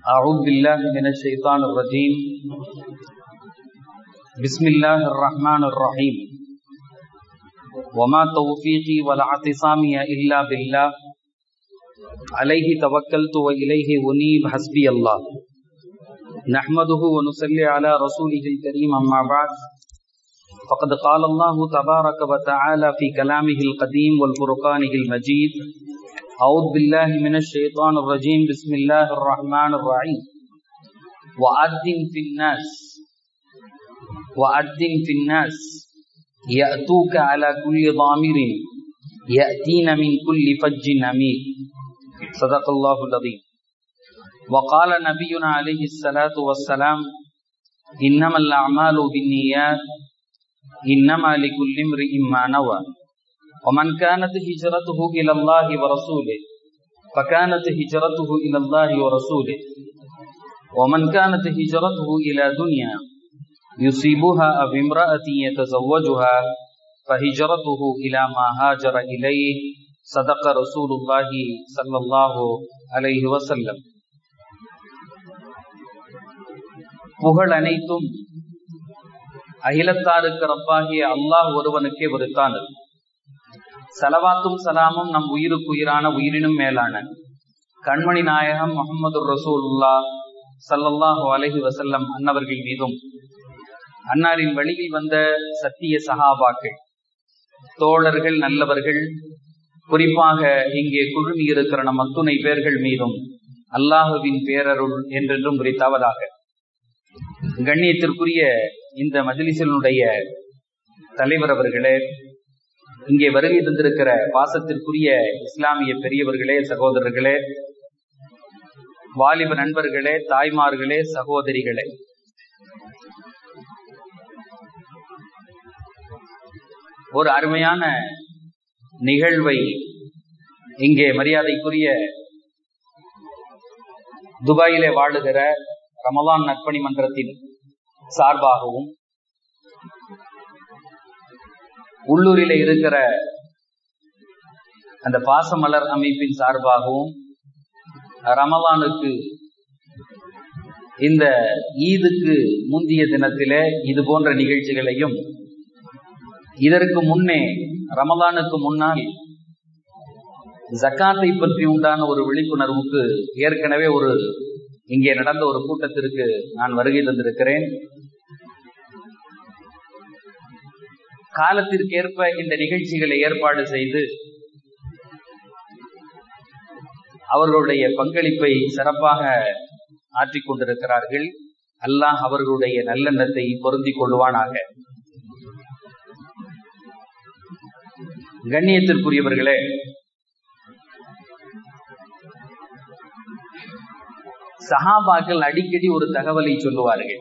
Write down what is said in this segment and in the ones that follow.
أعوذ بالله من الشيطان الرجيم بسم الله الرحمن الرحيم وما توفيقي ولا اعتصامي إلا بالله عليه توكلت وإليه أنيب حسبي الله نحمده ونصلي على رسوله الكريم أما بعد فقد قال الله تبارك وتعالى في كلامه القديم والفرقانه المجيد أعوذ بالله من الشيطان الرجيم بسم الله الرحمن الرحيم وأذن في الناس وأذن في الناس يأتوك على كل ضامر يأتين من كل فج عميق صدق الله العظيم وقال نبينا عليه الصلاة والسلام إنما الأعمال بالنيات إنما لكل امرئ ما نوى ومن كانت هجرته إلى الله ورسوله فكانت هجرته إلى الله ورسوله ومن كانت هجرته إلى دنيا يصيبها أو امرأة يتزوجها فهجرته إلى ما هاجر إليه صدق رسول الله صلى الله عليه وسلم புகழ் அனைத்தும் அகிலத்தாருக்கு ரப்பாகிய அல்லாஹ் ஒருவனுக்கே ஒருத்தானது சலவாத்தும் சலாமும் நம் உயிருக்கு உயிரான உயிரினும் மேலான கண்மணி நாயகம் முகமது ரசூல்லா சல்லல்லாஹு அலஹி வசல்லம் அன்னவர்கள் மீதும் அன்னாரின் வழியில் வந்த சத்திய சகாபாக்கள் தோழர்கள் நல்லவர்கள் குறிப்பாக இங்கே குழுமி இருக்கிற நம் அத்துணை பேர்கள் மீதும் அல்லாஹுவின் பேரருள் என்றென்றும் குறித்தாவதாக கண்ணியத்திற்குரிய இந்த மஜிலிசனுடைய தலைவர் அவர்களே இங்கே வருகை தந்திருக்கிற பாசத்திற்குரிய இஸ்லாமிய பெரியவர்களே சகோதரர்களே வாலிப நண்பர்களே தாய்மார்களே சகோதரிகளே ஒரு அருமையான நிகழ்வை இங்கே மரியாதைக்குரிய துபாயிலே வாழுகிற ரமலான் நற்பணி மன்றத்தின் சார்பாகவும் உள்ளூரில் இருக்கிற அந்த பாசமலர் அமைப்பின் சார்பாகவும் ரமலானுக்கு இந்த ஈதுக்கு முந்திய தினத்திலே இது போன்ற நிகழ்ச்சிகளையும் இதற்கு முன்னே ரமலானுக்கு முன்னால் ஜக்காத்தை பற்றி உண்டான ஒரு விழிப்புணர்வுக்கு ஏற்கனவே ஒரு இங்கே நடந்த ஒரு கூட்டத்திற்கு நான் வருகை தந்திருக்கிறேன் காலத்திற்கேற்ப இந்த நிகழ்ச்சிகளை ஏற்பாடு செய்து அவர்களுடைய பங்களிப்பை சிறப்பாக ஆற்றிக் கொண்டிருக்கிறார்கள் அல்லாஹ் அவர்களுடைய நல்லெண்ணத்தை பொருந்திக் கொள்வானாக கண்ணியத்திற்குரியவர்களே சஹாபாக்கள் அடிக்கடி ஒரு தகவலை சொல்லுவார்கள்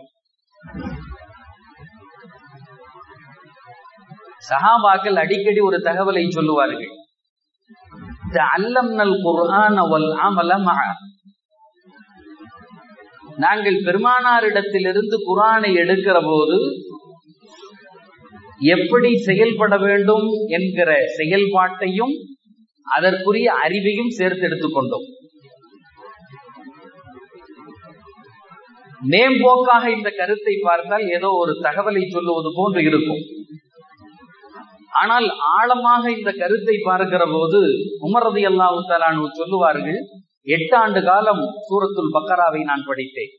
சஹாபாக்கள் அடிக்கடி ஒரு தகவலை சொல்லுவார்கள் நாங்கள் பெருமானாரிடத்திலிருந்து குரானை எடுக்கிற போது எப்படி செயல்பட வேண்டும் என்கிற செயல்பாட்டையும் அதற்குரிய அறிவையும் சேர்த்து எடுத்துக்கொண்டோம் மேம்போக்காக இந்த கருத்தை பார்த்தால் ஏதோ ஒரு தகவலை சொல்லுவது போன்று இருக்கும் ஆனால் ஆழமாக இந்த கருத்தை பார்க்கிற போது உமரது அல்லாஹு தலானு சொல்லுவார்கள் எட்டு ஆண்டு காலம் சூரத்துல் பக்கராவை நான் படித்தேன்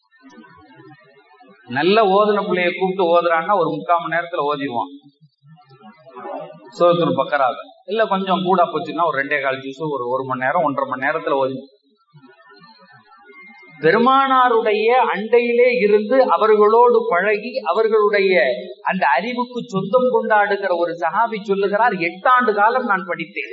நல்ல ஓதுன பிள்ளைய கூப்பிட்டு ஓதுறான்னா ஒரு முக்கால் மணி நேரத்துல ஓதிடுவான் சூரத்துல் பக்கராவை இல்ல கொஞ்சம் கூட போச்சுன்னா ஒரு ரெண்டே கால் ஜூஸ் ஒரு ஒரு மணி நேரம் ஒன்றரை மணி நேரத்துல ஓதி பெருமானாருடைய அண்டையிலே இருந்து அவர்களோடு பழகி அவர்களுடைய அந்த அறிவுக்கு சொந்தம் கொண்டாடுகிற ஒரு சகாபி சொல்லுகிறார் எட்டாண்டு காலம் நான் படித்தேன்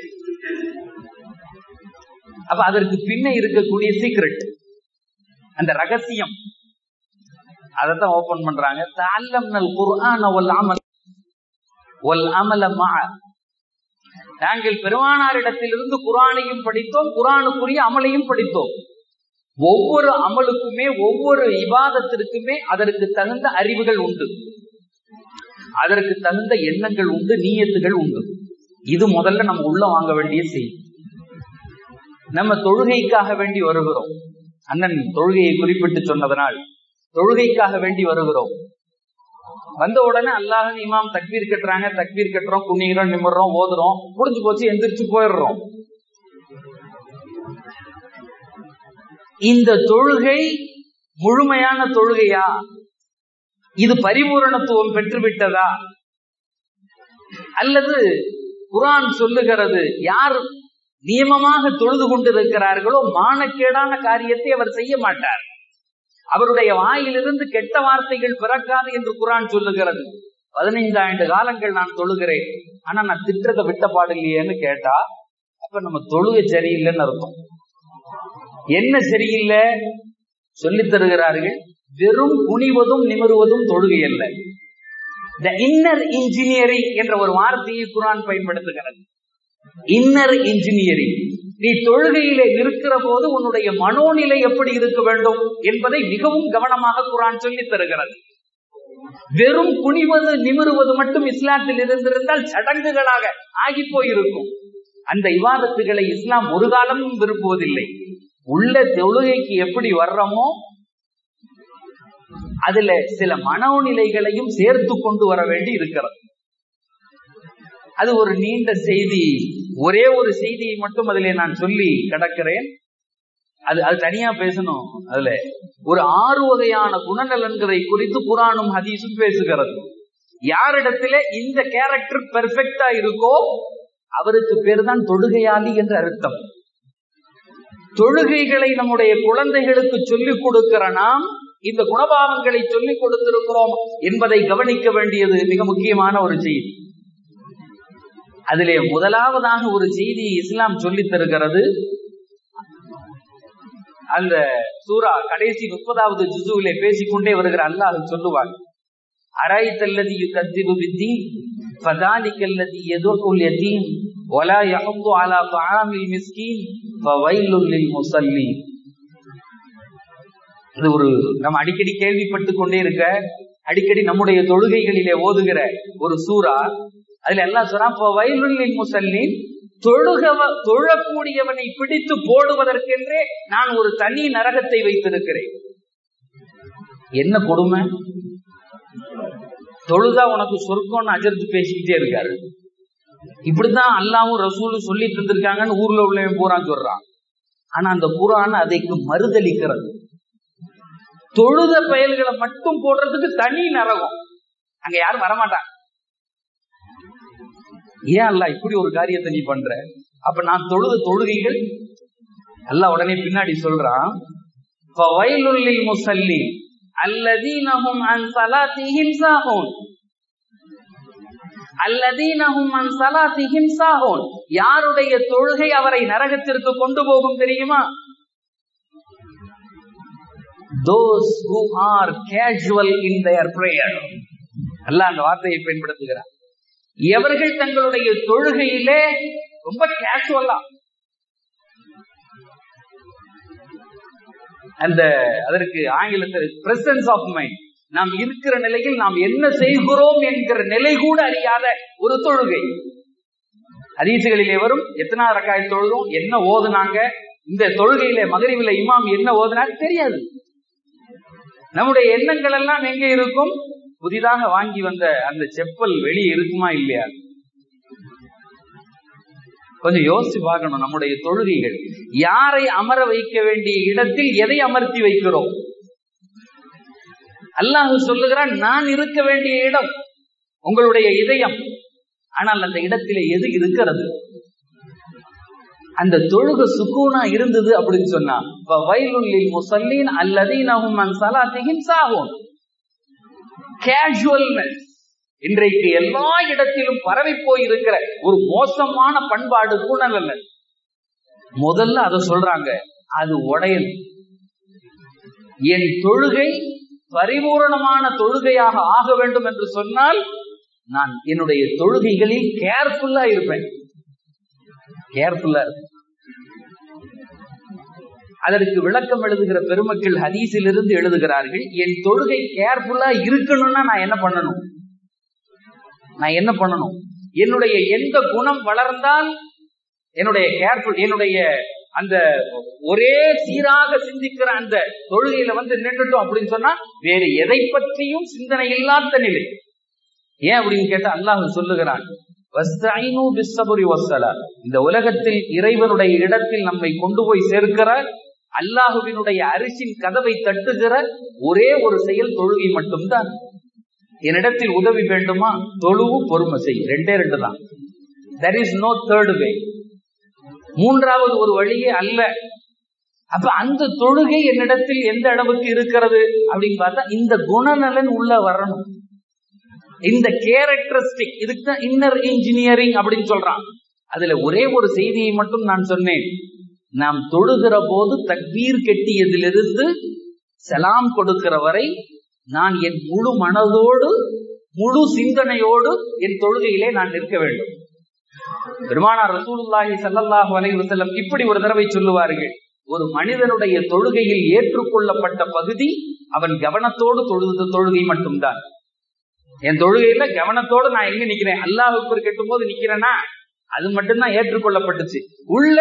அப்ப அதற்கு பின்ன இருக்கக்கூடிய சீக்ரெட் அந்த ரகசியம் அதத்தான் ஓபன் பண்றாங்க தால்லம்னல் குர்ஆன ஒல் அமல் ஒல் அமல மா நாங்கள் பெருமானாரிடத்திலிருந்து குரானையும் படித்தோம் குரானுக்குரிய அமலையும் படித்தோம் ஒவ்வொரு அமலுக்குமே ஒவ்வொரு இபாதத்திற்குமே அதற்கு தகுந்த அறிவுகள் உண்டு அதற்கு தகுந்த எண்ணங்கள் உண்டு நீயத்துகள் உண்டு இது முதல்ல நம்ம உள்ள வாங்க வேண்டிய செய்தி நம்ம தொழுகைக்காக வேண்டி வருகிறோம் அண்ணன் தொழுகையை குறிப்பிட்டு சொன்னதனால் தொழுகைக்காக வேண்டி வருகிறோம் வந்த உடனே அல்லாஹ் இமாம் தக்பீர் கட்டுறாங்க தக்பீர் கட்டுறோம் குனிகிறோம் நிமிடுறோம் ஓதுறோம் முடிஞ்சு போச்சு எந்திரிச்சு போயிடுறோம் இந்த தொழுகை முழுமையான தொழுகையா இது பரிபூரணத்துவம் பெற்றுவிட்டதா அல்லது குரான் சொல்லுகிறது யார் நியமமாக தொழுது கொண்டிருக்கிறார்களோ மானக்கேடான காரியத்தை அவர் செய்ய மாட்டார் அவருடைய வாயிலிருந்து கெட்ட வார்த்தைகள் பிறக்காது என்று குரான் சொல்லுகிறது பதினைந்து ஆண்டு காலங்கள் நான் தொழுகிறேன் ஆனா நான் திட்டத்தை விட்ட பாடலையேன்னு கேட்டா அப்ப நம்ம தொழுகை சரியில்லைன்னு அர்த்தம் என்ன சரியில்லை சொல்லித் தருகிறார்கள் வெறும் குனிவதும் நிமிருவதும் தொழுகை அல்ல த இன்னர் இன்ஜினியரிங் என்ற ஒரு வார்த்தையை குரான் பயன்படுத்துகிறது இன்னர் இன்ஜினியரிங் நீ தொழுகையிலே இருக்கிற போது உன்னுடைய மனோநிலை எப்படி இருக்க வேண்டும் என்பதை மிகவும் கவனமாக குரான் சொல்லித் தருகிறது வெறும் குனிவது நிமிருவது மட்டும் இஸ்லாத்தில் இருந்திருந்தால் சடங்குகளாக ஆகி போயிருக்கும் அந்த இவாதத்துகளை இஸ்லாம் ஒரு காலமும் விரும்புவதில்லை உள்ள தொழுகைக்கு எப்படி வர்றோமோ அதுல சில மனோநிலைகளையும் சேர்த்து கொண்டு வர வேண்டி இருக்கிறது அது ஒரு நீண்ட செய்தி ஒரே ஒரு செய்தியை மட்டும் அதிலே நான் சொல்லி கிடக்கிறேன் அது அது தனியா பேசணும் அதுல ஒரு ஆறு வகையான குணநலன்களை குறித்து குரானும் ஹதீஸும் பேசுகிறது யாரிடத்திலே இந்த கேரக்டர் பெர்ஃபெக்டா இருக்கோ அவருக்கு பேர் தான் தொழுகையாளி என்று அர்த்தம் தொழுகைகளை நம்முடைய குழந்தைகளுக்கு சொல்லிக் கொடுக்கிற நாம் இந்த குணபாவங்களை சொல்லிக் கொடுத்திருக்கிறோம் என்பதை கவனிக்க வேண்டியது மிக முக்கியமான ஒரு செய்தி அதிலே முதலாவதாக ஒரு செய்தி இஸ்லாம் சொல்லித் தருகிறது அந்த சூரா கடைசி முப்பதாவது ஜுசுவிலே பேசிக்கொண்டே வருகிற அல்லாஹ் சொல்லுவார் அராய்த்தல்லதி கத்திபு வித்தீன் ஃபதாலிக்கல்லதி எதுக்குல் யதீம் ولا يحض على طعام المسكين فويل للمصلين இது ஒரு நம்ம அடிக்கடி கேள்விப்பட்டு கொண்டே இருக்க அடிக்கடி நம்முடைய தொழுகைகளிலே ஓதுகிற ஒரு சூறா அதுல எல்லாம் சொல்றான் வயலுள்ளில் முசல்லி தொழுகவ தொழக்கூடியவனை பிடித்து போடுவதற்கென்றே நான் ஒரு தனி நரகத்தை வைத்திருக்கிறேன் என்ன கொடுமை தொழுதா உனக்கு சொர்க்கம்னு அஜர்த்து பேசிக்கிட்டே இருக்காரு இப்படித்தான் அல்லாவும் ரசூலும் சொல்லி தந்திருக்காங்கன்னு ஊர்ல உள்ளவன் பூரான் சொல்றான் ஆனா அந்த புறான் அதைக்கு மறுதளிக்கிறது தொழுத பயல்களை மட்டும் போடுறதுக்கு தனி நரகம் அங்க யாரும் வரமாட்டாங்க ஏன் அல்ல இப்படி ஒரு காரியத்தை நீ பண்ற அப்ப நான் தொழுத தொழுகைகள் அல்ல உடனே பின்னாடி சொல்றான் முசல்லி அல்லதீனஹும் அன் சலாத்திஹிம் சாஹூன் அல்லதீனஹும் அன் சலாத்திஹிம் சாஹூன் யாருடைய தொழுகை அவரை நரகத்திற்கு கொண்டு போகும் தெரியுமா those who are casual in their prayer அல்லாஹ் அந்த வார்த்தையை பயன்படுத்துகிறார் எவர்கள் தங்களுடைய தொழுகையிலே ரொம்ப கேஷுவலா அந்த அதற்கு ஆங்கிலத்தில் பிரசன்ஸ் ஆஃப் மைண்ட் நாம் இருக்கிற நிலையில் நாம் என்ன செய்கிறோம் என்கிற நிலை கூட அறியாத ஒரு தொழுகை அதீசுகளிலே வரும் எத்தனை ரக்காய் தொழுதும் என்ன ஓதுனாங்க இந்த தொழுகையில மகரிவில இமாம் என்ன ஓதுனாங்க தெரியாது நம்முடைய எண்ணங்கள் எல்லாம் எங்க இருக்கும் புதிதாக வாங்கி வந்த அந்த செப்பல் வெளியே இருக்குமா இல்லையா கொஞ்சம் யோசிச்சு பார்க்கணும் நம்முடைய தொழுகைகள் யாரை அமர வைக்க வேண்டிய இடத்தில் எதை அமர்த்தி வைக்கிறோம் அல்லாஹு சொல்லுகிறான் நான் இருக்க வேண்டிய இடம் உங்களுடைய இதயம் ஆனால் அந்த இடத்திலே எது இருக்கிறது அந்த தொழுக சுக்கூனா இருந்தது அப்படின்னு சொன்னா வயலுள்ளில் முசல்லீன் அல்லதீனஹும் அன் சலாத்திஹிம் சாஹூன் கேஷுவல்னஸ் இன்றைக்கு எல்லா இடத்திலும் பரவி போய் இருக்கிற ஒரு மோசமான பண்பாடு குணநல்ல முதல்ல அதை சொல்றாங்க அது உடையல் என் தொழுகை பரிபூரணமான தொழுகையாக ஆக வேண்டும் என்று சொன்னால் நான் என்னுடைய தொழுகைகளில் கேர்ஃபுல்லா இருப்பேன் கேர்ஃபுல்லா அதற்கு விளக்கம் எழுதுகிற பெருமக்கள் ஹதீஸில் இருந்து எழுதுகிறார்கள் என் தொழுகை கேர்ஃபுல்லா இருக்கணும்னா நான் என்ன பண்ணணும் நான் என்ன பண்ணணும் என்னுடைய எந்த குணம் வளர்ந்தால் என்னுடைய கேர்ஃபுல் என்னுடைய அந்த ஒரே சீராக சிந்திக்கிற அந்த தொழுகையில வந்து நின்றுட்டோம் அப்படின்னு சொன்னா வேறு எதை பற்றியும் சிந்தனை இல்லாத நிலை ஏன் அப்படின்னு கேட்டா அல்லாஹ் சொல்லுகிறான் "வஸ்தஈனு பிஸ்ஸப்ரி வஸ்ஸலா." இந்த உலகத்தில் இறைவனுடைய இடத்தில் நம்மை கொண்டு போய் சேர்க்கிற அல்லாஹுவினுடைய அரிசின் கதவை தட்டுகிற ஒரே ஒரு செயல் தொழுகை மட்டும்தான் என்னிடத்தில் உதவி வேண்டுமா தொழுவும் பொறுமை செய் ரெண்டே ரெண்டு தான் there is no third way மூன்றாவது ஒரு வழியே அல்ல அப்ப அந்த தொழுகை என்னிடத்தில் எந்த அளவுக்கு இருக்கிறது அப்படின்னு பார்த்தா இந்த குணநலன் உள்ள வரணும் இந்த கேரக்டரிஸ்டிக் இதுக்கு தான் இன்னர் இன்ஜினியரிங் அப்படின்னு சொல்றான் அதுல ஒரே ஒரு செய்தியை மட்டும் நான் சொன்னேன் நாம் தொழுகிற போது தக்பீர் கெட்டியதிலிருந்து சலாம் கொடுக்கிற வரை நான் என் முழு மனதோடு முழு சிந்தனையோடு என் தொழுகையிலே நான் நிற்க வேண்டும் பெருமானார் ரசூலுல்லாஹி ஸல்லல்லாஹு அலைஹி வஸல்லம் இப்படி ஒரு தடவை சொல்லுவார்கள் ஒரு மனிதனுடைய தொழுகையில் ஏற்றுக்கொள்ளப்பட்ட பகுதி அவன் கவனத்தோடு தொழுது தொழுகை மட்டும்தான் என் தொழுகையில கவனத்தோடு நான் எங்க நிக்கிறேன் அல்லாஹுக்கு கெட்டும் போது நிக்கிறேன்னா அது மட்டும்தான் ஏற்றுக்கொள்ளப்பட்டுச்சு உள்ள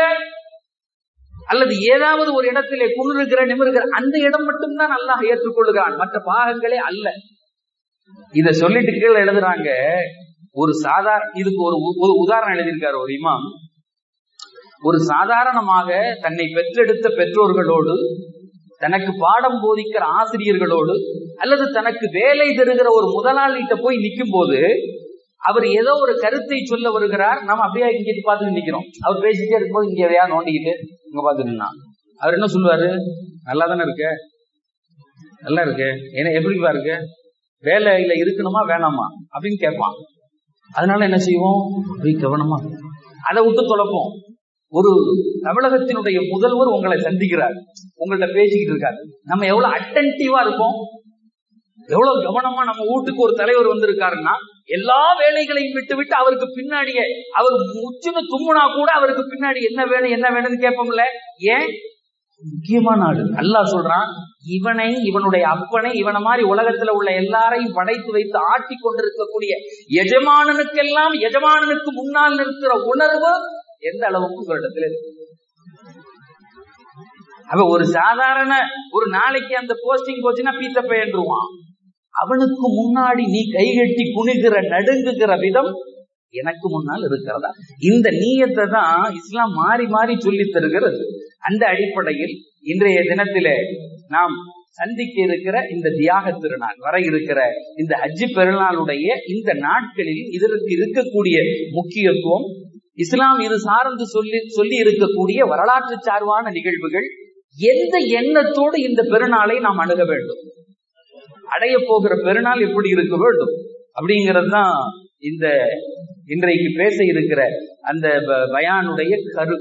அல்லது ஏதாவது ஒரு இடத்திலே குளிர்கிற நிமிர்கிற அந்த இடம் மட்டும்தான் அல்லாஹ் ஏற்றுக்கொள்ளுகிறான் மற்ற பாகங்களே அல்ல இத சொல்லிட்டு கீழே எழுதுறாங்க ஒரு சாதாரண இதுக்கு ஒரு உ- ஒரு உதாரணம் எழுதியிருக்காரு ஒரு இமாம் ஒரு சாதாரணமாக தன்னை பெற்றெடுத்த பெற்றோர்களோடு தனக்கு பாடம் போதிக்கிற ஆசிரியர்களோடு அல்லது தனக்கு வேலை தருகிற ஒரு முதலாளிகிட்ட போய் நிற்கும் போது அவர் ஏதோ ஒரு கருத்தை சொல்ல வருகிறார் நம்ம அப்படியே இங்கிட்டு பார்த்துட்டு நிக்கிறோம் அவர் பேசிட்டே இருக்கும்போது இங்க எதையா நோண்டிக்கிட்டு இங்க பார்த்துட்டு நின்னா. அவர் என்ன சொல்லுவாரு நல்லா தானே இருக்க நல்லா இருக்கு என்ன எப்படிப்பா இருக்கு வேலையில இருக்கணுமா வேணாமா அப்படின்னு கேட்பான் அதனால என்ன செய்வோம் போய் கவனமா அதை விட்டு தொலைப்போம் ஒரு தமிழகத்தினுடைய முதல்வர் உங்களை சந்திக்கிறார் உங்கள்ட்ட பேசிக்கிட்டு இருக்காரு நம்ம எவ்வளவு அட்டன்டிவா இருப்போம் எவ்வளவு கவனமா நம்ம வீட்டுக்கு ஒரு தலைவர் வந்திருக்காருன்னா எல்லா வேலைகளையும் விட்டு விட்டு அவருக்கு பின்னாடியே அவர் முச்சுன்னு தும்முனா கூட அவருக்கு பின்னாடி என்ன வேணும் என்ன வேணும்னு கேட்போம்ல ஏன் முக்கியமான ஆளு அல்லாஹ் சொல்றான் இவனை இவனுடைய அப்பனை இவனை மாதிரி உலகத்துல உள்ள எல்லாரையும் படைத்து வைத்து ஆட்டி கொண்டிருக்கக்கூடிய எஜமானனுக்கெல்லாம் எஜமானனுக்கு முன்னால் நிற்கிற உணர்வு எந்த அளவுக்கு உங்களிடத்துல இருக்கு அப்ப ஒரு சாதாரண ஒரு நாளைக்கு அந்த போஸ்டிங் போச்சுன்னா பீத்த பெயன்றுவான் அவனுக்கு முன்னாடி நீ கைகட்டி குனிகிற நடுங்குகிற விதம் எனக்கு முன்னால் இருக்கிறதா இந்த நீயத்தை தான் இஸ்லாம் மாறி மாறி சொல்லி தருகிறது அந்த அடிப்படையில் இன்றைய தினத்திலே நாம் சந்திக்க இருக்கிற இந்த தியாக திருநாள் வர இருக்கிற இந்த ஹஜ்ஜி பெருநாளுடைய இந்த நாட்களில் இதற்கு இருக்கக்கூடிய முக்கியத்துவம் இஸ்லாம் இது சார்ந்து சொல்லி சொல்லி இருக்கக்கூடிய வரலாற்று சார்பான நிகழ்வுகள் எந்த எண்ணத்தோடு இந்த பெருநாளை நாம் அணுக வேண்டும் அடைய போகிற பெருநாள் எப்படி இருக்க வேண்டும் அப்படிங்கிறது தான் இந்த இன்றைக்கு பேச இருக்கிற அந்த ப- பயானுடைய கரு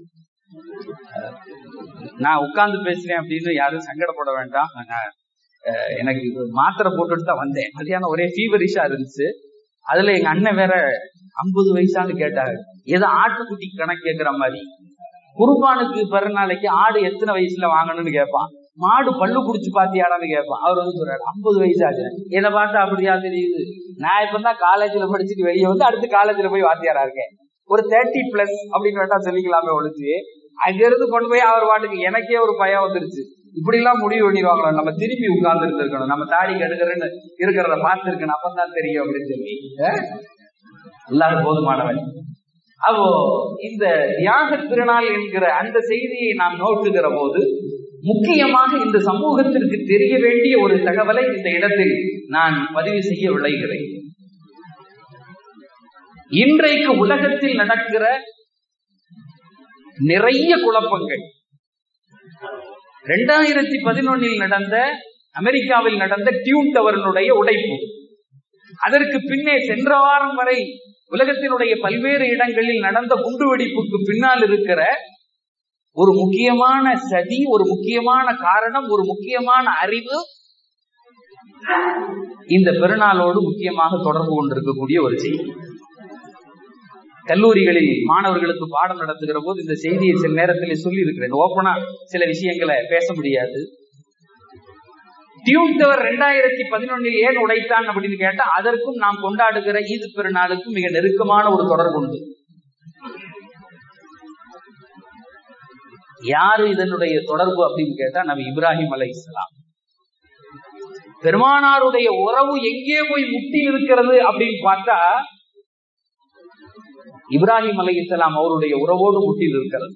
நான் உட்கார்ந்து பேசுறேன் அப்படின்னு யாரும் சங்கடப்பட வேண்டாம் நான், அஹ், எனக்கு இது மாத்திரை போட்டுட்டு தான் வந்தேன் மதியானம் ஒரே ஃபீவரிஷா இருந்துச்சு அதுல எங்க அண்ணன் வேற ஐம்பது வயசான்னு கேட்டாரு ஏதோ ஆட்டுக்குட்டி கணக்கு கேட்கிற மாதிரி குர்பானுக்கு பிறநாளைக்கு ஆடு எத்தனை வயசுல வாங்கணும்னு கேட்பான் மாடு பல்லு குடிச்சு பாத்தியாடான்னு கேட்பான் அவர் வந்து சொல்றாரு ஐம்பது வயசாச்சு என்னை பார்த்தா அப்படியா தெரியுது நான் இப்பதான் காலேஜ்ல படிச்சுட்டு வெளியே வந்து அடுத்து காலேஜ்ல போய் வாத்தியாரா இருக்கேன் ஒரு தேர்ட்டி பிளஸ் அப்படின்னு வேட்டா சொல்லிக்கலாமே ஒழிச்சு அங்க இருந்து கொண்டு போய் அவர் பாட்டுக்கு எனக்கே ஒரு பயம் வந்துருச்சு இப்படி எல்லாம் முடிவு பண்ணிடுவாங்களோ நம்ம திருப்பி உட்கார்ந்து இருந்திருக்கணும் நம்ம தாடி கெடுக்கிறேன்னு இருக்கிறத பார்த்திருக்கணும் அப்பதான் தெரியும் அப்படின்னு சொல்லி அஹ்? எல்லாரும் போதுமானவன் அப்போ இந்த தியாக திருநாள் என்கிற அந்த செய்தியை நாம் நோக்குகிற போது முக்கியமாக இந்த சமூகத்திற்கு தெரிய வேண்டிய ஒரு தகவலை இந்த இடத்தில் நான் பதிவு செய்ய விளைகிறேன் இன்றைக்கு உலகத்தில் நடக்கிற நிறைய குழப்பங்கள் ரெண்டாயிரத்தி பதினொன்னில் நடந்த அமெரிக்காவில் நடந்த டியூன் டவரனுடைய உடைப்பு அதற்கு பின்னே சென்ற வாரம் வரை உலகத்தினுடைய பல்வேறு இடங்களில் நடந்த குண்டுவெடிப்புக்கு பின்னால் இருக்கிற ஒரு முக்கியமான சதி ஒரு முக்கியமான காரணம் ஒரு முக்கியமான அறிவு இந்த பெருநாளோடு முக்கியமாக தொடர்பு கொண்டிருக்கக்கூடிய ஒரு செய்தி கல்லூரிகளில் மாணவர்களுக்கு பாடம் நடத்துகிற போது இந்த செய்தியை சில நேரத்தில் சொல்லி இருக்கிறேன் ஓப்பனா சில விஷயங்களை பேச முடியாது டியூன் டவர் ரெண்டாயிரத்தி பதினொன்னில் ஏன் உடைத்தான் அப்படின்னு கேட்டா அதற்கும் நாம் கொண்டாடுகிற ஈது பெருநாளுக்கும் மிக நெருக்கமான ஒரு தொடர்பு உண்டு யாரு இதனுடைய தொடர்பு அப்படின்னு கேட்டா நபி இப்ராஹிம் அலை இஸ்லாம் பெருமானாருடைய உறவு எங்கே போய் முட்டி இருக்கிறது அப்படின்னு பார்த்தா இப்ராஹிம் அலை இஸ்லாம் அவருடைய உறவோடு முட்டில் இருக்கிறது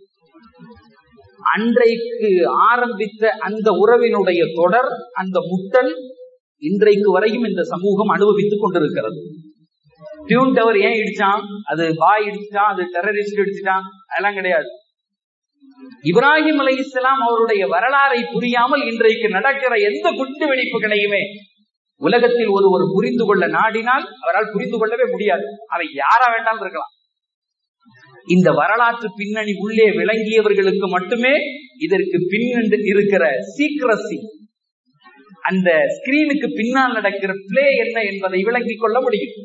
அன்றைக்கு ஆரம்பித்த அந்த உறவினுடைய தொடர் அந்த முட்டல் இன்றைக்கு வரையும் இந்த சமூகம் அனுபவித்துக் கொண்டிருக்கிறது டியூன் டவர் ஏன் இடிச்சான் அது பாய் இடிச்சிட்டான் அது டெரரிஸ்ட் இடிச்சிட்டான் அதெல்லாம் கிடையாது இப்ராஹிம் அலை இஸ்லாம் அவருடைய வரலாறை புரியாமல் இன்றைக்கு நடக்கிற எந்த குண்டு வெடிப்புகளையுமே உலகத்தில் ஒருவர் புரிந்து கொள்ள நாடினால் அவரால் புரிந்து கொள்ளவே முடியாது அவை யாரா வேண்டாம் இருக்கலாம் இந்த வரலாற்று பின்னணி உள்ளே விளங்கியவர்களுக்கு மட்டுமே இதற்கு பின் இருக்கிற சீக்கிரசி அந்த ஸ்கிரீனுக்கு பின்னால் நடக்கிற பிளே என்ன என்பதை விளங்கிக் கொள்ள முடியும்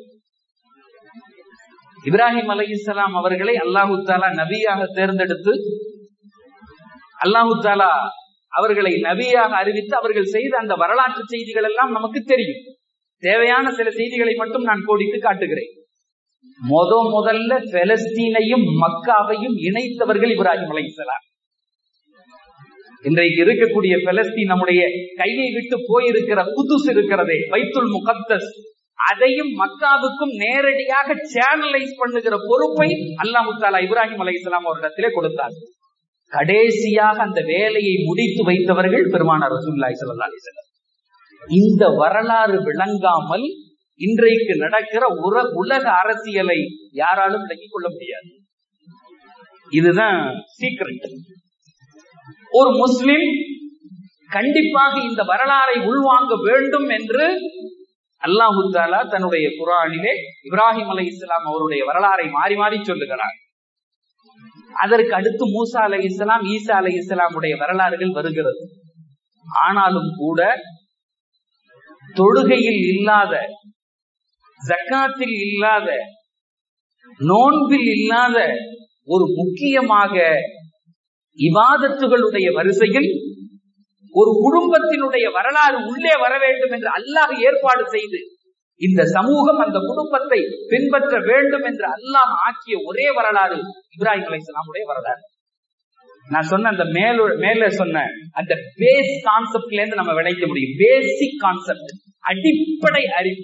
இப்ராஹிம் அலி இஸ்லாம் அவர்களை அல்லாஹு தாலா நபியாக தேர்ந்தெடுத்து அல்லாஹு தாலா அவர்களை நபியாக அறிவித்து அவர்கள் செய்த அந்த வரலாற்று செய்திகள் எல்லாம் நமக்கு தெரியும் தேவையான சில செய்திகளை மட்டும் நான் கோடிட்டு காட்டுகிறேன் முத முதல்ல பெலஸ்தீனையும் மக்காவையும் இணைத்தவர்கள் இப்ராஹிம் அலை இஸ்லாம் இன்றைக்கு இருக்கக்கூடிய பெலஸ்தீன் நம்முடைய கையை விட்டு போயிருக்கிற புதுசு இருக்கிறதே வைத்துல் முகத்தஸ் அதையும் மக்காவுக்கும் நேரடியாக சேனலைஸ் பண்ணுகிற பொறுப்பை அல்லாஹு தாலா இப்ராஹிம் அலை இஸ்லாம் அவரிடத்திலே கொடுத்தார் கடைசியாக அந்த வேலையை முடித்து வைத்தவர்கள் பெருமானார் ரசூல்லாய் சல்லா அலிசல்லம் இந்த வரலாறு விளங்காமல் இன்றைக்கு நடக்கிற உர உலக அரசியலை யாராலும் விளங்கிக் கொள்ள முடியாது இதுதான் சீக்ரெட் ஒரு முஸ்லிம் கண்டிப்பாக இந்த வரலாறை உள்வாங்க வேண்டும் என்று அல்லாஹு தாலா தன்னுடைய குரானிலே இப்ராஹிம் அலை இஸ்லாம் அவருடைய வரலாறை மாறி மாறி சொல்லுகிறார் அதற்கு அடுத்து மூசா அலை இஸ்லாம் ஈசா அலை இஸ்லாமுடைய வரலாறுகள் வருகிறது ஆனாலும் கூட தொழுகையில் இல்லாத ஜக்காத்தில் இல்லாத நோன்பில் இல்லாத ஒரு முக்கியமாக இவாதத்துகளுடைய வரிசையில் ஒரு குடும்பத்தினுடைய வரலாறு உள்ளே வர வேண்டும் என்று அல்லாஹ் ஏற்பாடு செய்து இந்த சமூகம் அந்த குடும்பத்தை பின்பற்ற வேண்டும் என்று அல்லாஹ் ஆக்கிய ஒரே வரலாறு இப்ராஹிம் அலைசலாமுடைய வரலாறு நான் சொன்ன அந்த மேல மேல சொன்ன அந்த பேஸ் கான்செப்ட்ல இருந்து நம்ம விளைக்க முடியும் பேசிக் கான்செப்ட் அடிப்படை அறிவு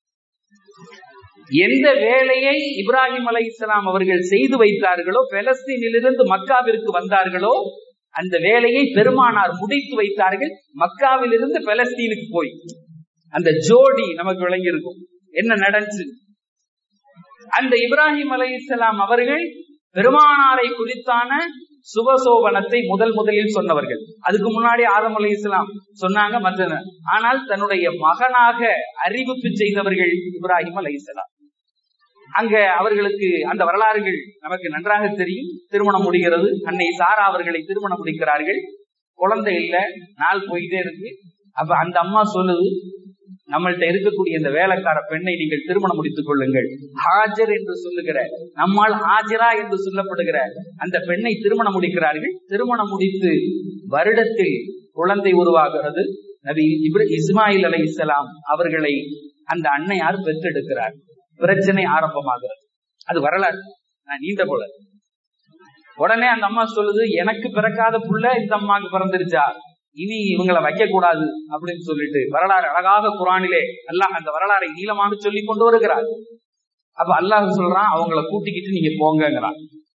எந்த வேலையை இப்ராஹிம் அலை இஸ்லாம் அவர்கள் செய்து வைத்தார்களோ பெலஸ்தீனிலிருந்து மக்காவிற்கு வந்தார்களோ அந்த வேலையை பெருமானார் முடித்து வைத்தார்கள் மக்காவிலிருந்து பெலஸ்தீனுக்கு போய் அந்த ஜோடி நமக்கு விளங்கி இருக்கும் என்ன நடந்துச்சு அந்த இப்ராஹிம் அலை இஸ்லாம் அவர்கள் பெருமானாரை குறித்தான சுபசோபனத்தை முதல் முதலில் சொன்னவர்கள் அதுக்கு முன்னாடி ஆதம் அலி இஸ்லாம் சொன்னாங்க மற்ற ஆனால் தன்னுடைய மகனாக அறிவிப்பு செய்தவர்கள் இப்ராஹிம் அலை இஸ்லாம் அங்க அவர்களுக்கு அந்த வரலாறுகள் நமக்கு நன்றாக தெரியும் திருமணம் முடிகிறது அன்னை சாரா அவர்களை திருமணம் முடிக்கிறார்கள் குழந்தை இல்ல நாள் போயிட்டே இருக்கு அப்ப அந்த அம்மா சொல்லுது நம்மள்ட்ட இருக்கக்கூடிய இந்த வேலைக்கார பெண்ணை நீங்கள் திருமணம் முடித்துக் கொள்ளுங்கள் ஹாஜர் என்று சொல்லுகிற நம்மால் ஹாஜரா என்று சொல்லப்படுகிற அந்த பெண்ணை திருமணம் முடிக்கிறார்கள் திருமணம் முடித்து வருடத்தில் குழந்தை உருவாகிறது நபி இப்ர இஸ்மாயில் அலை இஸ்லாம் அவர்களை அந்த அன்னையார் பெற்றெடுக்கிறார் பிரச்சனை ஆரம்பமாகிறது அது வரலாறு நான் நீண்ட போல உடனே அந்த அம்மா சொல்லுது எனக்கு பிறக்காத புள்ள இந்த அம்மாக்கு பிறந்துருச்சா இனி இவங்களை வைக்க கூடாது அப்படின்னு சொல்லிட்டு வரலாறு அழகாக குரானிலே அல்லாஹ் அந்த வரலாறை நீளமாக சொல்லி கொண்டு வருகிறார் அப்ப அல்லாஹ் சொல்றான் அவங்கள கூட்டிக்கிட்டு நீங்க போங்கிறான்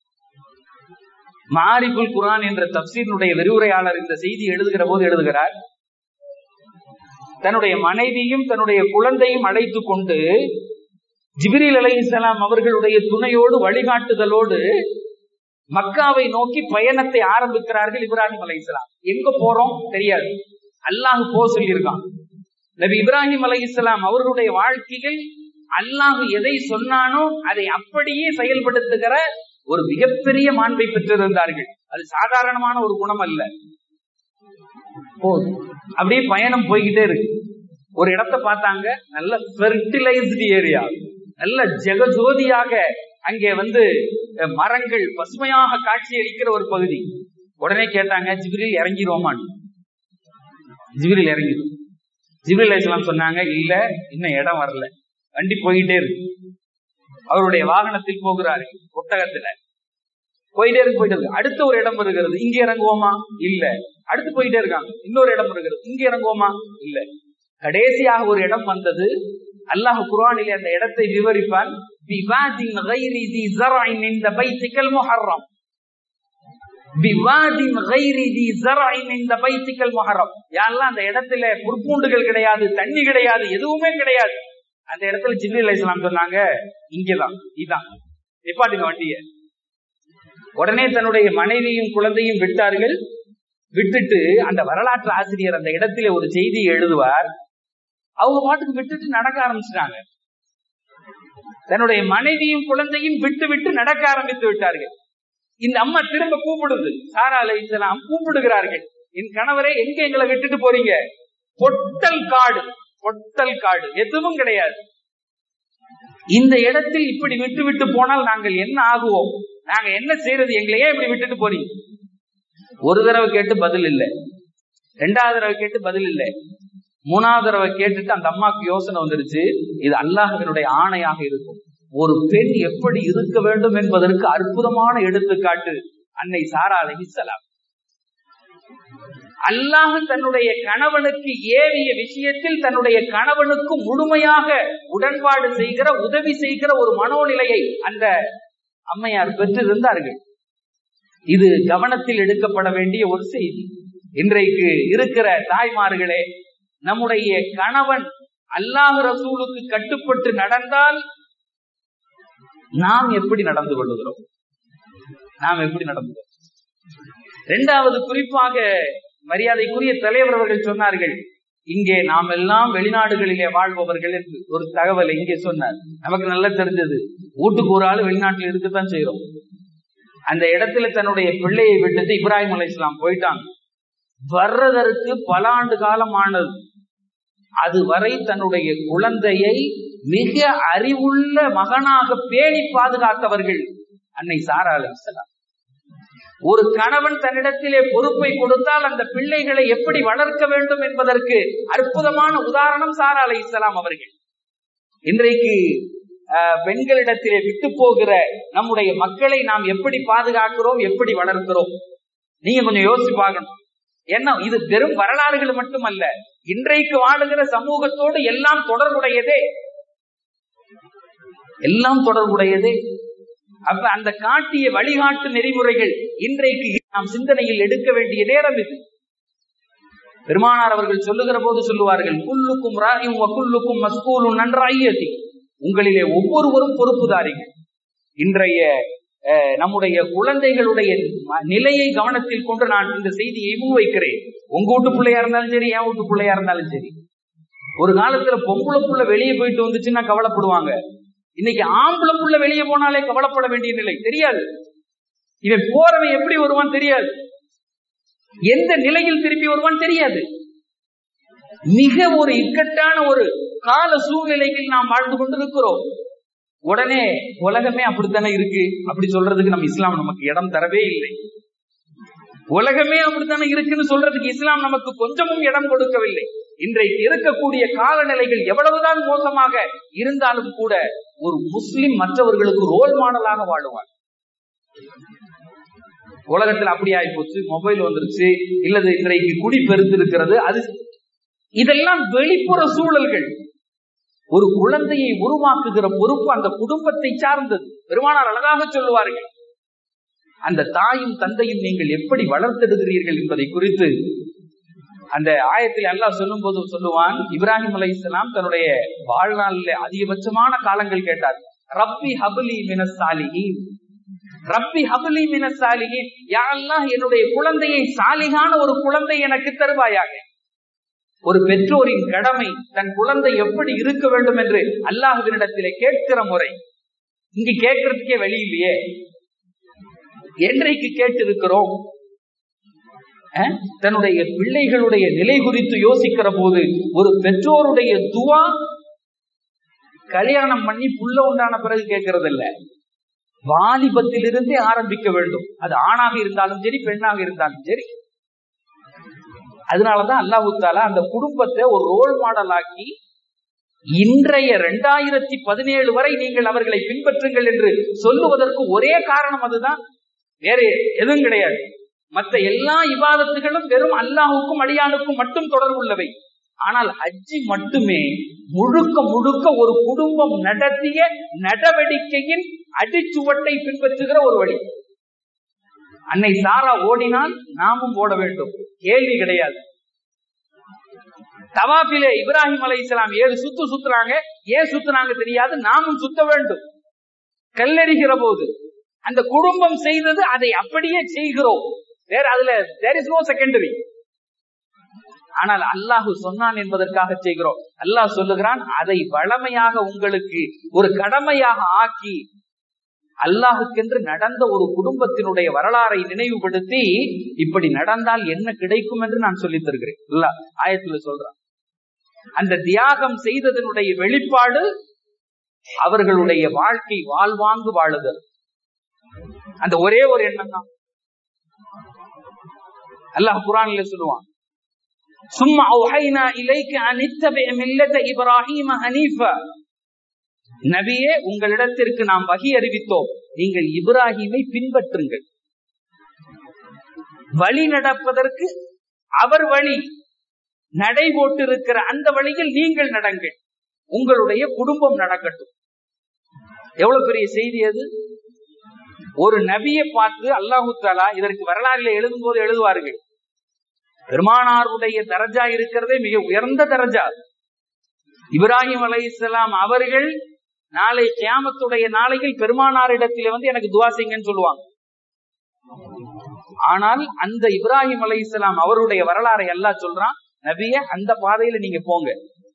மாரிபுல் குரான் என்ற தப்சீனுடைய விரிவுரையாளர் இந்த செய்தி எழுதுகிற போது எழுதுகிறார் தன்னுடைய மனைவியும் தன்னுடைய குழந்தையும் அழைத்து கொண்டு ஜிபிரில் அலை இஸ்லாம் அவர்களுடைய துணையோடு வழிகாட்டுதலோடு மக்காவை நோக்கி பயணத்தை ஆரம்பிக்கிறார்கள் இப்ராஹிம் அலை இஸ்லாம் எங்க போறோம் தெரியாது அல்லாஹ் போ சொல்லியிருக்கான் நபி இப்ராஹிம் அலை இஸ்லாம் அவர்களுடைய வாழ்க்கையில் அல்லாஹ் எதை சொன்னானோ அதை அப்படியே செயல்படுத்துகிற ஒரு மிகப்பெரிய மாண்பை பெற்றிருந்தார்கள் அது சாதாரணமான ஒரு குணம் அல்ல அப்படியே பயணம் போய்கிட்டே இருக்கு ஒரு இடத்த பார்த்தாங்க நல்ல ஃபெர்டிலைஸ்டு ஏரியா நல்ல ஜெகஜோதியாக அங்கே வந்து மரங்கள் பசுமையாக காட்சி அளிக்கிற ஒரு பகுதி உடனே கேட்டாங்க ஜிபிரில் இறங்கிடுவோமான் ஜிபிரில் இறங்கிடும் ஜிபிரில் இஸ்லாம் சொன்னாங்க இல்ல இன்னும் இடம் வரல வண்டி போயிட்டே இருக்கு அவருடைய வாகனத்தில் போகிறாரு ஒட்டகத்துல போயிட்டே இருக்கு போயிட்டே இருக்கு அடுத்த ஒரு இடம் வருகிறது இங்க இறங்குவோமா இல்ல அடுத்து போயிட்டே இருக்காங்க இன்னொரு இடம் வருகிறது இங்க இறங்குவோமா இல்ல கடைசியாக ஒரு இடம் வந்தது அல்லாஹ் குர்ஆனிலே அந்த இடத்தை விவரிப்பான் பிவாதின் கைரி தி ஸர்இன் இந்த பைத்திக்கல் முஹர்ரம் பிவாதின் கைரி தி ஸர்இன் இந்த பைத்திக்கல் முஹர்ரம் யாரெல்லாம் அந்த இடத்துல புற்பூண்டுகள் கிடையாது தண்ணி கிடையாது எதுவுமே கிடையாது அந்த இடத்துல ஜிப்ரீல் அலைஹிஸ்ஸலாம் சொன்னாங்க இங்கதான் இதான் நிப்பாட்டுங்க வண்டியை உடனே தன்னுடைய மனைவியும் குழந்தையும் விட்டார்கள் விட்டுட்டு அந்த வரலாற்று ஆசிரியர் அந்த இடத்திலே ஒரு செய்தியை எழுதுவார் அவங்க பாட்டுக்கு விட்டுட்டு நடக்க ஆரம்பிச்சிட்டாங்க தன்னுடைய மனைவியும் குழந்தையும் விட்டு விட்டு நடக்க ஆரம்பித்து விட்டார்கள் இந்த அம்மா திரும்ப கூப்பிடுது சாரா அலைசலாம் கூப்பிடுகிறார்கள் என் கணவரே எங்க எங்களை விட்டுட்டு போறீங்க பொட்டல் காடு பொட்டல் காடு எதுவும் கிடையாது இந்த இடத்தில் இப்படி விட்டு விட்டு போனால் நாங்கள் என்ன ஆகுவோம் நாங்க என்ன செய்யறது எங்களையே இப்படி விட்டுட்டு போறீங்க ஒரு தடவை கேட்டு பதில் இல்லை ரெண்டாவது தடவை கேட்டு பதில் இல்லை மூணாவது தடவை கேட்டுட்டு அந்த அம்மாவுக்கு யோசனை வந்துருச்சு இது அல்லாஹினுடைய ஆணையாக இருக்கும் ஒரு பெண் எப்படி இருக்க வேண்டும் என்பதற்கு அற்புதமான எடுத்துக்காட்டு அன்னை சாரா அலிசலாம் அல்லாஹ் தன்னுடைய கணவனுக்கு ஏவிய விஷயத்தில் தன்னுடைய கணவனுக்கு முழுமையாக உடன்பாடு செய்கிற உதவி செய்கிற ஒரு மனோநிலையை அந்த அம்மையார் பெற்றிருந்தார்கள் இது கவனத்தில் எடுக்கப்பட வேண்டிய ஒரு செய்தி இன்றைக்கு இருக்கிற தாய்மார்களே நம்முடைய கணவன் அல்லாஹ் ரசூலுக்கு கட்டுப்பட்டு நடந்தால் நாம் எப்படி நடந்து கொள்ளுகிறோம் நாம் எப்படி நடந்து இரண்டாவது குறிப்பாக மரியாதைக்குரிய தலைவர் அவர்கள் சொன்னார்கள் இங்கே நாம் எல்லாம் வெளிநாடுகளிலே வாழ்பவர்கள் என்று ஒரு தகவல் இங்கே சொன்னார் நமக்கு நல்லா தெரிஞ்சது வீட்டுக்கு ஒரு ஆள் வெளிநாட்டில் இருக்கத்தான் செய்யறோம் அந்த இடத்துல தன்னுடைய பிள்ளையை விட்டுட்டு இப்ராஹிம் அலை இஸ்லாம் போயிட்டாங்க வர்றதற்கு பல ஆண்டு காலம் ஆனது அதுவரை தன்னுடைய குழந்தையை மிக அறிவுள்ள மகனாக பேணி பாதுகாத்தவர்கள் அன்னை சாரா அலை இஸ்லாம் ஒரு கணவன் தன்னிடத்திலே பொறுப்பை கொடுத்தால் அந்த பிள்ளைகளை எப்படி வளர்க்க வேண்டும் என்பதற்கு அற்புதமான உதாரணம் சாரா அலை இஸ்லாம் அவர்கள் இன்றைக்கு பெண்களிடத்திலே விட்டு போகிற நம்முடைய மக்களை நாம் எப்படி பாதுகாக்கிறோம் எப்படி வளர்க்கிறோம் நீங்க கொஞ்சம் யோசிச்சு பார்க்கணும் என்ன இது வெறும் வரலாறுகள் மட்டுமல்ல இன்றைக்கு வாழுகிற சமூகத்தோடு எல்லாம் தொடர்புடையதே எல்லாம் தொடர்புடையதே அப்ப அந்த காட்டிய வழிகாட்டு நெறிமுறைகள் இன்றைக்கு நாம் சிந்தனையில் எடுக்க வேண்டிய நேரம் இது பெருமானார் அவர்கள் சொல்லுகிற போது சொல்லுவார்கள் குல்லுக்கும் ராயும் குல்லுக்கும் மஸ்கூலும் நன்றாயதி உங்களிலே ஒவ்வொருவரும் பொறுப்புதாரிகள் இன்றைய நம்முடைய குழந்தைகளுடைய நிலையை கவனத்தில் கொண்டு நான் இந்த செய்தியை முன்வைக்கிறேன் உங்க வீட்டு பிள்ளையா இருந்தாலும் சரி என் வீட்டு பிள்ளையா இருந்தாலும் சரி ஒரு காலத்துல பொம்பளை புள்ள வெளியே போயிட்டு வந்துச்சுன்னா கவலைப்படுவாங்க இன்னைக்கு ஆம்பளை புள்ள வெளியே போனாலே கவலைப்பட வேண்டிய நிலை தெரியாது இவன் போறவன் எப்படி வருவான் தெரியாது எந்த நிலையில் திருப்பி வருவான் தெரியாது மிக ஒரு இக்கட்டான ஒரு கால சூழ்நிலையில் நாம் வாழ்ந்து கொண்டிருக்கிறோம் உடனே உலகமே அப்படித்தானே இருக்கு அப்படி சொல்றதுக்கு நம்ம இஸ்லாம் நமக்கு இடம் தரவே இல்லை உலகமே அப்படித்தானே இருக்குன்னு சொல்றதுக்கு இஸ்லாம் நமக்கு கொஞ்சமும் இடம் கொடுக்கவில்லை இன்றைக்கு இருக்கக்கூடிய காலநிலைகள் எவ்வளவுதான் மோசமாக இருந்தாலும் கூட ஒரு முஸ்லிம் மற்றவர்களுக்கு ரோல் மாடலாக வாழுவார் உலகத்தில் அப்படி ஆயிப்போச்சு மொபைல் வந்துருச்சு இல்லது இன்றைக்கு குடி பெருத்திருக்கிறது அது இதெல்லாம் வெளிப்புற சூழல்கள் ஒரு குழந்தையை உருவாக்குகிற பொறுப்பு அந்த குடும்பத்தை சார்ந்தது பெருமானார் அழகாக சொல்லுவார்கள் அந்த தாயும் தந்தையும் நீங்கள் எப்படி வளர்த்தெடுக்கிறீர்கள் என்பதை குறித்து அந்த ஆயத்தில் அல்லாஹ் சொல்லும் போது சொல்லுவான் இப்ராஹிம் அலை இஸ்லாம் தன்னுடைய வாழ்நாளில் அதிகபட்சமான காலங்கள் கேட்டார் ரப்பி ஹபுலி மினசாலிஹீன் ரப்பி ஹபுலி மினசாலிஹீன் யாரெல்லாம் என்னுடைய குழந்தையை சாலிகான ஒரு குழந்தை எனக்கு தருவாயாக ஒரு பெற்றோரின் கடமை தன் குழந்தை எப்படி இருக்க வேண்டும் என்று அல்லாஹுவினிடத்திலே கேட்கிற முறை இங்கு கேட்கறதுக்கே வழி இல்லையே என்றைக்கு கேட்டிருக்கிறோம் தன்னுடைய பிள்ளைகளுடைய நிலை குறித்து யோசிக்கிற போது ஒரு பெற்றோருடைய துவா கல்யாணம் பண்ணி புள்ள உண்டான பிறகு கேட்கறது இல்ல வாலிபத்திலிருந்தே ஆரம்பிக்க வேண்டும் அது ஆணாக இருந்தாலும் சரி பெண்ணாக இருந்தாலும் சரி அதனாலதான் அல்லாஹு தாலா அந்த குடும்பத்தை ஒரு ரோல் மாடல் ஆக்கி இன்றைய இரண்டாயிரத்தி பதினேழு வரை நீங்கள் அவர்களை பின்பற்றுங்கள் என்று சொல்லுவதற்கு ஒரே காரணம் அதுதான் வேற எதுவும் கிடையாது மத்த எல்லா இபாதத்துகளும் வெறும் அல்லாஹுக்கும் அடியானுக்கும் மட்டும் தொடர்புள்ளவை ஆனால் ஹஜ்ஜி மட்டுமே முழுக்க முழுக்க ஒரு குடும்பம் நடத்திய நடவடிக்கையின் அடிச்சுவட்டை பின்பற்றுகிற ஒரு வழி அன்னை சாரா ஓடினால் நாமும் ஓட வேண்டும் கேள்வி கிடையாது தவாபிலே இப்ராஹிம் அலை இஸ்லாம் ஏழு சுத்து சுத்துறாங்க ஏன் சுத்துறாங்க தெரியாது நாமும் சுத்த வேண்டும் கல்லெறிகிற போது அந்த குடும்பம் செய்தது அதை அப்படியே செய்கிறோம் வேற அதுல தேர் இஸ் நோ செகண்டரி ஆனால் அல்லாஹு சொன்னான் என்பதற்காக செய்கிறோம் அல்லாஹ் சொல்லுகிறான் அதை வளமையாக உங்களுக்கு ஒரு கடமையாக ஆக்கி அல்லாஹுக்கென்று நடந்த ஒரு குடும்பத்தினுடைய வரலாறை நினைவுபடுத்தி இப்படி நடந்தால் என்ன கிடைக்கும் என்று நான் சொல்லித் தருகிறேன் இல்ல ஆயத்துல சொல்றான் அந்த தியாகம் செய்ததனுடைய வெளிப்பாடு அவர்களுடைய வாழ்க்கை வாழ்வாங்கு வாழுதல் அந்த ஒரே ஒரு எண்ணம் தான் அல்லாஹ் குரானில சொல்லுவான் சும்மா அவுஹைனா இலைக்கு அனித்தபே மில்லத இப்ராஹிம ஹனீஃபா நபியே உங்களிடத்திற்கு நாம் வகி அறிவித்தோம் நீங்கள் இப்ராஹிமை பின்பற்றுங்கள் வழி நடப்பதற்கு அவர் வழி நடை போட்டிருக்கிற அந்த வழியில் நீங்கள் நடங்கள் உங்களுடைய குடும்பம் நடக்கட்டும் எவ்வளவு பெரிய செய்தி அது ஒரு நபியை பார்த்து அல்லாஹு தாலா இதற்கு வரலாறுல எழுதும் போது எழுதுவார்கள் பெருமானாருடைய தரஜா இருக்கிறதே மிக உயர்ந்த தரஜா இப்ராஹிம் அலை இஸ்லாம் அவர்கள் நாளை கியாமத்துடைய நாளையில் பெருமானாரிடத்திலே வந்து எனக்கு துவா செய்யுங்கன்னு சொல்லுவாங்க ஆனால் அந்த இப்ராஹிம் அலை இஸ்லாம் அவருடைய வரலாறை எல்லாம் சொல்றான் நபிய அந்த பாதையில நீங்க போங்க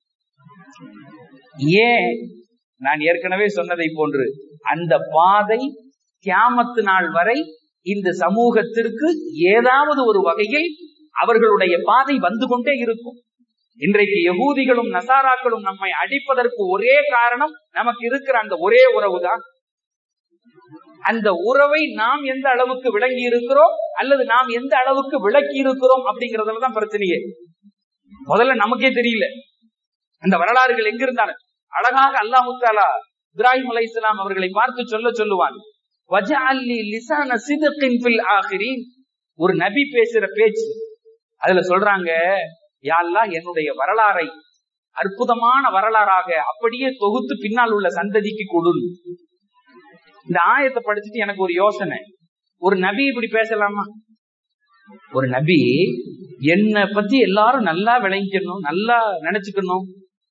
ஏன் நான் ஏற்கனவே சொன்னதை போன்று அந்த பாதை கியாமத்து நாள் வரை இந்த சமூகத்திற்கு ஏதாவது ஒரு வகையில் அவர்களுடைய பாதை வந்து கொண்டே இருக்கும் இன்றைக்கு யகூதிகளும் நசாராக்களும் நம்மை அடிப்பதற்கு ஒரே காரணம் நமக்கு இருக்கிற அந்த ஒரே உறவு தான் அந்த உறவை நாம் எந்த அளவுக்கு விளங்கி இருக்கிறோம் அல்லது நாம் எந்த அளவுக்கு விளக்கி இருக்கிறோம் அப்படிங்கறதுலதான் பிரச்சனையே முதல்ல நமக்கே தெரியல அந்த வரலாறுகள் எங்க இருந்தாலும் அழகாக அல்லாஹு தாலா இப்ராஹிம் அலை இஸ்லாம் அவர்களை பார்த்து சொல்ல சொல்லுவான் ஒரு நபி பேசுற பேச்சு அதுல சொல்றாங்க யாழ்லா என்னுடைய வரலாறை அற்புதமான வரலாறாக அப்படியே தொகுத்து பின்னால் உள்ள சந்ததிக்கு கொடு இந்த ஆயத்தை படிச்சுட்டு எனக்கு ஒரு யோசனை ஒரு நபி இப்படி பேசலாமா ஒரு நபி என்னை பத்தி எல்லாரும் நல்லா விளங்கிக்கணும் நல்லா நினைச்சுக்கணும்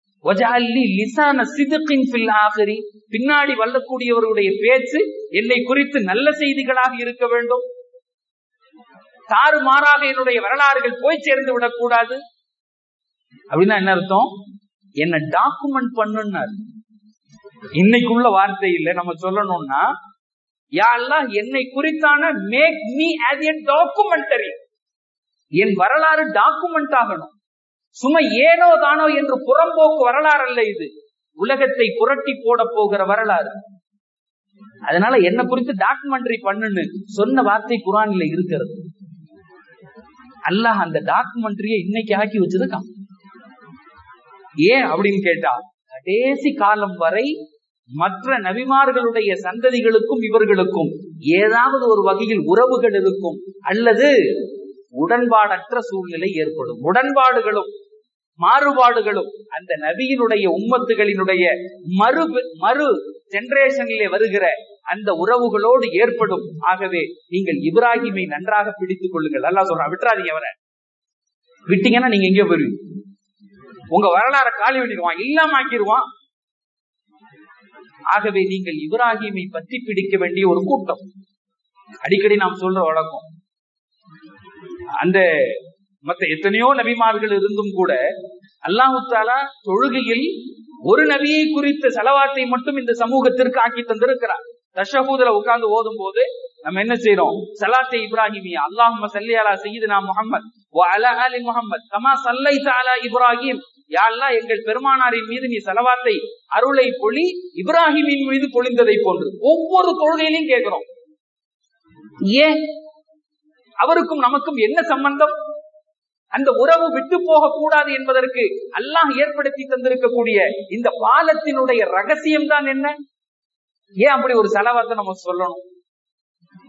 பின்னாடி வல்லக்கூடியவருடைய பேச்சு என்னை குறித்து நல்ல செய்திகளாக இருக்க வேண்டும் தாறுமாறாக என்னுடைய வரலாறுகள் போய் சேர்ந்து விடக்கூடாது அப்படின்னா என்ன அர்த்தம் என்ன டாக்குமெண்ட் பண்ணுன்னாரு இன்னைக்குள்ள வார்த்தை இல்ல நம்ம சொல்லணும்னா யாரெல்லாம் என்னை குறித்தான make me as a documentary என் வரலாறு டாக்குமெண்ட் ஆகணும் சும்மா ஏனோ தானோ என்று புறம்போக்கு வரலாறு அல்ல இது உலகத்தை புரட்டி போட போகிற வரலாறு அதனால என்ன குறித்து டாக்குமெண்டரி பண்ணுன்னு சொன்ன வார்த்தை குரான்ல இருக்கிறது அல்லாஹ் அந்த டாக்குமெண்ட்ரிய இன்னைக்கு ஆக்கி வச்சிருக்கான் ஏன் அப்படின்னு கேட்டா கடைசி காலம் வரை மற்ற நபிமார்களுடைய சந்ததிகளுக்கும் இவர்களுக்கும் ஏதாவது ஒரு வகையில் உறவுகள் இருக்கும் அல்லது உடன்பாடற்ற சூழ்நிலை ஏற்படும் உடன்பாடுகளும் மாறுபாடுகளும் அந்த நபியினுடைய உம்மத்துகளினுடைய மறு மறு ஜெனரேஷனிலே வருகிற அந்த உறவுகளோடு ஏற்படும் ஆகவே நீங்கள் இப்ராஹிமை நன்றாக பிடித்துக் கொள்ளுங்கள் நல்லா சொல்றான் விட்டுறாதீங்க அவரை விட்டீங்கன்னா நீங்க எங்கேயோ போயிருவீங்க உங்க வரலாற காலி பண்ணிடுவான் இல்லாம ஆக்கிடுவான் ஆகவே நீங்கள் இப்ராஹிமை பற்றி பிடிக்க வேண்டிய ஒரு கூட்டம் அடிக்கடி நாம் சொல்ற வழக்கம் அந்த மத்த எத்தனையோ நபிமார்கள் இருந்தும் கூட அல்லாஹு தாலா தொழுகையில் ஒரு நபியை குறித்த செலவாத்தை மட்டும் இந்த சமூகத்திற்கு ஆக்கி தந்திருக்கிறார் தஷபூதுல உட்கார்ந்து ஓதும் போது நம்ம என்ன செய்யறோம் சலாத்தை இப்ராஹிமியா அல்லாஹும் சல்லி அலா சையீதுனா முகமது அலா அலி முகமது கமா சல்லை தாலா இப்ராஹிம் யாழ்லா எங்கள் பெருமானாரின் மீது நீ செலவாத்தை அருளை பொழி இப்ராஹிமின் மீது பொழிந்ததை போன்று ஒவ்வொரு தொழுகையிலையும் கேட்கிறோம் ஏன் அவருக்கும் நமக்கும் என்ன சம்பந்தம் அந்த உறவு விட்டு போக கூடாது என்பதற்கு அல்லாஹ் ஏற்படுத்தி தந்திருக்கக்கூடிய இந்த பாலத்தினுடைய ரகசியம் தான் என்ன ஏன் அப்படி ஒரு செலவாத்தை நம்ம சொல்லணும்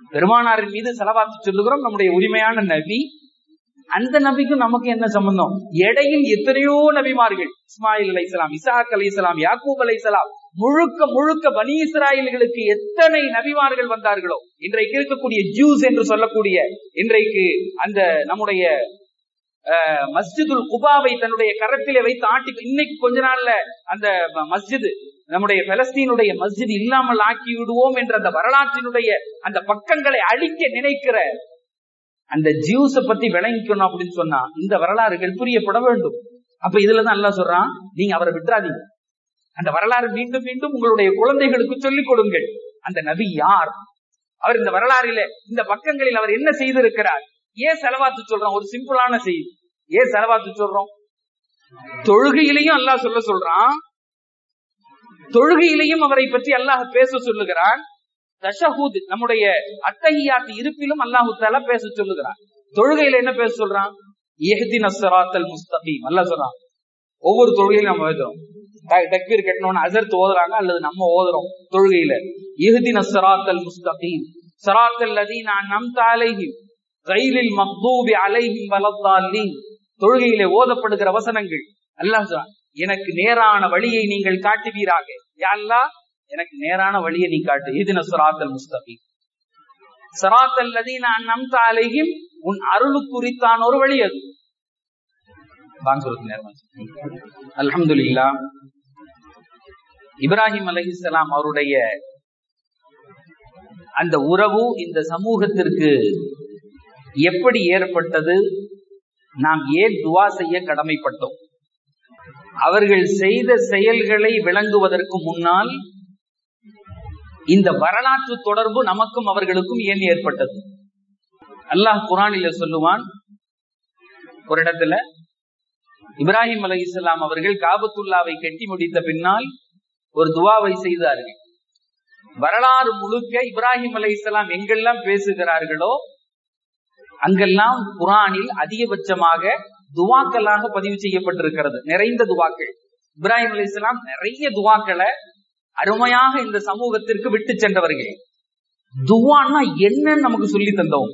பெருமானாரின் மீது செலவாத்து சொல்லுகிறோம் நம்முடைய உரிமையான நபி அந்த நபிக்கும் நமக்கு என்ன சம்பந்தம் இடையில் எத்தனையோ நபிமார்கள் இஸ்மாயில் அலைசலாம் இசாக் அலைசலாம் யாக்கூப் அலைசலாம் முழுக்க முழுக்க பனி இஸ்ராயல்களுக்கு எத்தனை நபிமார்கள் வந்தார்களோ இன்றைக்கு இருக்கக்கூடிய ஜூஸ் என்று சொல்லக்கூடிய இன்றைக்கு அந்த நம்முடைய மஸ்ஜிதுல் குபாவை தன்னுடைய கரத்திலே வைத்து ஆட்டி இன்னைக்கு கொஞ்ச நாள்ல அந்த மஸ்ஜிது நம்முடைய பலஸ்தீனுடைய மஸ்ஜித் இல்லாமல் ஆக்கி விடுவோம் என்ற அந்த வரலாற்றினுடைய அந்த பக்கங்களை அழிக்க நினைக்கிற அந்த ஜியூஸ பத்தி விளங்கிக்கணும் அப்படின்னு சொன்னா இந்த வரலாறுகள் புரியப்பட வேண்டும் அப்ப இதுலதான் அல்லா சொல்றான் நீங்க அவரை விட்டுறாதீங்க அந்த வரலாறு மீண்டும் மீண்டும் உங்களுடைய குழந்தைகளுக்கு சொல்லிக் கொடுங்கள் அந்த நபி யார் அவர் இந்த வரலாறில இந்த பக்கங்களில் அவர் என்ன செய்திருக்கிறார் ஏன் செலவாத்து சொல்றோம் ஒரு சிம்பிளான செய்தி ஏன் செலவாத்து சொல்றோம் தொழுகையிலையும் அல்லாஹ் சொல்ல சொல்றான் தொழுகையிலையும் அவரை பற்றி அல்லாஹ் பேச சொல்லுகிறான் தஷஹூத் நம்முடைய அத்தஹியாத்து இருப்பிலும் அல்லாஹு தாலா பேச சொல்லுகிறான் தொழுகையில என்ன பேச சொல்றான் எஹ்தி நசராத்தல் முஸ்தகீம் அல்லாஹ் சொல்றான் ஒவ்வொரு தொழுகையிலும் நம்ம எழுதுறோம் தக்பீர் கட்டணும்னு அசர்த்து ஓதுறாங்க அல்லது நம்ம ஓதுறோம் தொழுகையில எஹ்தி நசராத்தல் முஸ்தகீம் சராத்தல் லதீனா நம்த அலைஹிம் கைலில் மக்தூபி அலைஹிம் வலத்தாலின் தொழுகையிலே ஓதப்படுகிற வசனங்கள் அல்லாஹ் சொல்றான் எனக்கு நேரான வழியை நீங்கள் காட்டுவீராக யாழ்லா எனக்கு நேரான வழியை நீ காட்டு இதுன சராத்தல் முஸ்தபி சராத்தல் லதீனா நம்த அலைஹிம் உன் அருளு குறித்தான ஒரு வழி அது வாங்க சொல்லுங்க நேரம் அல்ஹம்துலில்லா இப்ராஹிம் அலஹிசலாம் அவருடைய அந்த உறவு இந்த சமூகத்திற்கு எப்படி ஏற்பட்டது நாம் ஏன் துவா செய்ய கடமைப்பட்டோம் அவர்கள் செய்த செயல்களை விளங்குவதற்கு முன்னால் இந்த வரலாற்று தொடர்பு நமக்கும் அவர்களுக்கும் ஏன் ஏற்பட்டது அல்லாஹ் குரானில சொல்லுவான் ஒரு இடத்துல இப்ராஹிம் அலி இஸ்லாம் அவர்கள் காபத்துல்லாவை கட்டி முடித்த பின்னால் ஒரு துவாவை செய்தார்கள் வரலாறு முழுக்க இப்ராஹிம் அலி இஸ்லாம் எங்கெல்லாம் பேசுகிறார்களோ அங்கெல்லாம் குரானில் அதிகபட்சமாக துவாக்களாக பதிவு செய்யப்பட்டிருக்கிறது நிறைந்த துவாக்கள் இப்ராஹிம் அலி இஸ்லாம் நிறைய துவாக்களை அருமையாக இந்த சமூகத்திற்கு விட்டு சென்றவர்கள் துவான்னா என்னன்னு நமக்கு சொல்லி தந்தோம்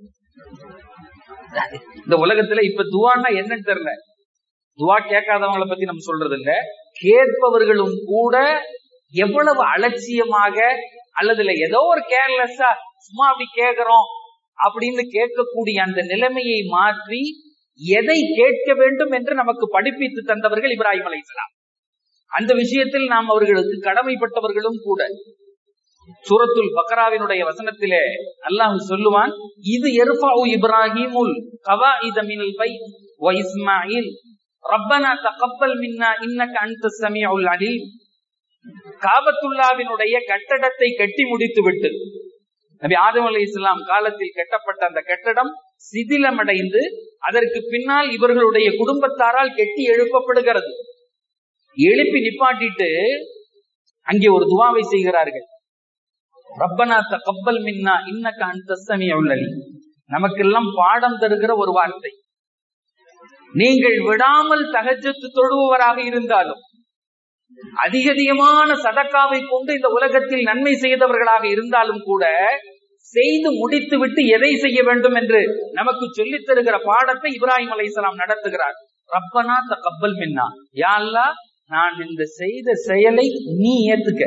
இந்த உலகத்துல இப்ப துவான்னா என்னன்னு தெரியல துவா கேட்காதவங்களை பத்தி நம்ம சொல்றது இல்ல கேட்பவர்களும் கூட எவ்வளவு அலட்சியமாக அல்லது இல்ல ஏதோ ஒரு கேர்லெஸ்ஸா சும்மா அப்படி கேக்குறோம் அப்படின்னு கேட்கக்கூடிய அந்த நிலைமையை மாற்றி எதை கேட்க வேண்டும் என்று நமக்கு படிப்பித்து தந்தவர்கள் இப்ராஹிம் அலை அந்த விஷயத்தில் நாம் அவர்களுக்கு கடமைப்பட்டவர்களும் கூட சூரத்துல் பக்ராவினுடைய வசனத்திலே அல்லாஹ் சொல்லுவான் இது எர்ஃபாஉ இப்ராஹிமுல் கவாஇத மினல் பை வ இஸ்மாயில் ரப்பனா தகப்பல் மின்னா இன்னக அன்த ஸமீஉல் அலீம் காபத்துல்லாவினுடைய கட்டடத்தை கட்டி முடித்து விட்டு நபி ஆதம் அலி இஸ்லாம் காலத்தில் கட்டப்பட்ட அந்த கட்டடம் சிதிலமடைந்து அதற்கு பின்னால் இவர்களுடைய குடும்பத்தாரால் கெட்டி எழுப்பப்படுகிறது எழுப்பி நிப்பாட்டிட்டு அங்கே ஒரு துவாவை செய்கிறார்கள் ரப்பனா தகப்பல் மின்னா இன்னக்க அன்தஸ்தமி உள்ளலி நமக்கெல்லாம் பாடம் தருகிற ஒரு வார்த்தை நீங்கள் விடாமல் தகஜத்து தொழுபவராக இருந்தாலும் அதிக அதிகமான சதக்காவை கொண்டு இந்த உலகத்தில் நன்மை செய்தவர்களாக இருந்தாலும் கூட செய்து முடித்து விட்டு எதை செய்ய வேண்டும் என்று நமக்கு சொல்லித் தருகிற பாடத்தை இப்ராஹிம் அலைசலாம் நடத்துகிறார் ரப்பனா தகப்பல் மின்னா யாழ்லா நான் இந்த செய்த செயலை நீ ஏத்துக்க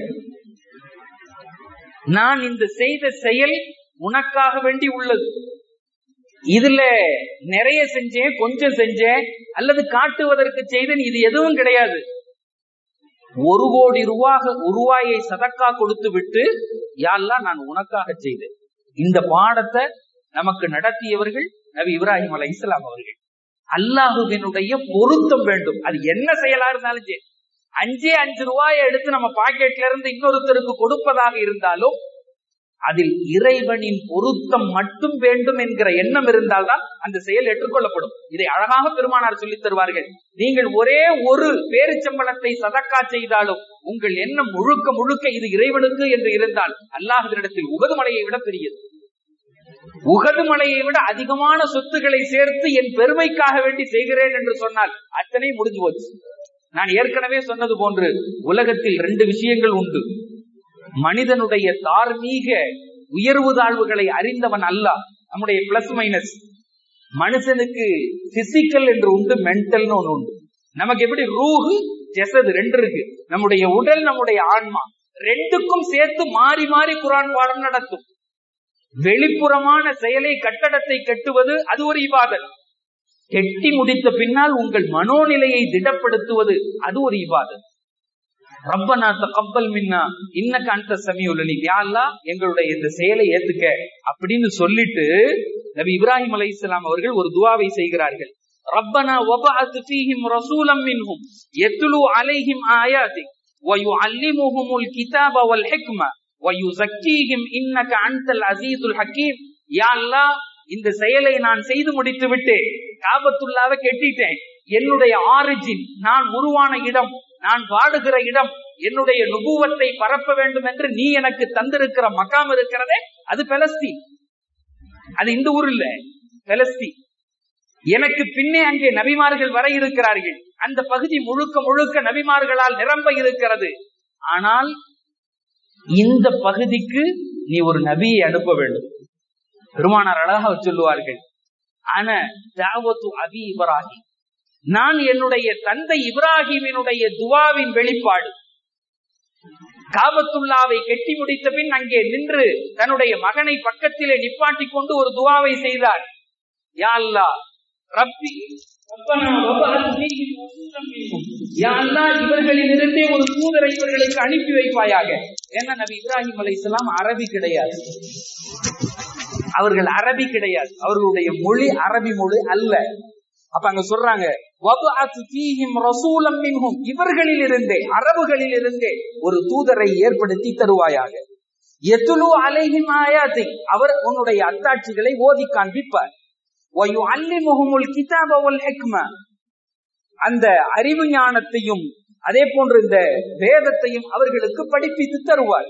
நான் இந்த செய்த செயல் உனக்காக வேண்டி உள்ளது இதுல நிறைய செஞ்சேன் கொஞ்சம் செஞ்சேன் அல்லது காட்டுவதற்கு செய்தேன் இது எதுவும் கிடையாது ஒரு கோடி ரூபாக உருவாயை சதக்கா கொடுத்து விட்டு யாரெல்லாம் நான் உனக்காக செய்தேன் இந்த பாடத்தை நமக்கு நடத்தியவர்கள் நபி இப்ராஹிம் அலை இஸ்லாம் அவர்கள் அல்லாஹுவினுடைய பொருத்தம் வேண்டும் அது என்ன செயலா இருந்தாலும் சரி அஞ்சே அஞ்சு ரூபாயை எடுத்து நம்ம பாக்கெட்ல இருந்து இன்னொருத்தருக்கு கொடுப்பதாக இருந்தாலும் அதில் இறைவனின் பொருத்தம் மட்டும் வேண்டும் என்கிற எண்ணம் இருந்தால்தான் அந்த செயல் ஏற்றுக்கொள்ளப்படும் இதை அழகாக பெருமானார் சொல்லித் தருவார்கள் நீங்கள் ஒரே ஒரு பேரிச்சம்பளத்தை சதக்கா செய்தாலும் உங்கள் எண்ணம் முழுக்க முழுக்க இது இறைவனுக்கு என்று இருந்தால் அல்லாஹிடத்தில் உகது மலையை விட பெரியது உகது மலையை விட அதிகமான சொத்துக்களை சேர்த்து என் பெருமைக்காக வேண்டி செய்கிறேன் என்று சொன்னால் அத்தனை முடிஞ்சு போச்சு நான் ஏற்கனவே சொன்னது போன்று உலகத்தில் ரெண்டு விஷயங்கள் உண்டு மனிதனுடைய தார்மீக உயர்வு தாழ்வுகளை அறிந்தவன் அல்ல நம்முடைய பிளஸ் மைனஸ் மனுஷனுக்கு பிசிக்கல் என்று உண்டு மென்டல்னு ஒண்ணு உண்டு நமக்கு எப்படி ரூஹு ஜெசது ரெண்டு இருக்கு நம்முடைய உடல் நம்முடைய ஆன்மா ரெண்டுக்கும் சேர்த்து மாறி மாறி குரான் பாடம் நடத்தும் வெளிப்புறமான செயலை கட்டடத்தை கட்டுவது அது ஒரு இபாதத் கெட்டி முடித்த பின்னால் உங்கள் மனோநிலையை திடப்படுத்துவது அது ஒரு இபாதத் ரப்பனா தகப்பல் மின்னா இன்னக்கு அந்த சமியுலி யாழ்லா எங்களுடைய இந்த செயலை ஏத்துக்க அப்படின்னு சொல்லிட்டு நபி இப்ராஹிம் அலை இஸ்லாம் அவர்கள் ஒரு துவாவை செய்கிறார்கள் ரப்பனா வபஅத் ஃபீஹிம் ரசூலம் மின்ஹும் யத்லு அலைஹிம் ஆயாதிக் ويعلمهم الكتاب والحكمة ويزكيهم إنك أنت العزيز الحكيم يا الله இந்த செயலை நான் செய்து முடித்து விட்டேன் காபத்துள்ளாவை கெட்டிட்டேன் என்னுடைய ஆரிஜின் நான் உருவான இடம் நான் வாடுகிற இடம் என்னுடைய நுபுவத்தை பரப்ப வேண்டும் என்று நீ எனக்கு தந்திருக்கிற மக்காம் இருக்கிறதே அது பெலஸ்தீன் அது இந்த ஊர் இல்ல பெலஸ்தீன் எனக்கு பின்னே அங்கே நபிமார்கள் வர இருக்கிறார்கள் அந்த பகுதி முழுக்க முழுக்க நபிமார்களால் நிரம்ப இருக்கிறது ஆனால் இந்த பகுதிக்கு நீ ஒரு நபியை அனுப்ப வேண்டும் பெருமானார் அழகாக சொல்லுவார்கள் ஆன தாவத்து அபி இப்ராஹிம் நான் என்னுடைய தந்தை இப்ராஹிமினுடைய துவாவின் வெளிப்பாடு காபத்துல்லாவை கெட்டி முடித்த பின் அங்கே நின்று தன்னுடைய மகனை பக்கத்திலே நிப்பாட்டி கொண்டு ஒரு துவாவை செய்தார் யா அல்லா ரப்பி இவர்களிலிருந்தே ஒரு தூதரை இவர்களுக்கு அனுப்பி வைப்பாயாக என்ன நபி இப்ராஹிம் அலை இஸ்லாம் அரபி கிடையாது அவர்கள் அரபி கிடையாது அவர்களுடைய மொழி அரபி மொழி அல்ல அப்ப அங்க சொல்றாங்க இவர்களில் இருந்தே அரபுகளில் இருந்தே ஒரு தூதரை ஏற்படுத்தி தருவாயாக எத்துலு அலைஹிம் ஆயாத்தை அவர் உன்னுடைய அத்தாட்சிகளை ஓதி காண்பிப்பார் அந்த அறிவு ஞானத்தையும் அதே போன்று இந்த வேதத்தையும் அவர்களுக்கு படிப்பித்து தருவார்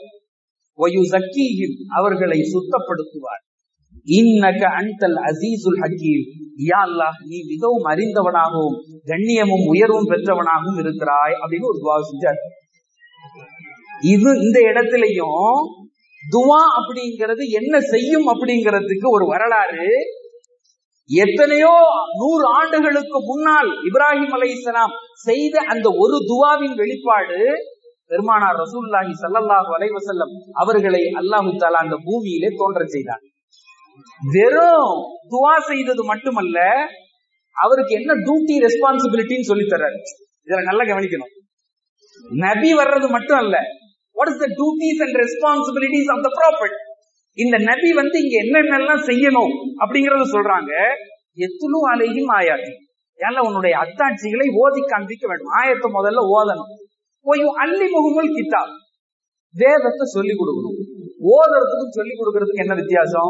அவர்களை சுத்தப்படுத்துவார் இன்னக அன்தல் அசீசுல் ஹக்கீம் யா அல்லாஹ் நீ மிகவும் அறிந்தவனாகவும் கண்ணியமும் உயர்வும் பெற்றவனாகவும் இருக்கிறாய் அப்படின்னு ஒரு துவா செஞ்சார் இது இந்த இடத்துலயும் துவா அப்படிங்கிறது என்ன செய்யும் அப்படிங்கிறதுக்கு ஒரு வரலாறு எத்தனையோ நூறு ஆண்டுகளுக்கு முன்னால் இப்ராஹிம் அலை இஸ்லாம் செய்த அந்த ஒரு துவாவின் வெளிப்பாடு பெருமானார் ரசூல்லாஹி சல்லாஹூ அலைவசல்லம் அவர்களை அல்லாஹு தாலா அந்த பூமியிலே தோன்ற செய்தார் வெறும் துவா செய்தது மட்டுமல்ல அவருக்கு என்ன டியூட்டி ரெஸ்பான்சிபிலிட்டின்னு சொல்லி தர்றாரு இதுல நல்லா கவனிக்கணும் நபி வர்றது மட்டும் அல்ல what is the duties and responsibilities of the prophet இந்த நபி வந்து இங்க என்னென்னலாம் செய்யணும் அப்படிங்கறத சொல்றாங்க எத்துலு அலையும் ஆயாதி ஏன்ல உன்னுடைய அத்தாட்சிகளை ஓதி காண்பிக்க வேண்டும் ஆயத்தை முதல்ல ஓதணும் போய் அள்ளி முகமுல் கித்தாப் வேதத்தை சொல்லி கொடுக்கணும் ஓதுறதுக்கும் சொல்லி கொடுக்கறதுக்கு என்ன வித்தியாசம்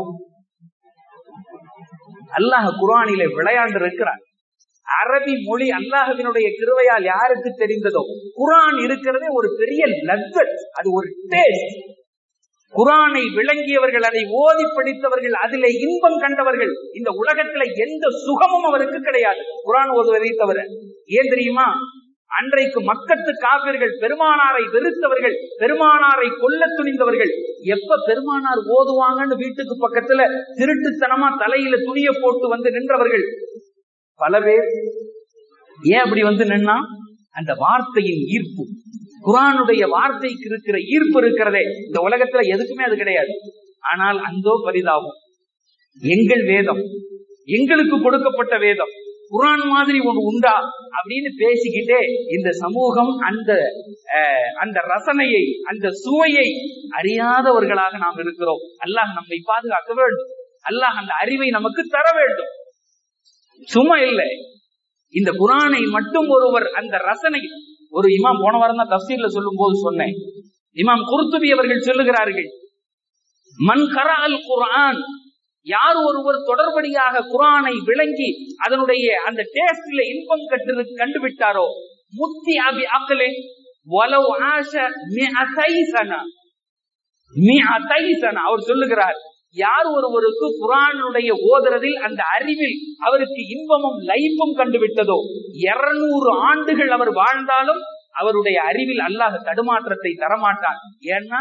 அல்லாஹ் குரானில விளையாண்டு இருக்கிறார் அரபி மொழி அல்லாஹவினுடைய கிருவையால் யாருக்கு தெரிந்ததோ குரான் இருக்கிறதே ஒரு பெரிய லத்தத் அது ஒரு டேஸ்ட் குரானை விளங்கியவர்கள் அதை ஓதி படித்தவர்கள் அதிலே இன்பம் கண்டவர்கள் இந்த உலகத்துல எந்த சுகமும் அவருக்கு கிடையாது குரான் ஓதுவதை தவிர ஏன் தெரியுமா அன்றைக்கு மக்கத்து காவிர்கள் பெருமானாரை வெறுத்தவர்கள் பெருமானாரை கொல்ல துணிந்தவர்கள் எப்ப பெருமானார் ஓதுவாங்கன்னு வீட்டுக்கு பக்கத்துல திருட்டுத்தனமா தலையில துணிய போட்டு வந்து நின்றவர்கள் பல பேர் ஏன் அப்படி வந்து நின்னா அந்த வார்த்தையின் ஈர்ப்பு குரானுடைய வார்த்தைக்கு இருக்கிற ஈர்ப்பு இருக்கிறதே இந்த உலகத்துல எதுக்குமே அது கிடையாது ஆனால் அந்தோ பரிதாபம் எங்கள் வேதம் எங்களுக்கு கொடுக்கப்பட்ட வேதம் குரான் மாதிரி ஒண்ணு உண்டா அப்படின்னு பேசிக்கிட்டே இந்த சமூகம் அந்த அந்த ரசனையை அந்த சுவையை அறியாதவர்களாக நாம் இருக்கிறோம் அல்லாஹ் நம்மை பாதுகாக்க வேண்டும் அல்லாஹ் அந்த அறிவை நமக்கு தர வேண்டும் சும்மா இல்லை இந்த குரானை மட்டும் ஒருவர் அந்த ரசனை ஒரு இமாம் போன வாரம் தான் தப்சீர்ல சொல்லும் போது சொன்னேன் இமாம் குருத்துபி அவர்கள் சொல்லுகிறார்கள் மண் கர அல் குரான் யார் ஒருவர் தொடர்படியாக குரானை விளங்கி அதனுடைய அந்த டேஸ்ட்ல இன்பம் கட்டு கண்டுவிட்டாரோ முத்தி அபி அக்கலே வலவ் ஆஷ மி அசைசனா மி அசைசனா அவர் சொல்லுகிறார் யார் ஒருவருக்கு குரானுடைய ஓதுறதில் அந்த அறிவில் அவருக்கு இன்பமும் லைஃபும் கண்டுவிட்டதோ இருநூறு ஆண்டுகள் அவர் வாழ்ந்தாலும் அவருடைய அறிவில் அல்லாஹ் தடுமாற்றத்தை தரமாட்டான் ஏன்னா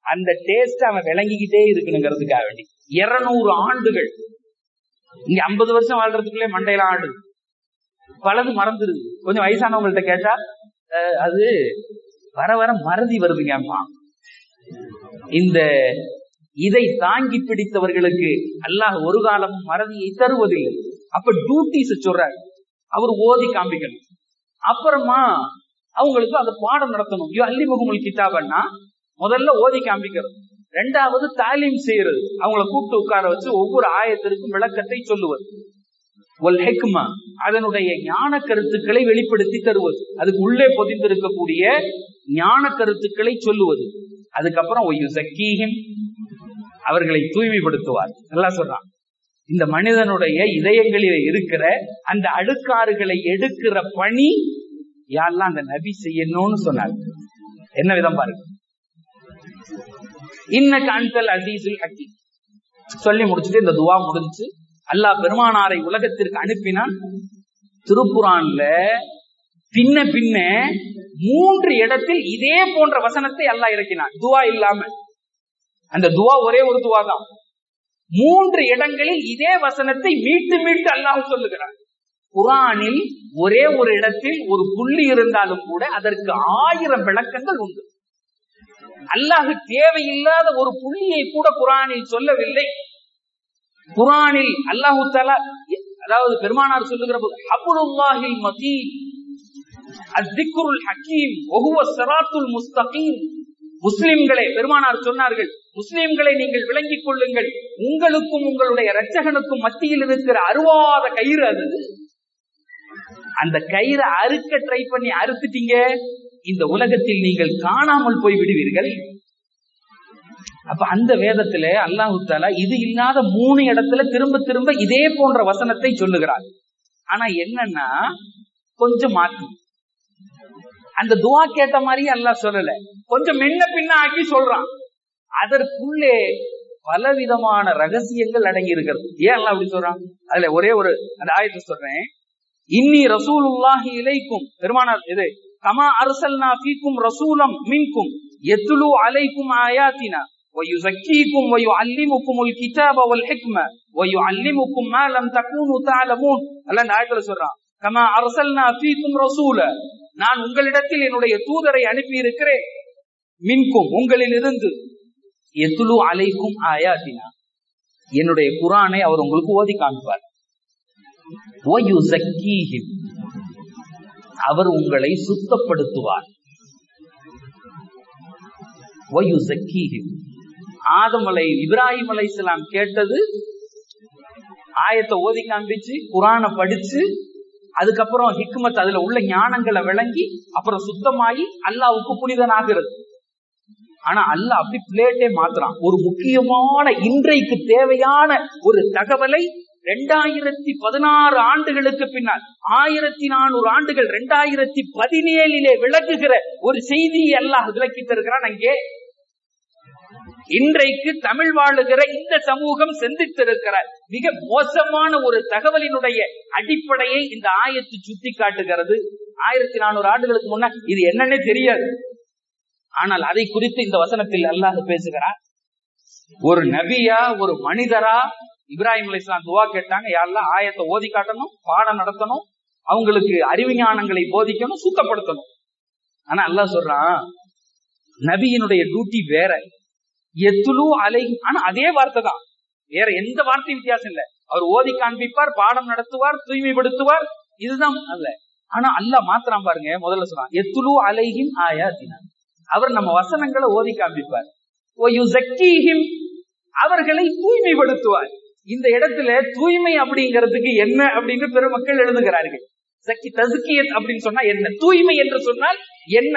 அந்த டேஸ்ட் அவன் விளங்கிக்கிட்டே இருக்கணுங்கிறதுக்காக வேண்டி இருநூறு ஆண்டுகள் இங்க ஐம்பது வருஷம் வாழ்றதுக்குள்ளே மண்டையில ஆடுது பலது மறந்துருது கொஞ்சம் வயசானவங்கள்ட்ட கேட்டா அஹ், அது வர வர மறதி வருதுங்க அம்மா இந்த இதை தாங்கி பிடித்தவர்களுக்கு அல்லாஹ் ஒரு காலமும் மறதியை தருவதில்லை அப்ப டியூட்டிஸ் சொல்றாரு அவர் ஓதி காமிக்கணும் அப்புறமா அவங்களுக்கு அந்த பாடம் நடத்தணும் ஐயோ அள்ளி முகமுல் கிதாபன்னா முதல்ல ஓதி காமிக்கிறது ரெண்டாவது தாலீம் செய்யறது அவங்கள கூப்பிட்டு உட்கார வச்சு ஒவ்வொரு ஆயத்திற்கும் விளக்கத்தை சொல்லுவது ஒல் ஹெக்மா அதனுடைய ஞான கருத்துக்களை வெளிப்படுத்தி தருவது அதுக்கு உள்ளே பொதிந்திருக்கக்கூடிய ஞான கருத்துக்களை சொல்லுவது அதுக்கப்புறம் ஒய்யு சக்கீஹிம் அவர்களை தூய்மைப்படுத்துவார் நல்லா சொல்றான் இந்த மனிதனுடைய இதயங்களில் இருக்கிற அந்த அழுக்காறுகளை எடுக்கிற பணி யாரெல்லாம் அந்த நபி செய்யணும்னு சொன்னார் என்ன விதம் பாருங்க இன்னக்கு அன்சல் அசீசுல் ஹக்கீம் சொல்லி முடிச்சுட்டு இந்த துவா முடிஞ்சு அல்லாஹ் பெருமானாரை உலகத்திற்கு அனுப்பினான் திருப்புரான்ல பின்ன பின்ன மூன்று இடத்தில் இதே போன்ற வசனத்தை அல்லாஹ் இறக்கினான் துவா இல்லாம அந்த துவா ஒரே ஒரு துவா தான் மூன்று இடங்களில் இதே வசனத்தை மீட்டு மீட்டு அல்லாஹ் சொல்லுகிறான் குரானில் ஒரே ஒரு இடத்தில் ஒரு புள்ளி இருந்தாலும் கூட அதற்கு ஆயிரம் விளக்கங்கள் உண்டு அல்லாஹ் தேவையில்லாத ஒரு புள்ளியை கூட குரானில் சொல்லவில்லை குரானில் அல்லாஹு தலா அதாவது பெருமானார் சொல்லுகிற போது ஹபுலுல்லாஹில் மதீன் அத்திக்குருல் ஹக்கீம் ஒகுவ சராத்துல் முஸ்தகீம் முஸ்லிம்களே பெருமானார் சொன்னார்கள் முஸ்லிம்களை நீங்கள் விளங்கிக் கொள்ளுங்கள் உங்களுக்கும் உங்களுடைய இரட்சகனுக்கும் மத்தியில் இருக்கிற அருவாத கயிறு அது அந்த கயிறை அறுக்க ட்ரை பண்ணி அறுத்துட்டீங்க இந்த உலகத்தில் நீங்கள் காணாமல் போய் விடுவீர்கள் அப்ப அந்த வேதத்துல அல்லாஹு தாலா இது இல்லாத மூணு இடத்துல திரும்ப திரும்ப இதே போன்ற வசனத்தை சொல்லுகிறார் ஆனா என்னன்னா கொஞ்சம் மாற்றி அந்த துவா கேட்ட மாதிரி அல்லாஹ் சொல்லல கொஞ்சம் முன்ன பின்ன ஆக்கி சொல்றான் அதற்குள்ளே பலவிதமான ரகசியங்கள் அடங்கி இருக்கிறது ஏன் அல்லாஹ் அப்படி சொல்றான் அதுல ஒரே ஒரு அந்த ஆயத்தை சொல்றேன் இன்னி ரசூலுல்லாஹி இலைக்கும் பெருமானார் இது கமா அரசல்னா ஃபீக்கும் ரசூலம் மின்கும் எத்துலு அலைக்கும் ஆயாத்தினா ويزكيكم ويعلمكم الكتاب والحكمة ويعلمكم ما لم تكونوا تعلمون அல்ல இந்த ஆயத்துல சொல்றான் கமா அரசல்னா ஃபீக்கும் ரசூல நான் உங்களிடத்தில் என்னுடைய தூதரை அனுப்பி இருக்கிறேன் மின்கும் உங்களில் இருந்து எத்துலு அலைக்கும் ஆயாத்தினா என்னுடைய குரானை அவர் உங்களுக்கு ஓதி காண்பார் وَيُزَكِّيهِمْ. அவர் உங்களை சுத்தப்படுத்துவார் وَيُزَكِّيهِمْ. ஆதம் அலை இப்ராஹிம் அலை கேட்டது ஆயத்தை ஓதி காண்பிச்சு குரானை படிச்சு அதுக்கப்புறம் ஹிக்மத் அதுல உள்ள ஞானங்களை விளங்கி அப்புறம் சுத்தமாகி அல்லாவுக்கு புனிதனாகிறது ஆனா அல்லாஹ் அப்படி பிளேட்டே மாத்துறான் ஒரு முக்கியமான இன்றைக்கு தேவையான ஒரு தகவலை ரெண்டாயிரத்தி பதினாறு ஆண்டுகளுக்கு பின்னால் ஆயிரத்தி நானூறு ஆண்டுகள் ரெண்டாயிரத்தி பதினேழிலே விளக்குகிற ஒரு செய்தியை அல்லாஹ் விளக்கி தருகிறான் அங்கே இன்றைக்கு தமிழ் வாழுகிற இந்த சமூகம் சிந்தித்திருக்கிற மிக மோசமான ஒரு தகவலினுடைய அடிப்படையை இந்த ஆயத்து சுட்டி காட்டுகிறது ஆயிரத்தி நானூறு ஆண்டுகளுக்கு முன்ன இது என்னன்னே தெரியாது ஆனால் அதை குறித்து இந்த வசனத்தில் அல்லாஹ் பேசுகிறார் ஒரு நபியா ஒரு மனிதரா இப்ராஹிம் அலி இஸ்லாம் துவா கேட்டாங்க யாரெல்லாம் ஆயத்தை ஓதி காட்டணும் பாடம் நடத்தணும் அவங்களுக்கு அறிவு ஞானங்களை போதிக்கணும் சுத்தப்படுத்தணும் ஆனா அல்லாஹ் சொல்றான் நபியினுடைய டியூட்டி வேற எத்துலு அலை ஆனா அதே வார்த்தை தான் வேற எந்த வார்த்தை வித்தியாசம் இல்ல அவர் ஓதி காண்பிப்பார் பாடம் நடத்துவார் தூய்மைப்படுத்துவார் இதுதான் அல்ல ஆனா அல்லாஹ் மாத்திரம் பாருங்க முதல்ல சொல்றான் எத்துலு அலைஹிம் ஆயாத்தினா அவர் நம்ம வசனங்களை ஓதி காண்பிப்பார் அவர்களை தூய்மைப்படுத்துவார் இந்த இடத்துல தூய்மை அப்படிங்கிறதுக்கு என்ன அப்படின்னு பெருமக்கள் எழுதுகிறார்கள் சக்கி தசுக்கியத் அப்படின்னு சொன்னா என்ன தூய்மை என்று சொன்னால் என்ன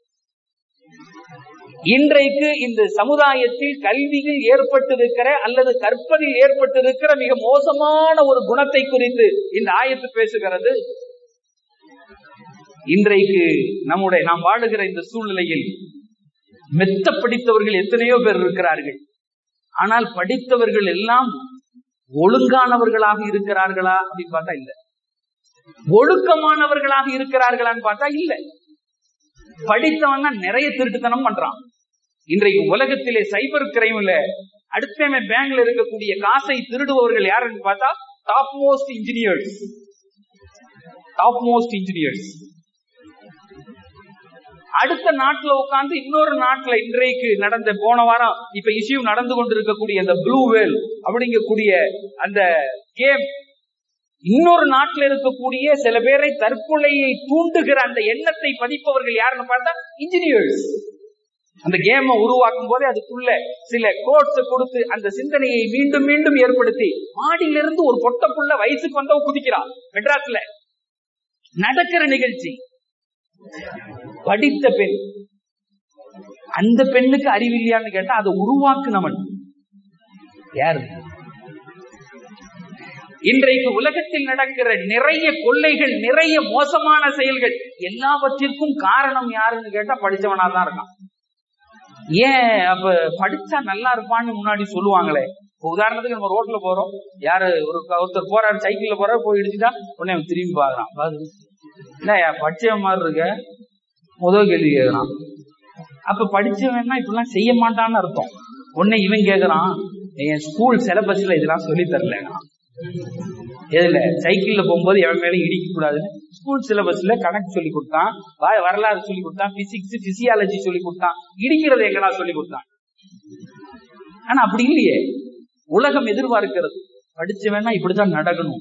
இன்றைக்கு இந்த சமுதாயத்தில் கல்வியில் ஏற்பட்டிருக்கிற அல்லது கற்பதில் ஏற்பட்டிருக்கிற மிக மோசமான ஒரு குணத்தை குறித்து இந்த ஆயத்து பேசுகிறது இன்றைக்கு நம்முடைய நாம் வாழுகிற இந்த சூழ்நிலையில் மெத்த படித்தவர்கள் எத்தனையோ பேர் இருக்கிறார்கள் ஆனால் படித்தவர்கள் எல்லாம் ஒழுங்கானவர்களாக இருக்கிறார்களா அப்படின்னு பார்த்தா இல்ல ஒழுக்கமானவர்களாக இருக்கிறார்களான்னு பார்த்தா இல்ல படித்தவன் தான் நிறைய திருட்டுத்தனம் பண்றான் இன்றைக்கு உலகத்திலே சைபர் கிரைம்ல அடுத்தமே பேங்க்ல இருக்கக்கூடிய காசை திருடுபவர்கள் யாருன்னு பார்த்தா top most engineers top most engineers அடுத்த நாட்டுல உட்கார்ந்து இன்னொரு நாட்டுல இன்றைக்கு நடந்த போன வாரம் இப்ப இஷ்யூ நடந்து கொண்டிருக்கக்கூடிய அந்த ப்ளூ வேல் அப்படிங்கக்கூடிய அந்த கேம் இன்னொரு நாட்டில் இருக்கக்கூடிய சில பேரை தற்கொலையை தூண்டுகிற அந்த எண்ணத்தை பதிப்பவர்கள் யாருன்னு பார்த்தா இன்ஜினியர்ஸ் அந்த கேமை உருவாக்கும் போதே அதுக்குள்ள சில கோட்ஸ் கொடுத்து அந்த சிந்தனையை மீண்டும் மீண்டும் ஏற்படுத்தி மாடியிலிருந்து ஒரு பொட்டப்புள்ள வயசுக்கு வந்தவ குதிக்கிறான் மெட்ராஸ்ல நடக்கிற நிகழ்ச்சி படித்த பெண் அந்த பெண்ணுக்கு அறிவில்லையான்னு கேட்டா அதை உருவாக்குனவன் யாரு இன்றைக்கு உலகத்தில் நடக்கிற நிறைய கொள்ளைகள் நிறைய மோசமான செயல்கள் எல்லாவற்றிற்கும் காரணம் யாருன்னு கேட்டா படிச்சவனா தான் இருக்கான் ஏன் அப்ப படிச்சா நல்லா இருப்பான்னு முன்னாடி சொல்லுவாங்களே இப்ப உதாரணத்துக்கு நம்ம ரோட்ல போறோம் யாரு ஒரு ஒருத்தர் போறாரு சைக்கிள்ல போறாரு போய் இடிச்சுட்டா உடனே அவன் திரும்பி பாக்குறான் பாரு இல்லையா படிச்சவன் மாதிரி இருக்க முதல் கேள்வி கேக்குறான் அப்ப படிச்சவன்னா இப்படிலாம் செய்ய மாட்டான்னு அர்த்தம் உடனே இவன் கேக்குறான் என் ஸ்கூல் சிலபஸ்ல இதெல்லாம் சொல்லி தரலன்னா எதுல சைக்கிள்ல போகும்போது எவன் மேல இடிக்க கூடாதுன்னு ஸ்கூல் சிலபஸ்ல கணக்கு சொல்லி கொடுத்தான் வ- வரலாறு சொல்லி கொடுத்தான் பிசிக்ஸ் பிசியாலஜி சொல்லி கொடுத்தான் இடிக்கிறது எங்கடா சொல்லி கொடுத்தான் ஆனா அப்படி இல்லையே உலகம் எதிர்பார்க்கிறது படிச்சவனா இப்படித்தான் நடக்கணும்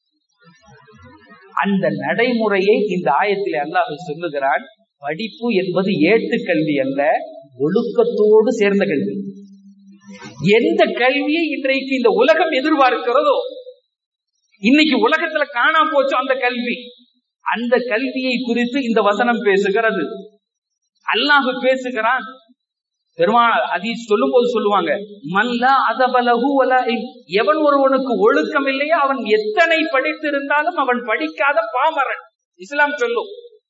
அந்த நடைமுறையை இந்த ஆயத்தில் அல்லாஹ் சொல்லுகிறான் படிப்பு என்பது ஏட்டு கல்வி அல்ல ஒழுக்கத்தோடு சேர்ந்த கல்வி எந்த கல்வியை இன்றைக்கு இந்த உலகம் எதிர்பார்க்கிறதோ இன்னைக்கு உலகத்துல காணாம போச்சு அந்த கல்வி அந்த கல்வியை குறித்து இந்த வசனம் பேசுகிறது அல்லாஹ் பேசுகிறான் பெருமாள் அதீஸ் சொல்லும் போது சொல்லுவாங்க மல்லா அதபலகு வலா இல். எவன் ஒருவனுக்கு ஒழுக்கம் இல்லையோ அவன் எத்தனை படித்திருந்தாலும் அவன் படிக்காத பாமரன் இஸ்லாம் சொல்லும்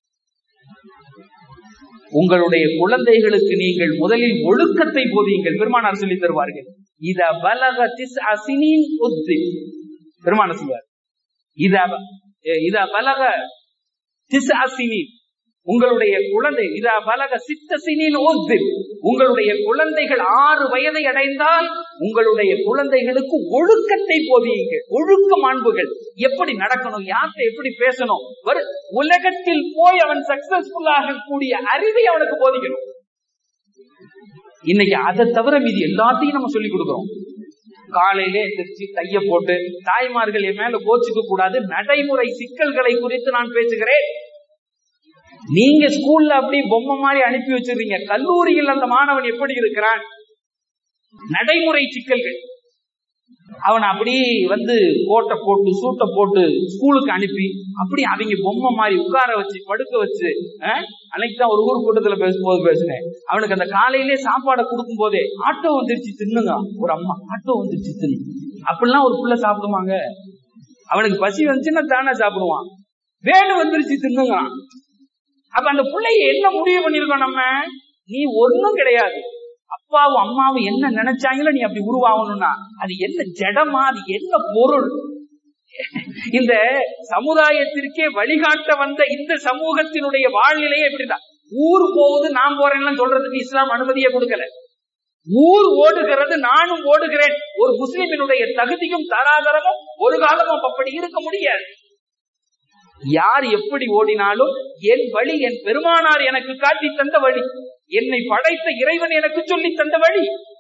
உங்களுடைய குழந்தைகளுக்கு நீங்கள் முதலில் ஒழுக்கத்தை போதியுங்கள் பெருமானார் சொல்லி தருவார்கள் இத பலக திஸ் அசினின் உத்தி பெருமானார் சொல்வார் இத இத பலக திஸ் அசினின் உங்களுடைய குழந்தை இத பலக சித்த சினின் ஒத்து உங்களுடைய குழந்தைகள் ஆறு வயதை அடைந்தால் உங்களுடைய குழந்தைகளுக்கு ஒழுக்கத்தை போதியுங்கள் ஒழுக்க மாண்புகள் எப்படி நடக்கணும் யார்கிட்ட எப்படி பேசணும் ஒரு உலகத்தில் போய் அவன் சக்சஸ்ஃபுல் ஆகக்கூடிய அறிவை அவனுக்கு போதிக்கணும் இன்னைக்கு அதை தவிர மீதி எல்லாத்தையும் நம்ம சொல்லி கொடுக்கிறோம் காலையிலே எந்திரிச்சு கைய போட்டு தாய்மார்கள் என் மேல கோச்சிக்க கூடாது நடைமுறை சிக்கல்களை குறித்து நான் பேசுகிறேன் நீங்க ஸ்கூல்ல அப்படி பொம்மை மாதிரி அனுப்பி வச்சிருக்கீங்க கல்லூரியில் அந்த மாணவன் எப்படி இருக்கிறான் நடைமுறை சிக்கல்கள் அவன் அப்படி வந்து கோட்டை போட்டு சூட்டை போட்டு ஸ்கூலுக்கு அனுப்பி அப்படி அவங்க பொம்மை மாதிரி உட்கார வச்சு படுக்க வச்சு அஹ், அன்னைக்கு தான் ஒரு ஊர் கூட்டத்துல பேசும்போது பேசினேன் அவனுக்கு அந்த காலையிலே சாப்பாடை கொடுக்கும் போதே ஆட்டோ வந்துருச்சு தின்னுங்க ஒரு அம்மா ஆட்டோ வந்துருச்சு தின்னு அப்படிலாம் ஒரு புள்ள சாப்பிடுவாங்க அவனுக்கு பசி வந்துச்சுன்னா தானே சாப்பிடுவான் வேடு வந்துருச்சு தின்னுங்க அப்ப அந்த பிள்ளைய என்ன முடிவு பண்ணிருக்கோம் நம்ம நீ ஒண்ணும் கிடையாது அப்பாவும் அம்மாவும் என்ன நினைச்சாங்களோ நீ அப்படி உருவாகணும்னா அது என்ன ஜடமா அது என்ன பொருள் இந்த சமுதாயத்திற்கே வழிகாட்ட வந்த இந்த சமூகத்தினுடைய வாழ்நிலையே இப்படிதான் ஊர் போகுது நான் போறேன்னு சொல்றதுக்கு இஸ்லாம் அனுமதியே கொடுக்கல ஊர் ஓடுகிறது நானும் ஓடுகிறேன் ஒரு முஸ்லிமினுடைய தகுதியும் தராதரமும் ஒரு காலமும் அப்படி இருக்க முடியாது யார் எப்படி ஓடினாலும் என் வழி என் பெருமானார் எனக்கு காட்டி தந்த வழி என்னை படைத்த இறைவன் எனக்கு சொல்லி தந்த வழி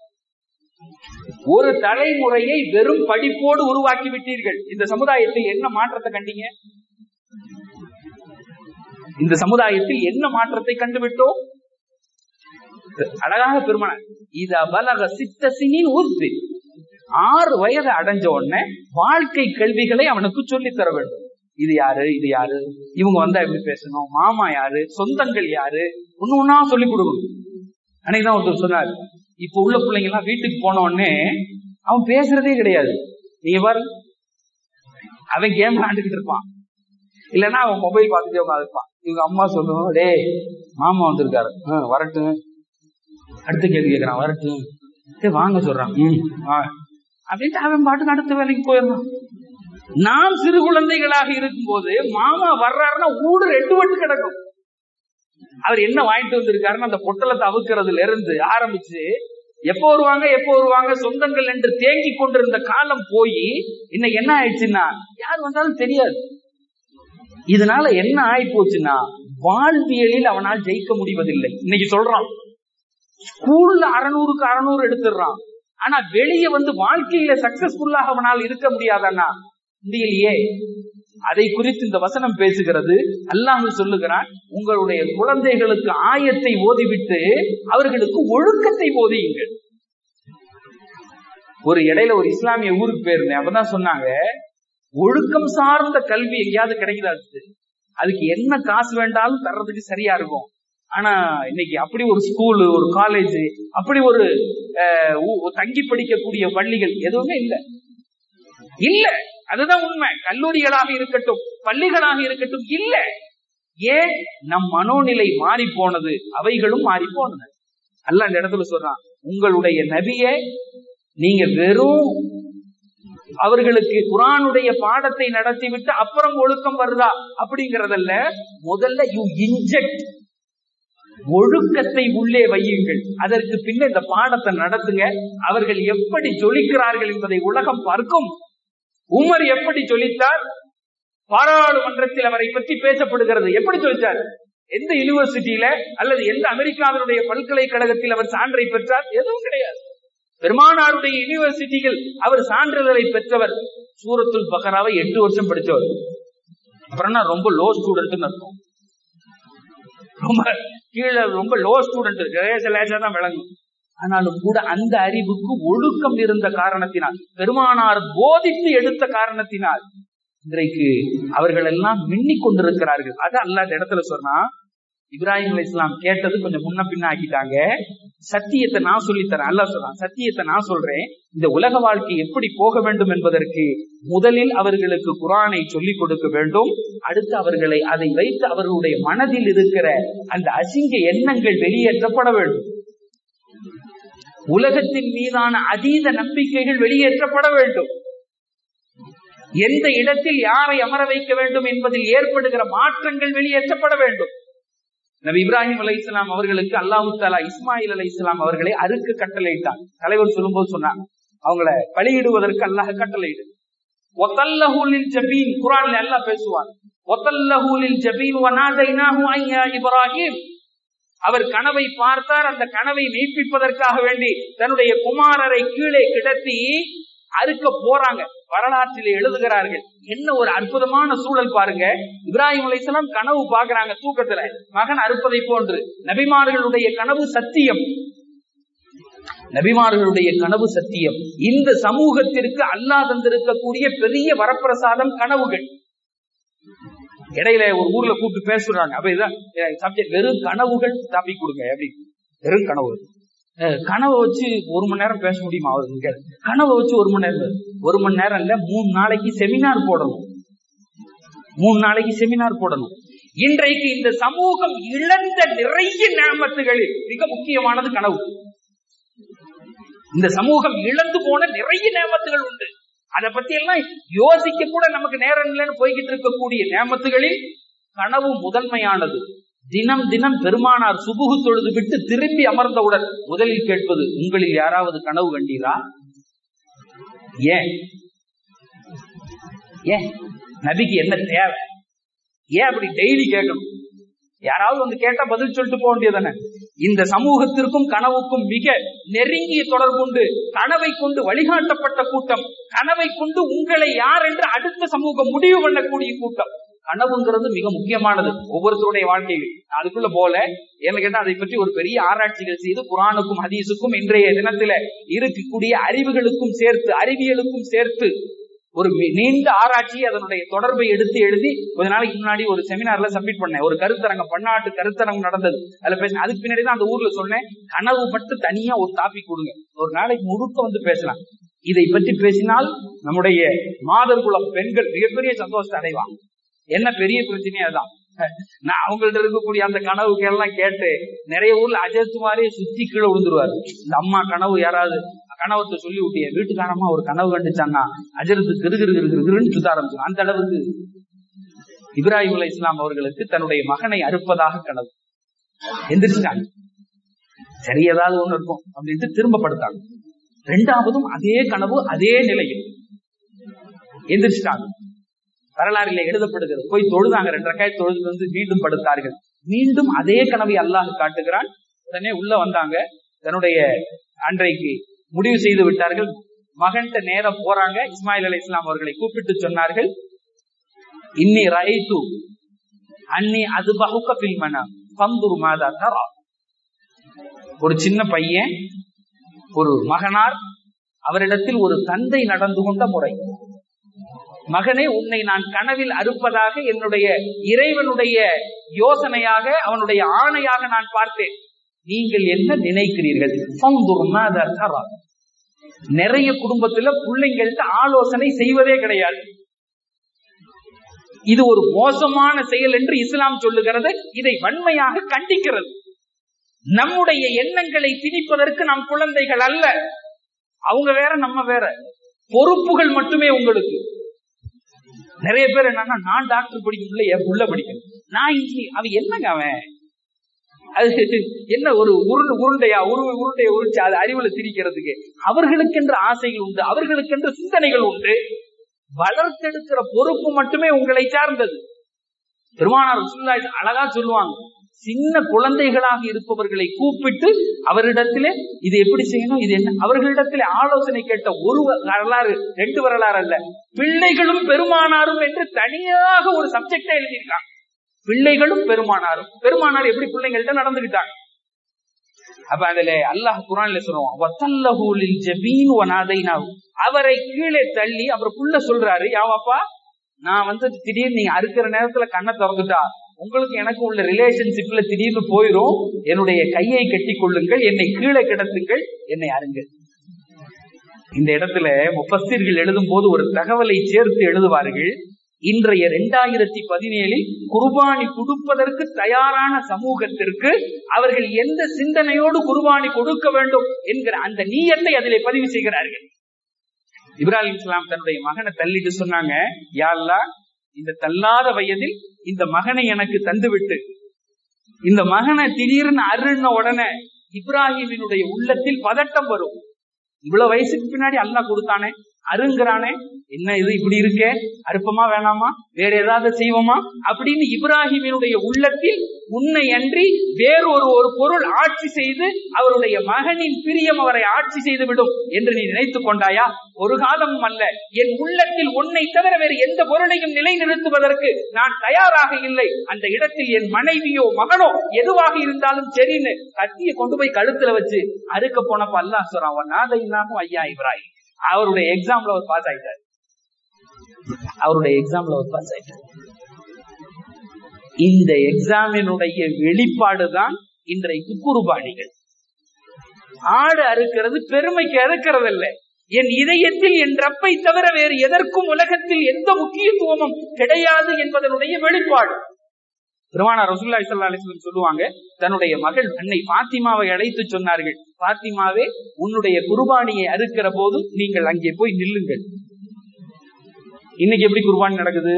ஒரு தலைமுறையை வெறும் படிப்போடு உருவாக்கி விட்டீர்கள் இந்த சமுதாயத்தில் என்ன மாற்றத்தை கண்டீங்க இந்த சமுதாயத்தில் என்ன மாற்றத்தை கண்டுவிட்டோம் அழகாக பெருமானார் இத பலக சித்த சினின் உறுதி ஆறு வயது அடைஞ்ச உடனே வாழ்க்கை கல்விகளை அவனுக்கு சொல்லித் தர வேண்டும் இது யாரு இது யாரு இவங்க வந்தா எப்படி பேசணும் மாமா யாரு சொந்தங்கள் யாரு ஒண்ணு ஒன்னா சொல்லி கொடுக்கணும் அன்னைக்குதான் ஒருத்தர் சொன்னார் இப்ப உள்ள பிள்ளைங்க எல்லாம் வீட்டுக்கு போன உடனே அவன் பேசுறதே கிடையாது நீங்க பாரு அவன் கேம் விளாண்டுக்கிட்டு இருப்பான் இல்லைன்னா அவன் மொபைல் பார்த்துட்டே உட்காந்துருப்பான் இவங்க அம்மா சொல்லுவோம் டேய் மாமா வந்திருக்காரு ஆ, வரட்டும் அடுத்த கேள்வி கேட்கறான் வரட்டும் டேய் வாங்க சொல்றான் ம் வா அப்படின்ட்டு அவன் பாட்டுக்கு அடுத்த வேலைக்கு போயிடுறான் நாம் சிறு குழந்தைகளாக இருக்கும்போது மாமா வர்றாருன்னா ஊடு ரெண்டு வட்டு கிடக்கும் அவர் என்ன வாங்கிட்டு வந்திருக்காருன்னு அந்த பொட்டலத்தை அவுக்கிறதுல இருந்து ஆரம்பிச்சு எப்போ வருவாங்க எப்போ வருவாங்க சொந்தங்கள் என்று தேங்கி கொண்டிருந்த காலம் போய் இன்னைக்கு என்ன ஆயிடுச்சுன்னா யார் வந்தாலும் தெரியாது இதனால என்ன ஆயி போச்சுன்னா வாழ்வியலில் அவனால் ஜெயிக்க முடிவதில்லை இன்னைக்கு சொல்றான் ஸ்கூல்ல அறநூறுக்கு அறநூறு எடுத்துடுறான் ஆனா வெளியே வந்து வாழ்க்கையில சக்சஸ்ஃபுல்லாக அவனால் இருக்க முடியாதண்ணா முடியலையே அதை குறித்து இந்த வசனம் பேசுகிறது அல்லாஹ் சொல்லுகிறான் உங்களுடைய குழந்தைகளுக்கு ஆயத்தை ஓதிவிட்டு அவர்களுக்கு ஒழுக்கத்தை போதியுங்கள் ஒரு இடையில ஒரு இஸ்லாமிய ஊருக்கு போயிருந்தேன் அப்பதான் சொன்னாங்க ஒழுக்கம் சார்ந்த கல்வி எங்கேயாவது கிடைக்குதா அதுக்கு என்ன காசு வேண்டாலும் தர்றதுக்கு சரியா இருக்கும் ஆனா இன்னைக்கு அப்படி ஒரு ஸ்கூல் ஒரு காலேஜ் அப்படி ஒரு தங்கி படிக்கக்கூடிய பள்ளிகள் எதுவுமே இல்ல இல்ல அதுதான் உண்மை கல்லூரிகளாக இருக்கட்டும் பள்ளிகளாக இருக்கட்டும் இல்ல ஏன் நம் மனோநிலை மாறி போனது அவைகளும் மாறி போனது அல்ல இந்த இடத்துல சொல்றான் உங்களுடைய நபிய நீங்க வெறும் அவர்களுக்கு குரானுடைய பாடத்தை நடத்திவிட்டு அப்புறம் ஒழுக்கம் வருதா அப்படிங்கறதல்ல முதல்ல யூ இன்ஜெக்ட் ஒழுக்கத்தை உள்ளே வையுங்கள் அதற்கு பின்ன இந்த பாடத்தை நடத்துங்க அவர்கள் எப்படி ஜொலிக்கிறார்கள் என்பதை உலகம் பார்க்கும் உமர் எப்படி ஜொலித்தார் பாராளுமன்றத்தில் அவரை பற்றி பேசப்படுகிறது எப்படி சொல்லிச்சார் எந்த யூனிவர்சிட்டியில அல்லது எந்த அமெரிக்காவினுடைய பல்கலைக்கழகத்தில் அவர் சான்றை பெற்றார் எதுவும் கிடையாது பெருமானாருடைய யூனிவர்சிட்டிகள் அவர் சான்றிதழை பெற்றவர் சூரத்துல் பக்கராவை எட்டு வருஷம் படிச்சவர் அப்புறம் ரொம்ப லோ ஸ்டூடெண்ட் அர்த்தம் ரொம்ப கீழே ரொம்ப லோ ஸ்டூடெண்ட் லேச லேசா தான் விளங்கும் ஆனாலும் கூட அந்த அறிவுக்கு ஒழுக்கம் இருந்த காரணத்தினால் பெருமானார் போதித்து எடுத்த காரணத்தினால் இன்றைக்கு அவர்கள் எல்லாம் மின்னிக் கொண்டிருக்கிறார்கள் அது அல்லாத இடத்துல சொன்னா இப்ராஹிம் அலி இஸ்லாம் கேட்டது கொஞ்சம் முன்ன பின்ன ஆக்கிட்டாங்க சத்தியத்தை நான் சொல்லித்தரேன் அல்லா சொல்றான் சத்தியத்தை நான் சொல்றேன் இந்த உலக வாழ்க்கை எப்படி போக வேண்டும் என்பதற்கு முதலில் அவர்களுக்கு குரானை சொல்லிக் கொடுக்க வேண்டும் அடுத்து அவர்களை அதை வைத்து அவர்களுடைய மனதில் இருக்கிற அந்த அசிங்க எண்ணங்கள் வெளியேற்றப்பட வேண்டும் உலகத்தின் மீதான அதீத நம்பிக்கைகள் வெளியேற்றப்பட வேண்டும் எந்த இடத்தில் யாரை அமர வைக்க வேண்டும் என்பதில் ஏற்படுகிற மாற்றங்கள் வெளியேற்றப்பட வேண்டும் நபி இப்ராஹிம் அலை இஸ்லாம் அவர்களுக்கு அல்லாஹு தாலா இஸ்மாயில் அலை இஸ்லாம் அவர்களை அறுக்க கட்டளையிட்டார் தலைவர் சொல்லும்போது சொன்னாங்க அவங்கள பலியிடுவதற்கு அல்லாஹ் கட்டளையிடு ஒத்தல்லஹூலில் ஜபீன் குரான்ல எல்லாம் பேசுவார் ஒத்தல்லஹூலில் ஜபீன் வனாதைனாஹு ஐயா இப்ராஹிம் அவர் கனவை பார்த்தார் அந்த கனவை மெய்ப்பிப்பதற்காக வேண்டி தன்னுடைய குமாரரை கீழே கிடத்தி அறுக்க போறாங்க வரலாற்றில் எழுதுகிறார்கள் என்ன ஒரு அற்புதமான சூழல் பாருங்க இப்ராஹிம் அலைசலாம் கனவு பாக்குறாங்க தூக்கத்துல மகன் அறுப்பதை போன்று நபிமார்களுடைய கனவு சத்தியம் நபிமார்களுடைய கனவு சத்தியம் இந்த சமூகத்திற்கு அல்லா தந்திருக்கக்கூடிய பெரிய வரப்பிரசாதம் கனவுகள் இடையில ஒரு ஊர்ல கூப்பிட்டு பேசுறாங்க அப்ப இதான் சப்ஜெக்ட் வெறும் கனவுகள் டாபிக் கொடுங்க அப்படி வெறும் கனவு கனவை வச்சு ஒரு மணி நேரம் பேச முடியுமா அவருக்கு கனவை வச்சு ஒரு மணி நேரம் ஒரு மணி நேரம் இல்ல மூணு நாளைக்கு செமினார் போடணும் மூணு நாளைக்கு செமினார் போடணும் இன்றைக்கு இந்த சமூகம் இழந்த நிறைய நேமத்துகளில் மிக முக்கியமானது கனவு இந்த சமூகம் இழந்து போன நிறைய நேமத்துகள் உண்டு அதை பத்தி எல்லாம் யோசிக்க கூட நமக்கு நேரம் இல்லைன்னு போய்கிட்டு இருக்கக்கூடிய நேமத்துகளில் கனவு முதன்மையானது தினம் தினம் பெருமானார் சுபுகு தொழுது விட்டு திரும்பி அமர்ந்தவுடன் முதலில் கேட்பது உங்களில் யாராவது கனவு கண்டீரா ஏன் ஏன் நபிக்கு என்ன தேவை ஏன் அப்படி டெய்லி கேட்கணும் யாராவது வந்து கேட்டா பதில் சொல்லிட்டு போக வேண்டியதானே இந்த சமூகத்திற்கும் கனவுக்கும் மிக நெருங்கிய தொடர்பு உண்டு கனவை கொண்டு வழிகாட்டப்பட்ட கூட்டம் கனவை கொண்டு உங்களை யார் என்று அடுத்த சமூகம் முடிவு பண்ணக்கூடிய கூட்டம் கனவுங்கிறது மிக முக்கியமானது ஒவ்வொருத்தருடைய வாழ்க்கையில் அதுக்குள்ள போல என்ன கேட்டா அதை பற்றி ஒரு பெரிய ஆராய்ச்சிகள் செய்து குரானுக்கும் ஹதீஸுக்கும் இன்றைய தினத்தில இருக்கக்கூடிய அறிவுகளுக்கும் சேர்த்து அறிவியலுக்கும் சேர்த்து ஒரு நீண்ட ஆராய்ச்சி அதனுடைய தொடர்பை எடுத்து எழுதி கொஞ்ச நாளைக்கு முன்னாடி ஒரு செமினார்ல சப்மிட் பண்ணேன் ஒரு கருத்தரங்கம் பன்னாட்டு கருத்தரங்கம் நடந்தது அதுல பேச அதுக்கு பின்னாடி தான் அந்த ஊர்ல சொன்னேன் கனவு மட்டும் தனியா ஒரு டாபிக் கொடுங்க ஒரு நாளைக்கு முழுக்க வந்து பேசலாம் இதை பற்றி பேசினால் நம்முடைய மாதர்குலம் பெண்கள் மிகப்பெரிய சந்தோஷத்தை அடைவாங்க என்ன பெரிய பிரச்சனையா தான் நான் அவங்கள்ட்ட இருக்கக்கூடிய அந்த கனவுக்கு எல்லாம் கேட்டு நிறைய ஊர்ல அஜித் மாதிரியே சுத்தி கீழே விழுந்துருவாரு இந்த அம்மா கனவு யாராவது கனவத்தை சொல்லி விட்டிய வீட்டுக்காரமா ஒரு கனவு கண்டுச்சான்னா அஜரத்து கிரு கிரு கிரு கிருன்னு சுத்த ஆரம்பிச்சு அந்த அளவுக்கு இப்ராஹிம் அலி இஸ்லாம் அவர்களுக்கு தன்னுடைய மகனை அறுப்பதாக கனவு எந்திரிச்சிட்டாங்க சரி ஏதாவது ஒண்ணு இருக்கும் அப்படின்ட்டு திரும்ப படுத்தாங்க ரெண்டாவதும் அதே கனவு அதே நிலையில் எந்திரிச்சிட்டாங்க வரலாறுல எழுதப்படுகிறது போய் தொழுதாங்க ரெண்டு ரக்காய் தொழுது வந்து மீண்டும் படுத்தார்கள் மீண்டும் அதே கனவை அல்லாஹ் காட்டுகிறான் உடனே உள்ள வந்தாங்க தன்னுடைய அன்றைக்கு முடிவு செய்து விட்டார்கள் மகன்கிட்ட நேரம் போறாங்க இஸ்மாயில் அலி இஸ்லாம் அவர்களை கூப்பிட்டு சொன்னார்கள் இன்னி ரைத்து அன்னி அது பகுக்க பில்மனா பந்துரு மாதா தரா ஒரு சின்ன பையன் ஒரு மகனார் அவரிடத்தில் ஒரு தந்தை நடந்து கொண்ட முறை மகனே உன்னை நான் கனவில் அறுப்பதாக என்னுடைய இறைவனுடைய யோசனையாக அவனுடைய ஆணையாக நான் பார்த்தேன் நீங்கள் என்ன நினைக்கிறீர்கள் நிறைய குடும்பத்துல பிள்ளைங்கள்ட்ட ஆலோசனை செய்வதே கிடையாது இது ஒரு மோசமான செயல் என்று இஸ்லாம் சொல்லுகிறது இதை வன்மையாக கண்டிக்கிறது நம்முடைய எண்ணங்களை திணிப்பதற்கு நம் குழந்தைகள் அல்ல அவங்க வேற நம்ம வேற பொறுப்புகள் மட்டுமே உங்களுக்கு நிறைய பேர் என்னன்னா நான் டாக்டர் படிக்கணும் என் புள்ள படிக்கணும் நான் இன்ஜினியர் அவன் என்னங்க அவன் அது என்ன ஒரு உருண்டு உருண்டையா உரு உருண்டையை உரிச்சு அது அறிவுல திரிக்கிறதுக்கு அவர்களுக்கென்று ஆசைகள் உண்டு அவர்களுக்கென்று சிந்தனைகள் உண்டு வளர்த்தெடுக்கிற பொறுப்பு மட்டுமே உங்களை சார்ந்தது பெருமானார் அழகா சொல்லுவாங்க சின்ன குழந்தைகளாக இருப்பவர்களை கூப்பிட்டு அவரிடத்திலே இது எப்படி செய்யணும் இது என்ன அவர்களிடத்திலே ஆலோசனை கேட்ட ஒரு வரலாறு ரெண்டு வரலாறு அல்ல பிள்ளைகளும் பெருமானாரும் என்று தனியாக ஒரு சப்ஜெக்டா எழுதியிருக்காங்க பிள்ளைகளும் பெருமானாரும் பெருமானார் எப்படி பிள்ளைங்கள்ட்ட நடந்துகிட்டாங்க அப்ப அதுல அல்லாஹ் குரான்ல சொல்லுவான் அவரை கீழே தள்ளி அவர் புள்ள சொல்றாரு யாவாப்பா நான் வந்து திடீர்னு நீங்க அறுக்கிற நேரத்துல கண்ணை திறந்துட்டா உங்களுக்கு எனக்கு உள்ள ரிலேஷன்ஷிப்ல திடீர்னு போயிரும் என்னுடைய கையை கட்டி கொள்ளுங்கள் என்னை கீழே கிடத்துங்கள் என்னை அருங்கள் இந்த இடத்துல முப்பஸ்தீர்கள் எழுதும் போது ஒரு தகவலை சேர்த்து எழுதுவார்கள் இன்றைய இரண்டாயிரத்தி பதினேழில் குர்பானி கொடுப்பதற்கு தயாரான சமூகத்திற்கு அவர்கள் எந்த சிந்தனையோடு குர்பானி கொடுக்க வேண்டும் என்கிற அந்த நீயத்தை அதிலே பதிவு செய்கிறார்கள் இப்ராஹிம் இஸ்லாம் தன்னுடைய மகனை தள்ளிட்டு சொன்னாங்க யாழ்லா இந்த தள்ளாத வயதில் இந்த மகனை எனக்கு தந்துவிட்டு இந்த மகனை திடீர்னு அருண உடனே இப்ராஹிமினுடைய உள்ளத்தில் பதட்டம் வரும் இவ்வளவு வயசுக்கு பின்னாடி அல்லாஹ் கொடுத்தானே அருங்கிறானே என்ன இது இப்படி இருக்கே அறுப்பமா வேணாமா வேற ஏதாவது செய்வோமா அப்படின்னு இப்ராஹிமினுடைய உள்ளத்தில் உன்னை அன்றி வேறொரு ஒரு பொருள் ஆட்சி செய்து அவருடைய மகனின் பிரியம் அவரை ஆட்சி செய்து விடும் என்று நீ நினைத்துக் கொண்டாயா ஒரு காலமும் அல்ல என் உள்ளத்தில் உன்னை தவிர வேறு எந்த பொருளையும் நிலைநிறுத்துவதற்கு நான் தயாராக இல்லை அந்த இடத்தில் என் மனைவியோ மகனோ எதுவாக இருந்தாலும் சரின்னு கத்திய கொண்டு போய் கழுத்துல வச்சு அறுக்க போனப்ப அல்லாஹ் சொல்றான் நாதைனாகும் ஐயா இப்ராஹிம் அவருடைய எக்ஸாம்ல அவர் பாஸ் ஆயிட்டார் அவருடைய எக்ஸாம்ல அவர் பாஸ் ஆயிட்டார் இந்த எக்ஸாமினுடைய வெளிப்பாடுதான் இன்றைக்கு குருபானிகள் ஆடு அறுக்கிறது பெருமைக்கு அறுக்கிறது இல்லை என் இதயத்தில் என் ரப்பை தவிர வேறு எதற்கும் உலகத்தில் எந்த முக்கியத்துவமும் கிடையாது என்பதனுடைய வெளிப்பாடு பெருமானா ரசூல்லா இசல்லா அலிஸ்லம் சொல்லுவாங்க தன்னுடைய மகள் அன்னை பாத்திமாவை அழைத்து சொன்னார்கள் பாத்திமாவே உன்னுடைய குர்பானியை அறுக்கிற போது நீங்கள் அங்கே போய் நில்லுங்கள் இன்னைக்கு எப்படி குர்பானி நடக்குது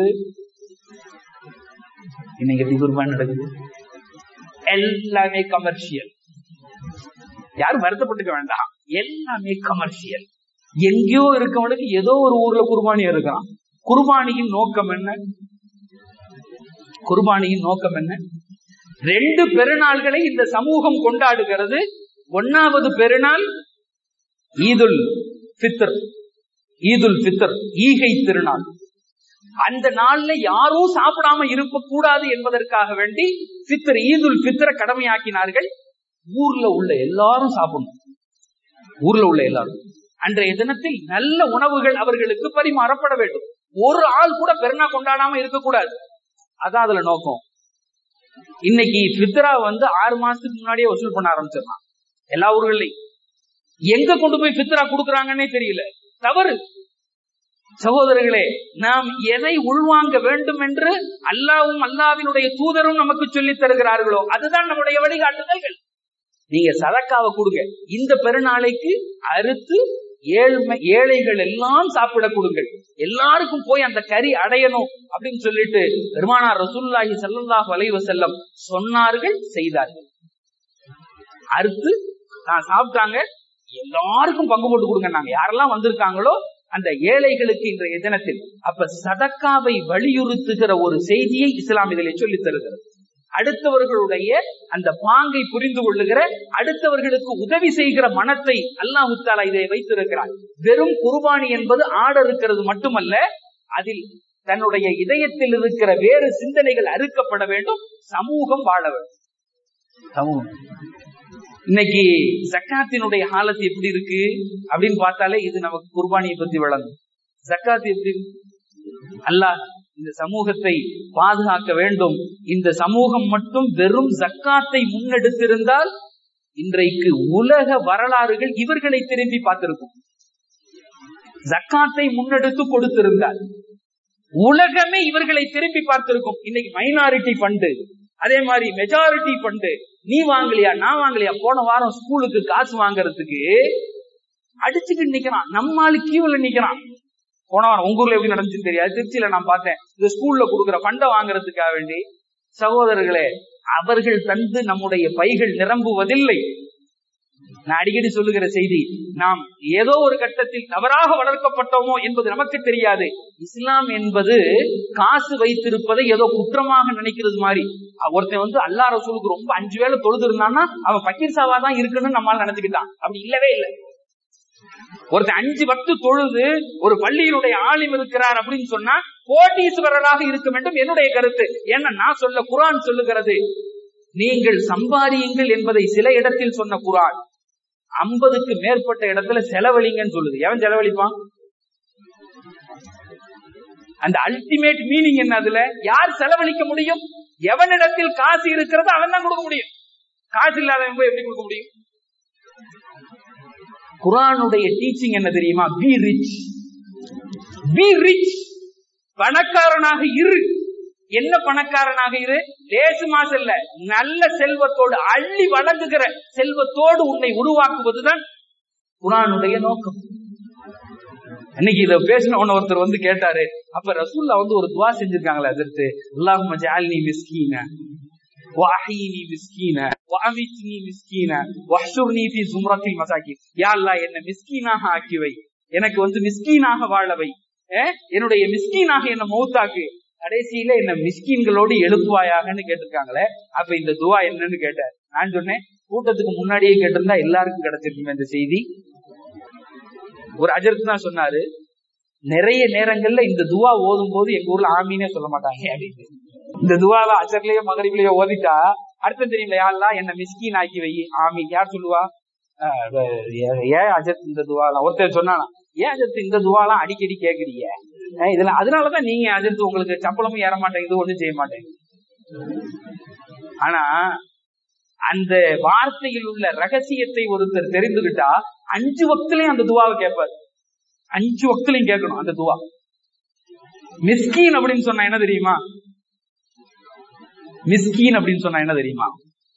இன்னைக்கு எப்படி குர்பானி நடக்குது எல்லாமே கமர்ஷியல் யாரும் வருத்தப்பட்டுக்க வேண்டாம் எல்லாமே கமர்ஷியல் எங்கேயோ இருக்கவனுக்கு ஏதோ ஒரு ஊர்ல குர்பானி இருக்கான் குர்பானியின் நோக்கம் என்ன குர்பானியின் நோக்கம் என்ன ரெண்டு பெருநாள்களை இந்த சமூகம் கொண்டாடுகிறது ஒன்னாவது பெருநாள் ஈதுல் பித்தர் ஈதுல் பித்தர் ஈகை திருநாள் அந்த நாள்ல யாரும் சாப்பிடாம இருக்க கூடாது என்பதற்காக வேண்டி பித்தர் ஈதுல் பித்தரை கடமையாக்கினார்கள் ஊர்ல உள்ள எல்லாரும் சாப்பிடணும் ஊர்ல உள்ள எல்லாரும் அன்றைய தினத்தில் நல்ல உணவுகள் அவர்களுக்கு பரிமாறப்பட வேண்டும் ஒரு ஆள் கூட பெருநா கொண்டாடாம இருக்கக்கூடாது அதான் அதுல நோக்கம் இன்னைக்கு பித்ரா வந்து ஆறு மாசத்துக்கு முன்னாடியே வசூல் பண்ண ஆரம்பிச்சிடலாம் எல்லா ஊர்களையும் எங்க கொண்டு போய் பித்ரா கொடுக்கறாங்கன்னே தெரியல தவறு சகோதரர்களே நாம் எதை உள்வாங்க வேண்டும் என்று அல்லாவும் அல்லாவினுடைய தூதரும் நமக்கு சொல்லி தருகிறார்களோ அதுதான் நம்முடைய வழிகாட்டுதல்கள் நீங்க சதக்காவை கொடுங்க இந்த பெருநாளைக்கு அறுத்து ஏழ்மை ஏழைகள் எல்லாம் சாப்பிட கொடுங்கள் எல்லாருக்கும் போய் அந்த கறி அடையணும் அப்படின்னு சொல்லிட்டு பெருமானார் ரசூல்லாஹி ஸல்லல்லாஹு அலைஹி வஸல்லம் சொன்னார்கள் செய்தார்கள் அறுத்து நான் சாப்பிட்டாங்க எல்லாருக்கும் பங்கு போட்டு கொடுங்க நாங்க யாரெல்லாம் வந்திருக்காங்களோ அந்த ஏழைகளுக்கு இன்றைய தினத்தில் அப்ப சதக்காவை வலியுறுத்துகிற ஒரு செய்தியை இஸ்லாம் இதிலே சொல்லித் தருகிறது அடுத்தவர்களுடைய அந்த பாங்கை புரிந்து கொள்ளுகிற அடுத்தவர்களுக்கு உதவி செய்கிற மனத்தை அல்லாஹு தாலா இதை வைத்திருக்கிறார் வெறும் குர்பானி என்பது ஆட இருக்கிறது மட்டுமல்ல அதில் தன்னுடைய இதயத்தில் இருக்கிற வேறு சிந்தனைகள் அறுக்கப்பட வேண்டும் சமூகம் வாழ வேண்டும் சமூகம் இன்னைக்கு ஜக்காத்தினுடைய ஹாலத்து எப்படி இருக்கு அப்படின்னு பார்த்தாலே இது நமக்கு குர்பானியை பத்தி வழங்கும் ஜக்காத் எப்படி இருக்கு அல்லாஹ் இந்த சமூகத்தை பாதுகாக்க வேண்டும் இந்த சமூகம் மட்டும் வெறும் ஜக்காத்தை முன்னெடுத்திருந்தால் இன்றைக்கு உலக வரலாறுகள் இவர்களை திரும்பி பார்த்திருக்கும் ஜக்காத்தை முன்னெடுத்து கொடுத்திருந்தால் உலகமே இவர்களை திரும்பி பார்த்திருக்கும் இன்னைக்கு மைனாரிட்டி ஃபண்டு அதே மாதிரி மெஜாரிட்டி ஃபண்டு நீ வாங்கலையா நான் வாங்கலையா போன வாரம் ஸ்கூலுக்கு காசு வாங்குறதுக்கு அடிச்சுட்டு நிக்கிறான் நம்மாலு கியூல நிக்கிறான் போன வாரம் உங்க ஊர்ல எப்படி நடந்துச்சுன்னு தெரியாது திருச்சியில நான் பார்த்தேன் இந்த ஸ்கூல்ல கொடுக்குற ஃபண்டை வாங்குறதுக்காக வேண்டி சகோதரர்களே அவர்கள் தந்து நம்முடைய பைகள் நிரம்புவதில்லை நான் அடிக்கடி சொல்லுகிற செய்தி நாம் ஏதோ ஒரு கட்டத்தில் தவறாக வளர்க்கப்பட்டோமோ என்பது நமக்கு தெரியாது இஸ்லாம் என்பது காசு வைத்திருப்பதை ஏதோ குற்றமாக நினைக்கிறது மாதிரி ஒருத்தன் வந்து அல்லா ரசூலுக்கு ரொம்ப அஞ்சு வேலை தொழுது இருந்தான்னா அவன் பக்கீர் சாவா தான் இருக்குன்னு நம்மால நினைச்சுக்கிட்டான் அப்படி இல்லவே இல்லை ஒருத்தன் அஞ்சு பத்து தொழுது ஒரு பள்ளியினுடைய ஆளும் இருக்கிறார் அப்படின்னு சொன்னா கோட்டீஸ்வரராக இருக்க வேண்டும் என்னுடைய கருத்து ஏன்னா நான் சொல்ல குரான் சொல்லுகிறது நீங்கள் சம்பாதியுங்கள் என்பதை சில இடத்தில் சொன்ன குரான் ஐம்பதுக்கு மேற்பட்ட இடத்துல செலவழிங்கன்னு சொல்லுது எவன் செலவழிப்பான் அந்த அல்டிமேட் மீனிங் என்ன அதுல யார் செலவழிக்க முடியும் எவனிடத்தில் காசு இருக்கிறதோ அவன் தான் கொடுக்க முடியும் காசு இல்லாதவன் போய் எப்படி கொடுக்க முடியும் குரானுடைய டீச்சிங் என்ன தெரியுமா பி ரிச் பி ரிச் பணக்காரனாக இரு என்ன பணக்காரனாக இரு லேசு மாசம் இல்ல நல்ல செல்வத்தோடு அள்ளி வழங்குகிற செல்வத்தோடு உன்னை உருவாக்குவதுதான் குரானுடைய நோக்கம் அன்னைக்கு இத பேசின உடனே ஒருத்தர் வந்து கேட்டாரு அப்ப ரசூல்லா வந்து ஒரு துவா செஞ்சிருக்காங்களே அதற்கு அல்லாஹ் ஜால்னி மிஸ்கீன وأحيني مسكينا وأمتني مسكينا واحشرني في زمرة المساكين يا الله என்ன மிஸ்கீனாக ஆக்கி வை எனக்கு வந்து மிஸ்கீனாக வாழவை என்னுடைய மிஸ்கீனாக என்ன மௌத்தாக்கு கடைசியில என்ன மிஸ்கீன்களோடு எழுப்புவாயாகன்னு கேட்டிருக்காங்களே அப்ப இந்த துவா என்னன்னு கேட்டார் நான் சொன்னேன் கூட்டத்துக்கு முன்னாடியே கேட்டிருந்தா எல்லாருக்கும் கிடைச்சிருக்குமே இந்த செய்தி ஒரு அஜர்த்து தான் சொன்னாரு நிறைய நேரங்கள்ல இந்த துவா ஓதும் போது எங்க ஊர்ல ஆமீனே சொல்ல மாட்டாங்க அப்படின்னு இந்த துவாவை அசர்லயோ மகரிபிலேயோ ஓதிட்டா அர்த்தம் தெரியல யாரெல்லாம் என்ன மிஸ்கின் ஆக்கி வை ஆமீன் யார் சொல்லுவா ஏன் அஜத் இந்த துவாலாம் ஒருத்தர் சொன்னானா ஏன் அஜத் இந்த துவாலாம் அடிக்கடி கேக்குறீங்க இதுல அதனாலதான் நீங்க அஜத் உங்களுக்கு சம்பளமும் ஏற மாட்டேங்குது ஒண்ணும் செய்ய மாட்டேங்குது ஆனா அந்த வார்த்தையில் உள்ள ரகசியத்தை ஒருத்தர் தெரிந்துகிட்டா அஞ்சு வக்திலையும் அந்த துவாவை கேட்பாரு அஞ்சு வக்திலையும் கேட்கணும் அந்த துவா மிஸ்கீன் அப்படின்னு சொன்னா என்ன தெரியுமா மிஸ்கீன் அப்படின்னு சொன்னா என்ன தெரியுமா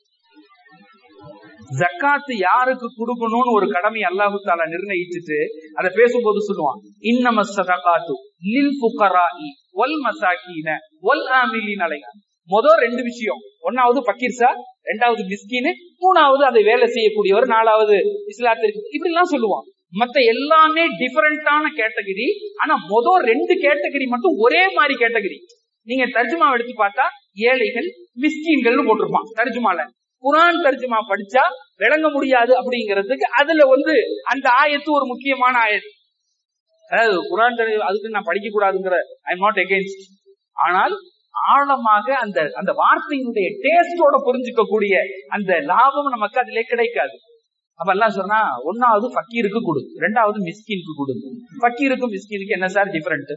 ஜக்காத்து யாருக்கு கொடுக்கணும்னு ஒரு கடமை அல்லாஹு தாலா நிர்ணயிச்சுட்டு அதை பேசும்போது சொல்லுவான் இன்னம சதகாத்து லில் புகராஇ ஒல் மசாக்கீன ஒல் ஆமிலின் அலையா மொதல் ரெண்டு விஷயம் ஒன்னாவது பக்கீர்சா ரெண்டாவது மிஸ்கீனு மூணாவது அதை வேலை செய்யக்கூடியவர் நாலாவது இஸ்லாத்திற்கு இப்படி எல்லாம் சொல்லுவான் மத்த எல்லாமே டிஃபரெண்டான கேட்டகரி ஆனா மொதல் ரெண்டு கேட்டகரி மட்டும் ஒரே மாதிரி கேட்டகரி நீங்க தர்ஜுமா எடுத்து பார்த்தா ஏழைகள் மிஸ்கீன்கள்னு போட்டிருப்பான் தர்ஜுமால குரான் தர்ஜுமா படிச்சா விளங்க முடியாது அப்படிங்கிறதுக்கு அதுல வந்து அந்த ஆயத்து ஒரு முக்கியமான ஆயத்து அதாவது குரான் அதுக்கு நான் படிக்க கூடாதுங்கிற ஐ எம் நாட் எகேன்ஸ்ட் ஆனால் ஆழமாக அந்த அந்த வார்த்தையினுடைய டேஸ்டோட புரிஞ்சுக்க கூடிய அந்த லாபம் நமக்கு அதிலே கிடைக்காது அப்ப எல்லாம் சொன்னா ஒன்னாவது ஃபக்கீருக்கு கொடு ரெண்டாவது மிஸ்கினுக்கு கொடு ஃபக்கீருக்கும் மிஸ்கினுக்கு என்ன சார் டிஃபரெண்ட்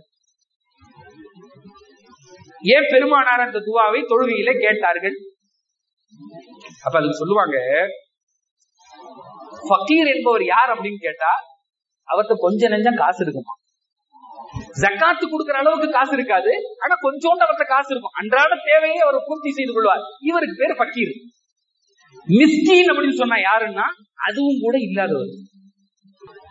ஏன் பெருமானார் அந்த துவாவை தொழுகையில கேட்டார்கள் அப்ப அதுக்கு சொல்லுவாங்க ஃபக்கீர் என்பவர் யார் அப்படின்னு கேட்டா அவர்கிட்ட கொஞ்ச நெஞ்சம் காசு இருக்குமா ஜக்காத்து கொடுக்கிற அளவுக்கு காசு இருக்காது ஆனா கொஞ்சோண்டு அவர்கிட்ட காசு இருக்கும் அன்றாட தேவையை அவர் பூர்த்தி செய்து கொள்வார் இவருக்கு பேர் ஃபக்கீர் மிஸ்கீன் அப்படின்னு சொன்னா யாருன்னா அதுவும் கூட இல்லாதவர்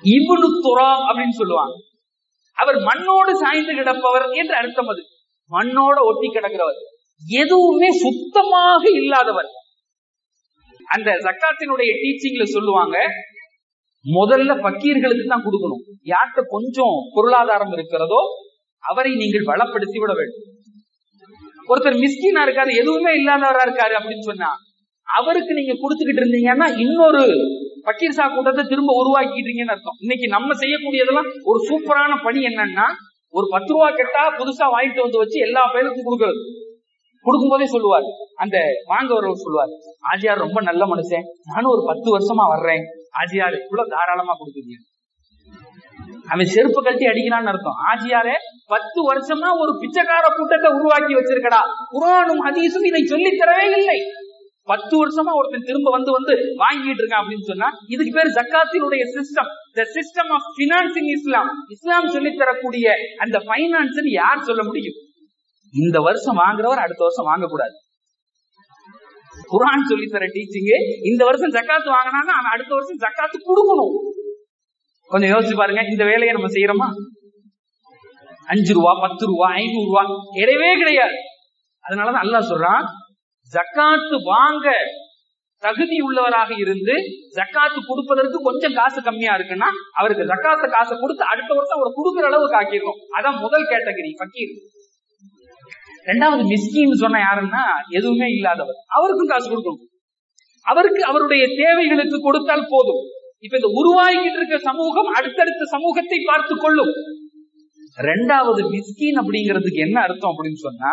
இபுனு துராப் அப்படின்னு சொல்லுவாங்க அவர் மண்ணோடு சாய்ந்து கிடப்பவர் என்று அர்த்தம் அது மண்ணோட ஒட்டி கிடக்கிறவர் எதுவுமே சுத்தமாக இல்லாதவர் அந்த ஜக்காத்தினுடைய டீச்சிங்ல சொல்லுவாங்க முதல்ல பக்கீர்களுக்கு தான் கொடுக்கணும் யார்கிட்ட கொஞ்சம் பொருளாதாரம் இருக்கிறதோ அவரை நீங்கள் வளப்படுத்தி விட வேண்டும் ஒருத்தர் மிஸ்கினா இருக்காரு எதுவுமே இல்லாதவரா இருக்காரு அப்படின்னு சொன்னா அவருக்கு நீங்க கொடுத்துக்கிட்டு இருந்தீங்கன்னா இன்னொரு பக்கீர் சா கூட்டத்தை திரும்ப உருவாக்கிட்டீங்கன்னு அர்த்தம் இன்னைக்கு நம்ம செய்யக்கூடியதெல்லாம் ஒரு சூப்பரான பணி என்னன்னா ஒரு பத்து ரூபா கெட்டா புதுசா வாங்கிட்டு வந்து வச்சு எல்லா பேருக்கும் கொடுக்கறது கொடுக்கும் போதே சொல்லுவார் அந்த வாங்கவர் சொல்லுவார் ஆஜியார் ரொம்ப நல்ல மனுஷன் நானும் ஒரு பத்து வருஷமா வர்றேன் ஆஜியார் இவ்வளவு தாராளமா கொடுக்குறீங்க அவன் செருப்பு கட்டி அடிக்கிறான்னு அர்த்தம் ஆஜியாரே பத்து வருஷமா ஒரு பிச்சைக்கார கூட்டத்தை உருவாக்கி வச்சிருக்கடா குரானும் ஹதீஸும் இதை சொல்லித் தரவே இல்லை பத்து வருஷமா ஒருத்தன் திரும்ப வந்து வந்து வாங்கிட்டு இருக்கான் அப்படின்னு சொன்னா இதுக்கு பேர் ஜக்காத்தினுடைய system the system of finance in Islam Islam சொல்லி தரக்கூடிய அந்த பைனான்ஸ் யார் சொல்ல முடியும் இந்த வருஷம் வாங்குறவர் அடுத்த வருஷம் வாங்கக்கூடாது குரான் சொல்லி தர டீச்சிங் இந்த வருஷம் ஜக்காத்து வாங்கினாங்க அவன் அடுத்த வருஷம் ஜக்காத்து கொடுக்கணும் கொஞ்சம் யோசிச்சு பாருங்க இந்த வேலையை நம்ம செய்யறோமா அஞ்சு ரூபா பத்து ரூபா ஐநூறு ரூபா கிடையவே கிடையாது அதனாலதான் அல்லாஹ் சொல்றான் ஜக்காத்து வாங்க தகுதி உள்ளவராக இருந்து ஜக்காத்து கொடுப்பதற்கு கொஞ்சம் காசு கம்மியா இருக்குன்னா அவருக்கு ஜக்காத்த காசை கொடுத்து அடுத்த வருஷம் அவர் கொடுக்குற அளவுக்கு ஆக்கிடணும் அதான் முதல் கேட்டகரி பக்கீர் ரெண்டாவது மிஸ்கின்னு சொன்ன யாருன்னா எதுவுமே இல்லாதவர் அவருக்கும் காசு கொடுக்கணும் அவருக்கு அவருடைய தேவைகளுக்கு கொடுத்தால் போதும் இப்ப இந்த உருவாகிட்டு இருக்க சமூகம் அடுத்தடுத்த சமூகத்தை பார்த்து கொள்ளும் ரெண்டாவது மிஸ்கின் அப்படிங்கிறதுக்கு என்ன அர்த்தம் அப்படின்னு சொன்னா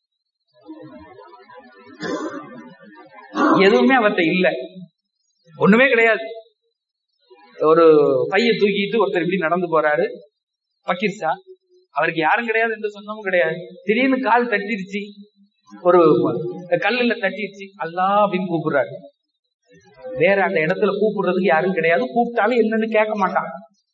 எதுவுமே அவர்கிட்ட இல்ல ஒண்ணுமே கிடையாது ஒரு பைய தூக்கிட்டு ஒருத்தர் இப்படி நடந்து போறாரு பக்கீர்ஷா அவருக்கு யாரும் கிடையாது எந்த சொந்தமும் கிடையாது திடீர்னு கால் தட்டிருச்சு ஒரு கல்லுல தட்டிருச்சு அல்லா அப்படின்னு கூப்பிடுறாரு வேற அந்த இடத்துல கூப்பிடுறதுக்கு யாரும் கிடையாது கூப்பிட்டாலும் என்னன்னு கேட்க மாட்டான்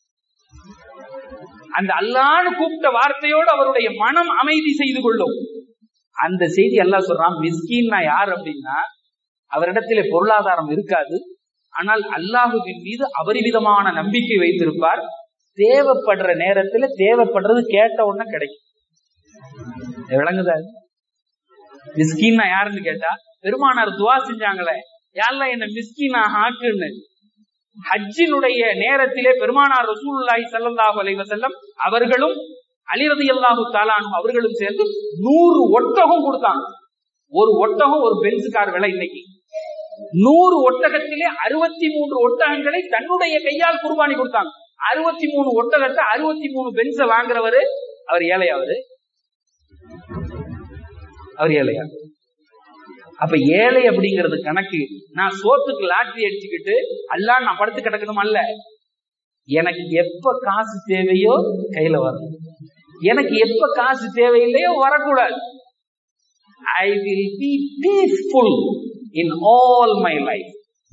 அந்த அல்லான்னு கூப்பிட்ட வார்த்தையோடு அவருடைய மனம் அமைதி செய்து கொள்ளும் அந்த செய்தி எல்லாம் சொல்றான் மிஸ்கின்னா யார் அப்படின்னா அவரிடத்திலே பொருளாதாரம் இருக்காது ஆனால் அல்லாஹுவின் மீது அபரிவிதமான நம்பிக்கை வைத்திருப்பார் தேவைப்படுற நேரத்துல தேவைப்படுறது கேட்ட உடனே கிடைக்கும் விளங்குதா மிஸ்கின்னா யாருன்னு கேட்டா பெருமானார் துவா செஞ்சாங்களே யாரெல்லாம் என்ன மிஸ்கினா ஆக்குன்னு ஹஜ்ஜினுடைய நேரத்திலே பெருமானார் ரசூலுல்லாஹி ஸல்லல்லாஹு அலைஹி வஸல்லம் அவர்களும் அலி ரலியல்லாஹு தஆலானு அவர்களும் சேர்ந்து நூறு ஒட்டகம் கொடுத்தாங்க ஒரு ஒட்டகம் ஒரு பென்ஸ் கார் விலை இன்னைக்கு நூறு ஒட்டகத்திலே அறுபத்தி மூன்று ஒட்டகங்களை தன்னுடைய கையால் குர்பானி கொடுத்தாங்க அறுபத்தி மூணு ஒட்டகத்தை அறுபத்தி மூணு பென்ஸ வாங்குறவரு அவர் ஏழையா அவரு அவர் ஏழையா அப்ப ஏழை அப்படிங்கிறது கணக்கு நான் சோத்துக்கு லாட்டரி அடிச்சுக்கிட்டு அல்லா நான் படுத்து கிடக்கணும் அல்ல எனக்கு எப்ப காசு தேவையோ கையில வரும் எனக்கு எப்ப காசு தேவையில்லையோ வரக்கூடாது I will be peaceful in all my life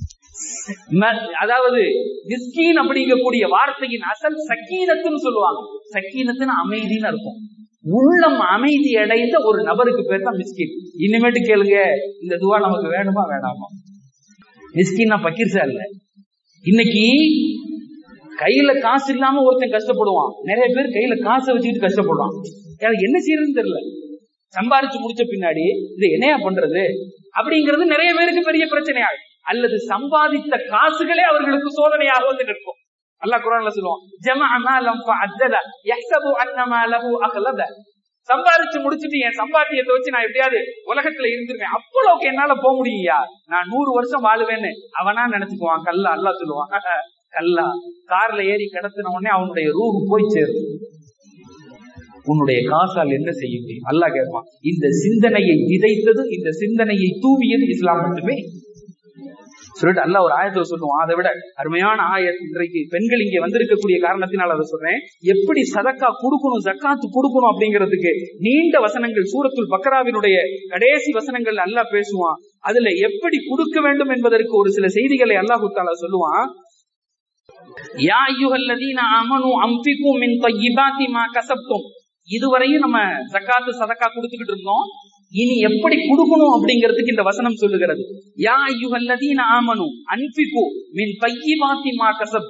அதாவது மிஸ்கீன் அப்படிங்கக்கூடிய வார்த்தையின் அசல் சக்கீனத்துன்னு சொல்லுவாங்க சக்கீனத்துன்னு அமைதின்னு இருக்கும் உள்ளம் அமைதி அடைந்த ஒரு நபருக்கு பேர் தான் மிஸ்கின் இனிமேட்டு கேளுங்க இந்த துவா நமக்கு வேணுமா வேணாமா மிஸ்கின்னா பக்கீர்சா இல்ல இன்னைக்கு கையில காசு இல்லாம ஒருத்தன் கஷ்டப்படுவான் நிறைய பேர் கையில காசை வச்சுக்கிட்டு கஷ்டப்படுவான் எனக்கு என்ன செய்யறதுன்னு தெரியல சம்பாரிச்சு முடிச்ச பின்னாடி இது என்னையா பண்றது அப்படிங்கிறது நிறைய பேருக்கு பெரிய பிரச்சனையாகும் அல்லது சம்பாதித்த காசுகளே அவர்களுக்கு சோதனையாக வந்து நிற்கும் அல்லாஹ் குரான்ல சொல்லுவான் ஜமஅனா லம் ஃபஅத்தத யஹ்சபு அன்னமா லஹு அக்லத சம்பாதிச்சு முடிச்சுட்டு என் சம்பாத்தியத்தை வச்சு நான் எப்படியாவது உலகத்துல இருந்துருவேன் அவ்வளவுக்கு என்னால போக முடியா நான் நூறு வருஷம் வாழுவேன்னு அவனா நினைச்சுக்குவான் கல்லா அல்லா சொல்லுவான் கல்லா கார்ல ஏறி கிடத்தின உடனே அவனுடைய ரூஹு போய் சேரும் உன்னுடைய காசால் என்ன செய்ய முடியும் அல்லா கேட்பான் இந்த சிந்தனையை விதைத்தது இந்த சிந்தனையை தூவியது இஸ்லாம் மட்டுமே சொல்லிட்டு அல்ல ஒரு ஆயத்தை சொல்லுவான் அதை விட அருமையான ஆயத் இன்றைக்கு பெண்கள் இங்கே வந்திருக்கக்கூடிய காரணத்தினால் அதை சொல்றேன் எப்படி சதக்கா கொடுக்கணும் ஜக்காத்து கொடுக்கணும் அப்படிங்கிறதுக்கு நீண்ட வசனங்கள் சூரத்துல் பக்கராவினுடைய கடைசி வசனங்கள் அல்லா பேசுவான் அதுல எப்படி கொடுக்க வேண்டும் என்பதற்கு ஒரு சில செய்திகளை அல்லாஹு தாலா சொல்லுவான் யா ஐயுஹல்லதீன ஆமனு அம்ஃபிகு மின் தய்யிபாத்தி மா கசப்தும் இதுவரையும் நம்ம ஜக்காத்து சதக்கா கொடுத்துக்கிட்டு இருந்தோம் இனி எப்படி கொடுக்கணும் அப்படிங்கிறதுக்கு இந்த வசனம் சொல்லுகிறது யா ஐயுஹல்லதீன ஆமனு அன்ஃபிகு மின் தய்யிபாத்தி மா கசப்தும்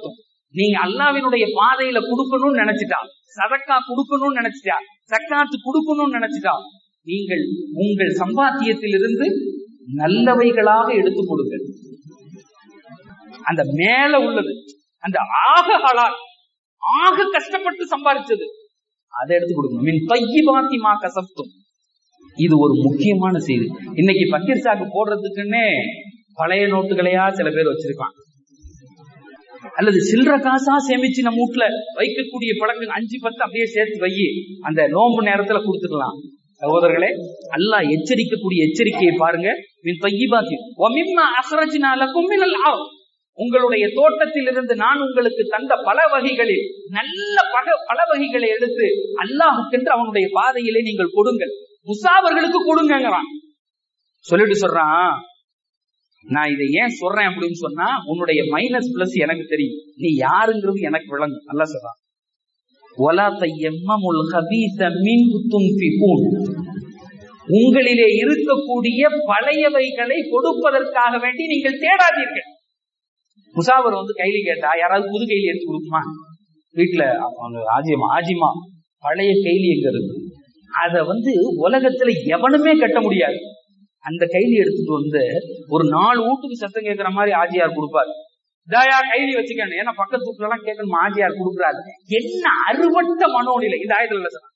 நீங்க அல்லாவினுடைய பாதையில கொடுக்கணும்னு நினைச்சிட்டா சதக்கா கொடுக்கணும்னு நினைச்சிட்டா சக்காத்து கொடுக்கணும்னு நினைச்சிட்டா நீங்கள் உங்கள் சம்பாத்தியத்திலிருந்து நல்லவைகளாக எடுத்து கொடுங்கள் அந்த மேல உள்ளது அந்த ஆக ஹலால் ஆக கஷ்டப்பட்டு சம்பாதிச்சது அதை எடுத்து கொடுக்கணும் மின் தையிபாத்தி மா கசப்தும் இது ஒரு முக்கியமான செய்தி இன்னைக்கு பக்கீர் சாக்கு போடுறதுக்குன்னே பழைய நோட்டுகளையா சில பேர் வச்சிருக்கான் அல்லது சில்லற காசா சேமிச்சு நம்ம வீட்டுல வைக்கக்கூடிய பழக்கம் அஞ்சு பத்து அப்படியே சேர்த்து வை அந்த நோம்பு நேரத்துல கொடுத்துக்கலாம் சகோதரர்களே அல்லாஹ் எச்சரிக்கக்கூடிய எச்சரிக்கையை பாருங்க மின் தையிபாத்தி ஒமிம்மா அசரஜினாலக்கும் மினல் ஆவ் உங்களுடைய தோட்டத்தில் இருந்து நான் உங்களுக்கு தந்த பல வகைகளில் நல்ல பக பல வகைகளை எடுத்து அல்லாஹுக்கென்று அவனுடைய பாதையிலே நீங்கள் கொடுங்கள் முசாவர்களுக்கு கொடுங்கிறான் சொல்லிட்டு சொல்றான் நான் இதை ஏன் சொல்றேன் அப்படின்னு சொன்னா உன்னுடைய மைனஸ் பிளஸ் எனக்கு தெரியும் நீ யாருங்கிறது எனக்கு விளங்கும் நல்லா சொல்றான் ஒலா தையம்முல் ஹபீச மின் துன்பிகூன் உங்களிலே இருக்கக்கூடிய பழையவைகளை கொடுப்பதற்காக வேண்டி நீங்கள் தேடாதீர்கள் முசாவர் வந்து கைலி கேட்டா யாராவது புது கைலி எடுத்து கொடுக்குமா வீட்டுல அவங்க ஆஜிமா ஆஜிமா பழைய கைலி எங்க இருக்கு அத வந்து உலகத்துல எவனுமே கட்ட முடியாது அந்த கைலி எடுத்துட்டு வந்து ஒரு நாலு வீட்டுக்கு சத்தம் கேட்கிற மாதிரி ஆஜியார் கொடுப்பாரு தயா கைலி வச்சுக்கணும் ஏன்னா பக்கத்து வீட்டுல எல்லாம் கேட்கணும் ஆஜியார் கொடுக்குறாரு என்ன அறுவட்ட மனோநிலை இந்த ஆயுதம் சொன்ன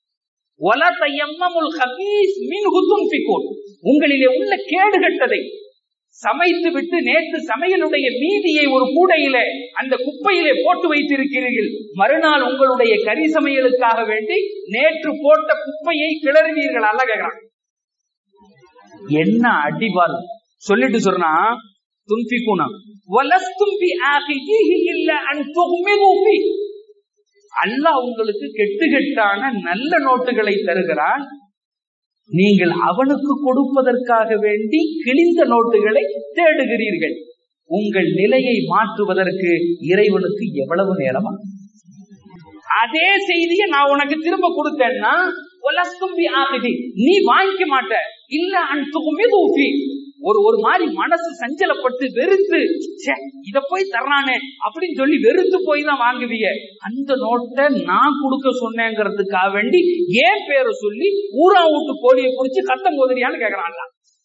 உங்களிலே உள்ள கேடுகட்டதை சமைத்து விட்டு நேற்று சமையலுடைய மீதியை ஒரு கூடையில அந்த குப்பையிலே போட்டு வைத்திருக்கிறீர்கள் மறுநாள் உங்களுடைய கறி சமையலுக்காக வேண்டி நேற்று போட்ட குப்பையை கிளறுவீர்கள் அல்ல கேக்குறாங்க என்ன அடிபால் சொல்லிட்டு சொன்னா துன்பிக்குனா வலஸ்தும்பி ஆகிஹி இல்ல அன் துஹ்மிது ஃபீ அல்லாஹ் உங்களுக்கு கெட்டு கெட்டான நல்ல நோட்டுகளை தருகிறான் நீங்கள் அவனுக்கு கொடுப்பதற்காக வேண்டி கிழிந்த நோட்டுகளை தேடுகிறீர்கள் உங்கள் நிலையை மாற்றுவதற்கு இறைவனுக்கு எவ்வளவு நேரமா அதே செய்தியை நான் உனக்கு திரும்ப கொடுத்தேன்னா ஆகுதி நீ வாங்கிக்க மாட்ட இல்ல அன்சுகுமே தூக்கி ஒரு ஒரு மாதிரி மனசு சஞ்சலப்பட்டு வெறுத்து இத போய் தர்றானே அப்படின்னு சொல்லி வெறுத்து போய் தான் வாங்குவீங்க அந்த நோட்டை நான் கொடுக்க சொன்னேங்கிறதுக்காக வேண்டி ஏன் பேரை சொல்லி ஊரா வீட்டு கோழியை குறிச்சு கத்தம் போதுறியான்னு கேக்குறான்ல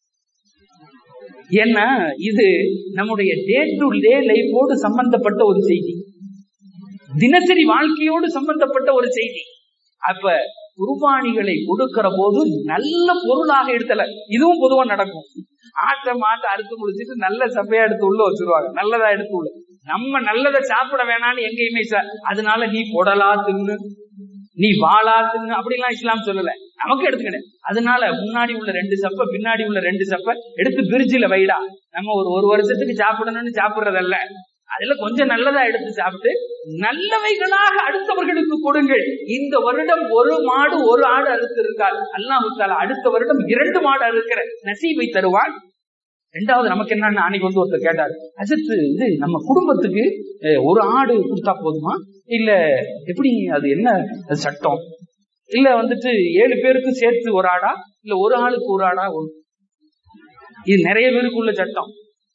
ஏன்னா இது நம்முடைய டே டு டே லைஃபோடு சம்பந்தப்பட்ட ஒரு செய்தி தினசரி வாழ்க்கையோடு சம்பந்தப்பட்ட ஒரு செய்தி அப்ப குர்பானிகளை கொடுக்கிற போது நல்ல பொருளாக எடுத்தல இதுவும் பொதுவா நடக்கும் ஆட்டை மாட்டை அறுத்து முடிச்சுட்டு நல்ல சப்பையா எடுத்து உள்ள வச்சிருவாங்க நல்லதா எடுத்து உள்ள நம்ம நல்லதை சாப்பிட வேணாம்னு எங்கேயுமே அதனால நீ கொடலா தின்னு நீ வாழா தின்னு அப்படிலாம் இஸ்லாம் சொல்லல நமக்கு எடுத்துக்கிட அதனால முன்னாடி உள்ள ரெண்டு சப்ப பின்னாடி உள்ள ரெண்டு சப்ப எடுத்து பிரிட்ஜில வைடா நம்ம ஒரு ஒரு வருஷத்துக்கு சாப்பிடணும்னு சாப்பிடுறதல்ல அதுல கொஞ்சம் நல்லதா எடுத்து சாப்பிட்டு நல்லவைகளாக அடுத்தவர்களுக்கு கொடுங்கள் இந்த வருடம் ஒரு மாடு ஒரு ஆடு அறுத்து இருக்கால் அல்லாஹுத்தால அடுத்த வருடம் இரண்டு மாடு அறுக்கிற நசீவை தருவான் ரெண்டாவது நமக்கு என்னன்னு அன்னைக்கு வந்து ஒருத்தர் கேட்டாரு அஜித்து இது நம்ம குடும்பத்துக்கு ஒரு ஆடு கொடுத்தா போதுமா இல்ல எப்படி அது என்ன சட்டம் இல்ல வந்துட்டு ஏழு பேருக்கு சேர்த்து ஒரு ஆடா இல்ல ஒரு ஆளுக்கு ஒரு ஆடா இது நிறைய பேருக்கு உள்ள சட்டம்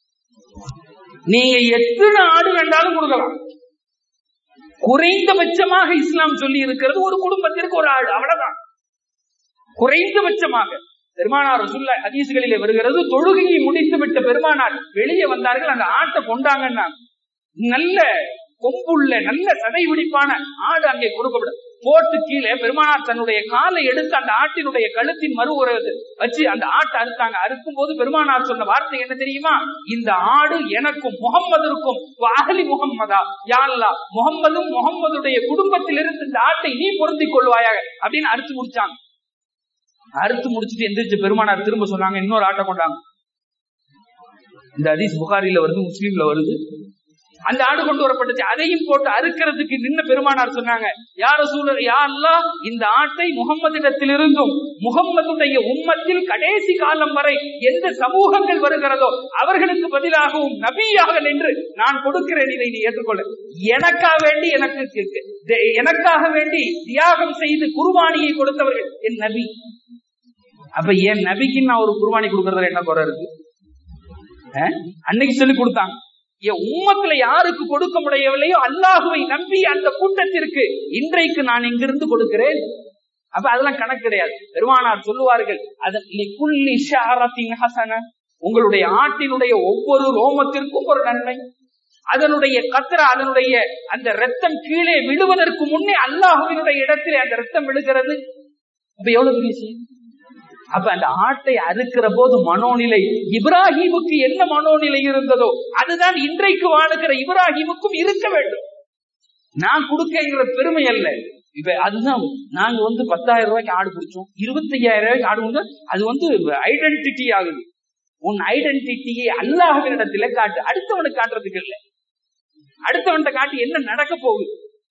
நீங்க எத்தனை ஆடு வேண்டாலும் கொடுக்கலாம் குறைந்தபட்சமாக இஸ்லாம் சொல்லி இருக்கிறது ஒரு குடும்பத்திற்கு ஒரு ஆடு அவ்வளவுதான் குறைந்தபட்சமாக பெருமானார் ரசுல்லா ஹதீசுகளிலே வருகிறது தொழுகையை முடித்து விட்ட பெருமானார் வெளியே வந்தார்கள் அந்த ஆட்டை கொண்டாங்கன்னா நல்ல கொம்புள்ள நல்ல சதை பிடிப்பான ஆடு அங்கே கொடுக்கப்படும் போட்டு கீழே பெருமானார் தன்னுடைய காலை எடுத்து அந்த ஆட்டினுடைய கழுத்தின் மறு ஒரு வச்சு அந்த ஆட்டை அறுத்தாங்க அறுக்கும் போது பெருமானார் சொன்ன வார்த்தை என்ன தெரியுமா இந்த ஆடு எனக்கும் முகம்மதற்கும் அகலி முகம்மதா யாழ்லா முகம்மதும் முகம்மதுடைய குடும்பத்திலிருந்து இந்த ஆட்டை நீ பொருந்திக் கொள்வாயாக அப்படின்னு அறுத்து முடிச்சாங்க அறுத்து முடிச்சுட்டு எந்திரிச்சு பெருமானார் திரும்ப சொன்னாங்க இன்னொரு ஆட்டை கொண்டாங்க இந்த ஹதீஸ் புகாரில வருது முஸ்லீம்ல வருது அந்த ஆடு கொண்டு வரப்பட்டுச்சு அதையும் போட்டு அறுக்கிறதுக்கு நின்ன பெருமானார் சொன்னாங்க யார சூழல் யா அல்லா இந்த ஆட்டை முகம்மதிடத்திலிருந்தும் முகம்மதுடைய உம்மத்தில் கடைசி காலம் வரை எந்த சமூகங்கள் வருகிறதோ அவர்களுக்கு பதிலாகவும் நபியாக நின்று நான் கொடுக்கிறேன் இதை நீ ஏற்றுக்கொள்ள எனக்காக வேண்டி எனக்கு எனக்காக வேண்டி தியாகம் செய்து குருவானியை கொடுத்தவர்கள் என் நபி அப்ப என் நபிக்கு நான் ஒரு குருவானி கொடுக்கறதுல என்ன குறை இருக்கு அன்னைக்கு சொல்லி கொடுத்தாங்க என் உம்மத்துல யாருக்கு கொடுக்க முடியவில்லையோ அல்லாஹுவை நம்பி அந்த கூட்டத்திற்கு இன்றைக்கு நான் இங்கிருந்து கொடுக்கிறேன் அப்ப அதெல்லாம் கணக்கு கிடையாது பெருமானார் சொல்லுவார்கள் அதன் லிகுல்லி ஷஅரத்தின் ஹஸன உங்களுடைய ஆட்டினுடைய ஒவ்வொரு ரோமத்திற்கும் ஒரு நன்மை அதனுடைய கத்திர அதனுடைய அந்த ரத்தம் கீழே விழுவதற்கு முன்னே அல்லாஹுவினுடைய இடத்திலே அந்த ரத்தம் விழுகிறது அப்ப எவ்வளவு பெரிய விஷயம் அப்ப அந்த ஆட்டை அறுக்கிற போது மனோநிலை இப்ராஹிமுக்கு என்ன மனோநிலை இருந்ததோ அதுதான் இன்றைக்கு வாழுகிற இப்ராஹிமுக்கும் இருக்க வேண்டும் நான் கொடுக்கிற பெருமை அல்ல இப்ப அதுதான் நாங்க வந்து பத்தாயிரம் ரூபாய்க்கு ஆடு பிடிச்சோம் இருபத்தி ஐயாயிரம் ரூபாய்க்கு ஆடு வந்து அது வந்து ஐடென்டிட்டி ஆகுது உன் ஐடென்டிட்டியை அல்லாஹ்வினிடத்தில காட்டு அடுத்தவனுக்கு காட்டுறதுக்கு இல்ல அடுத்தவன்கிட்ட காட்டி என்ன நடக்க போகுது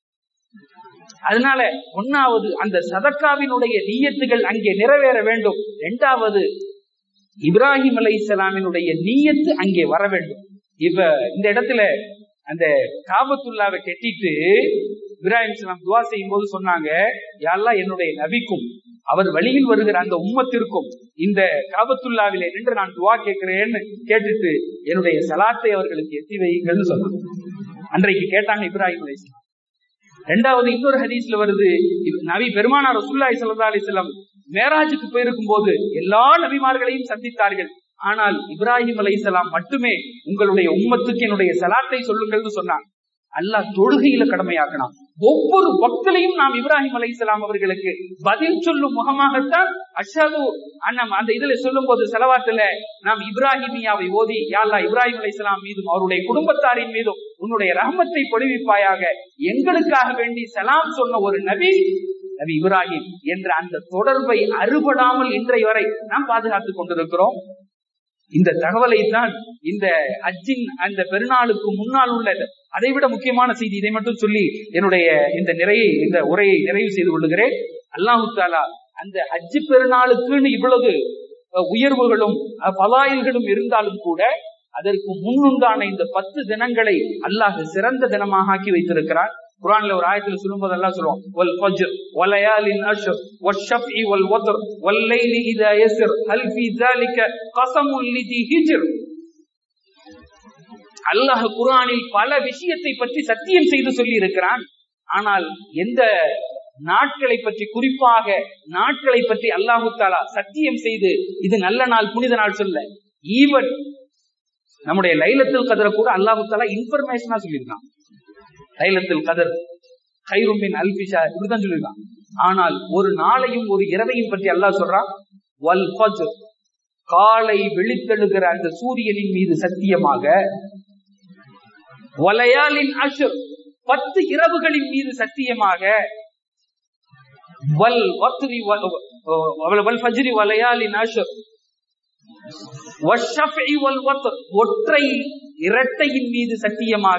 அதனால ஒன்னாவது அந்த சதக்காவினுடைய நீயத்துகள் அங்கே நிறைவேற வேண்டும் இரண்டாவது இப்ராஹிம் அலை இஸ்லாமினுடைய நீயத்து அங்கே வர வேண்டும் இப்ப இந்த இடத்துல அந்த காபத்துல்லாவை கெட்டிட்டு இப்ராஹிம் இஸ்லாம் துவா செய்யும் போது சொன்னாங்க யாரெல்லாம் என்னுடைய நபிக்கும் அவர் வழியில் வருகிற அந்த உம்மத்திற்கும் இந்த காபத்துல்லாவிலே நின்று நான் துவா கேட்கிறேன்னு கேட்டுட்டு என்னுடைய சலாத்தை அவர்களுக்கு எத்தி வைங்கள்னு சொன்னாங்க அன்றைக்கு கேட்டாங்க இப்ராஹிம் அலை இஸ்லாம் ரெண்டாவது இன்னொரு ஹதீஸ்ல வருது நபி பெருமானார் ரசூல்லாய் சல்லா அலிஸ்லாம் மேராஜுக்கு போயிருக்கும் போது எல்லா நபிமார்களையும் சந்தித்தார்கள் ஆனால் இப்ராஹிம் அலைசலாம் மட்டுமே உங்களுடைய உம்மத்துக்கு என்னுடைய சலாத்தை சொல்லுங்கள்னு சொன்னாங்க அல்லாஹ் தொழுகையில கடமையாக்கணும் ஒவ்வொரு பக்தலையும் நாம் இப்ராஹிம் அலைசலாம் அவர்களுக்கு பதில் சொல்லும் முகமாகத்தான் அஷது அண்ணம் அந்த இதுல சொல்லும் போது செலவாத்துல நாம் இப்ராஹிமியாவை ஓதி யாழ்லா இப்ராஹிம் அலைசலாம் மீதும் அவருடைய குடும்பத்தாரின் மீதும் உன்னுடைய ரஹமத்தை பொழிவிப்பாயாக எங்களுக்காக வேண்டி சலாம் சொன்ன ஒரு நபி நபி இப்ராஹிம் என்ற அந்த தொடர்பை அறுபடாமல் இன்றைய வரை நாம் பாதுகாத்துக் கொண்டிருக்கிறோம் இந்த தகவலை தான் இந்த அஜின் அந்த பெருநாளுக்கு முன்னால் உள்ள அதை விட முக்கியமான செய்தி இதை மட்டும் சொல்லி என்னுடைய இந்த நிறையை இந்த உரையை நிறைவு செய்து கொள்ளுகிறேன் அல்லாஹு தாலா அந்த அஜி பெருநாளுக்குன்னு இவ்வளவு உயர்வுகளும் பலாயல்களும் இருந்தாலும் கூட அதற்கு முன்னுண்டான இந்த பத்து தினங்களை அல்லாஹ் சிறந்த தினமாக ஆக்கி வைத்திருக்கிறார் குரான்ல ஒரு ஆயத்துல சொல்லும் போது எல்லாம் சொல்லுவோம் வல் ஃபஜ்ர் வலயாலின் அஷ்ர் வஷ்ஷஃபி வல் வத்ர் வல்லைலி இதா யஸ்ர் ஹல் ஃபீ ذلك قسم لذي ஹிஜ்ர் அல்லாஹ் குரானில் பல விஷயத்தை பற்றி சத்தியம் செய்து சொல்லி இருக்கிறான் ஆனால் எந்த நாட்களை பற்றி குறிப்பாக நாட்களை பற்றி அல்லாஹு தாலா சத்தியம் செய்து இது நல்ல நாள் புனித நாள் சொல்ல ஈவன் நம்முடைய லைலத்தில் கதரை கூட அல்லாஹு தாலா இன்ஃபர்மேஷனா சொல்லியிருக்கான் லைலத்தில் கதர் கைரும்பின் அல்பிஷா இப்படிதான் சொல்லியிருக்கான் ஆனால் ஒரு நாளையும் ஒரு இரவையும் பற்றி அல்லாஹ் சொல்றான் வல் ஃபஜ்ர் காலை வெளித்தெழுகிற அந்த சூரியனின் மீது சத்தியமாக வலையாலின் அஷர் பத்து இரவுகளின் மீது சத்தியமாக வல் வத்ரி வல் ஃபஜ்ரி வலையாலின் அஷர் வல் வத்ர் ஒற்றை இரட்டையின் மீது சத்தியமாக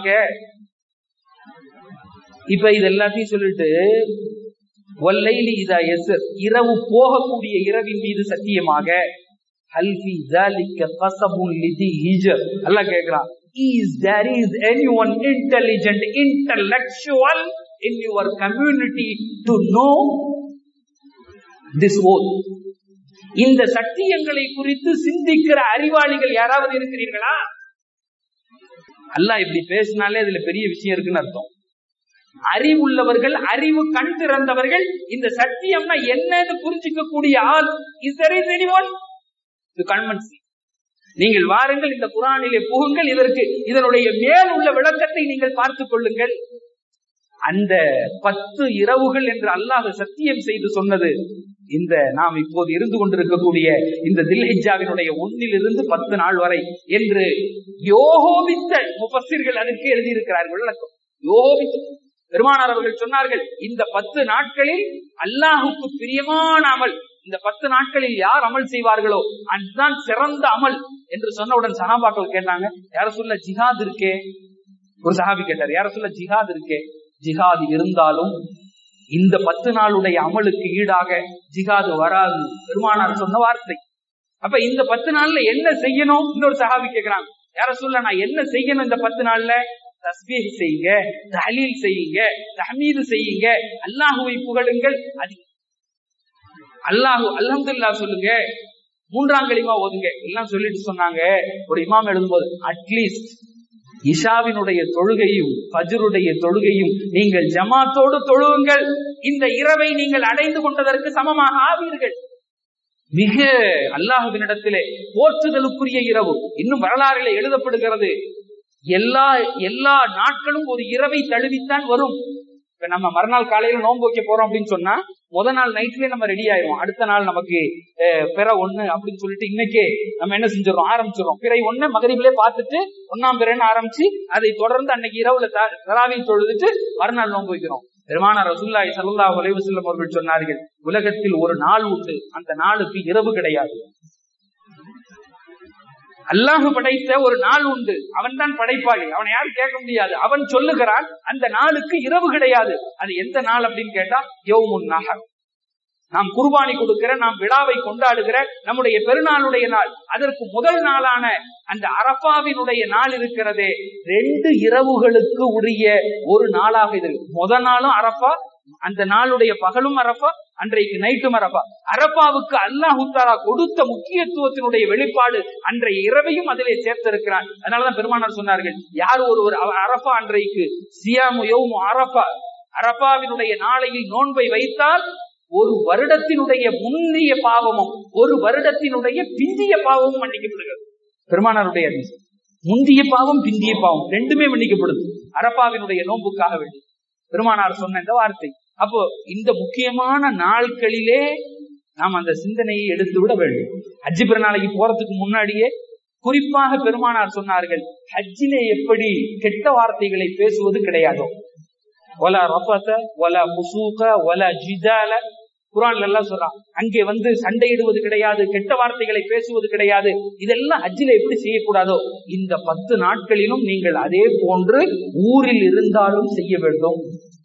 இப்ப இது எல்லாத்தையும் சொல்லிட்டு வல்லைலி இதா எசர் இரவு போகக்கூடிய இரவின் மீது சத்தியமாக ஹல்ஃபி ذلك قسم لذي ஹிஜர் அல்லாஹ் கேக்குறான் is there is anyone intelligent intellectual in your community to know this oath இந்த சத்தியங்களை குறித்து சிந்திக்கிற அறிவாளிகள் யாராவது இருக்கிறீர்களா அல்லாஹ் இப்படி பேசினாலே அதுல பெரிய விஷயம் இருக்குன்னு அர்த்தம் அறிவுள்ளவர்கள் அறிவு கண் திறந்தவர்கள் இந்த சத்தியம்னா என்னன்னு புரிஞ்சுக்க கூடிய ஆள் is there is anyone to convince me நீங்கள் வாருங்கள் இந்த குரானிலே புகுங்கள் இதற்கு இதனுடைய மேல் உள்ள விளக்கத்தை நீங்கள் பார்த்துக் கொள்ளுங்கள் அந்த பத்து இரவுகள் என்று அல்லாஹ் சத்தியம் செய்து சொன்னது இந்த நாம் இப்போது இருந்து கொண்டிருக்கக்கூடிய இந்த தில்ஹிஜாவினுடைய ஒன்னிலிருந்து பத்து நாள் வரை என்று யோகோபித்த முபசிர்கள் அதற்கு எழுதியிருக்கிறார்கள் விளக்கம் யோகோபித்த பெருமானார் அவர்கள் சொன்னார்கள் இந்த பத்து நாட்களில் அல்லாஹுக்கு பிரியமான அமல் இந்த பத்து நாட்களில் யார் அமல் செய்வார்களோ அதுதான் சிறந்த அமல் என்று சொன்னவுடன் சஹாபாக்கள் கேட்டாங்க யார சொல்ல ஜிஹாத் இருக்கே ஒரு சஹாபி கேட்டார் யார சொல்ல ஜிஹாத் இருக்கே ஜிஹாத் இருந்தாலும் இந்த பத்து நாளுடைய அமலுக்கு ஈடாக ஜிஹாது வராது பெருமானார் சொன்ன வார்த்தை அப்ப இந்த பத்து நாள்ல என்ன செய்யணும் இன்னொரு சஹாபி கேக்குறாங்க யார சொல்ல நான் என்ன செய்யணும் இந்த பத்து நாள்ல தஸ்பீஹ் செய்யுங்க தஹலீல் செய்யுங்க தஹமீது செய்யுங்க அல்லாஹுவை புகழுங்கள் அது அல்லாஹு அல்ஹம்துல்லா சொல்லுங்க மூன்றாம் களிமா ஓதுங்க எல்லாம் சொல்லிட்டு சொன்னாங்க ஒரு இமாம் எழுதும்போது அட்லீஸ்ட் இஷாவினுடைய தொழுகையும் பஜருடைய தொழுகையும் நீங்கள் ஜமாத்தோடு தொழுவுங்கள் இந்த இரவை நீங்கள் அடைந்து கொண்டதற்கு சமமாக ஆவீர்கள் மிக அல்லாஹுவினிடத்திலே போற்றுதலுக்குரிய இரவு இன்னும் வரலாறிலே எழுதப்படுகிறது எல்லா எல்லா நாட்களும் ஒரு இரவை தழுவித்தான் வரும் இப்ப நம்ம மறுநாள் காலையில நோன்பு வைக்க போறோம் அப்படின்னு சொன்னா முத நாள் நைட்லயே நம்ம ரெடி ஆயிரும் அடுத்த நாள் நமக்கு பிற ஒண்ணு அப்படின்னு சொல்லிட்டு இன்னைக்கே நம்ம என்ன செஞ்சிடறோம் ஆரம்பிச்சிடறோம் பிறை ஒண்ணு மகரிபிலே பார்த்துட்டு ஒன்னாம் பிறன்னு ஆரம்பிச்சு அதை தொடர்ந்து அன்னைக்கு இரவுல தராவில் தொழுதுட்டு மறுநாள் நோன்பு வைக்கிறோம் பெருமான ரசுல்லாய் சல்லா உலைவு செல்லும் அவர்கள் சொன்னார்கள் உலகத்தில் ஒரு நாள் உண்டு அந்த நாளுக்கு இரவு கிடையாது அல்லாஹு படைத்த ஒரு நாள் உண்டு அவன் தான் படைப்பாளி அவனை யாரும் கேட்க முடியாது அவன் சொல்லுகிறான் அந்த நாளுக்கு இரவு கிடையாது அது எந்த நாள் அப்படின்னு கேட்டா யோமுன் நகர் நாம் குர்பானி கொடுக்கிற நாம் விழாவை கொண்டாடுகிற நம்முடைய பெருநாளுடைய நாள் அதற்கு முதல் நாளான அந்த அரப்பாவினுடைய நாள் இருக்கிறதே ரெண்டு இரவுகளுக்கு உரிய ஒரு நாளாக இது முத நாளும் அரப்பா அந்த நாளுடைய பகலும் அரப்பா அன்றைக்கு நைட்டும் அரப்பா அரப்பாவுக்கு அல்லாஹு தாலா கொடுத்த முக்கியத்துவத்தினுடைய வெளிப்பாடு அன்றைய இரவையும் அதிலே சேர்த்திருக்கிறான் அதனாலதான் பெருமானார் சொன்னார்கள் யார் ஒருவர் அரப்பா அன்றைக்கு சியாமு யோமு அரப்பா அரப்பாவினுடைய நாளையில் நோன்பை வைத்தால் ஒரு வருடத்தினுடைய முன்னிய பாவமும் ஒரு வருடத்தினுடைய பிந்திய பாவமும் மன்னிக்கப்படுகிறது பெருமானாருடைய முந்திய பாவம் பிந்திய பாவம் ரெண்டுமே மன்னிக்கப்படுது அரப்பாவினுடைய நோன்புக்காக வேண்டி பெருமானார் சொன்ன இந்த வார்த்தை அப்போ இந்த முக்கியமான நாட்களிலே நாம் அந்த சிந்தனையை எடுத்து விட வேண்டும் ஹஜ்ஜி பிறநாளைக்கு போறதுக்கு முன்னாடியே குறிப்பாக பெருமானார் சொன்னார்கள் ஹஜ்ஜிலே எப்படி கெட்ட வார்த்தைகளை பேசுவது கிடையாதோ ஒலா ரபத ஒலா முசூக ஒலா ஜிதால குரான்ல எல்லாம் சொல்றான் அங்கே வந்து சண்டையிடுவது கிடையாது கெட்ட வார்த்தைகளை பேசுவது கிடையாது இதெல்லாம் ஹஜ்ஜில எப்படி செய்யக்கூடாதோ இந்த பத்து நாட்களிலும் நீங்கள் அதே போன்று ஊரில் இருந்தாலும் செய்ய வேண்டும்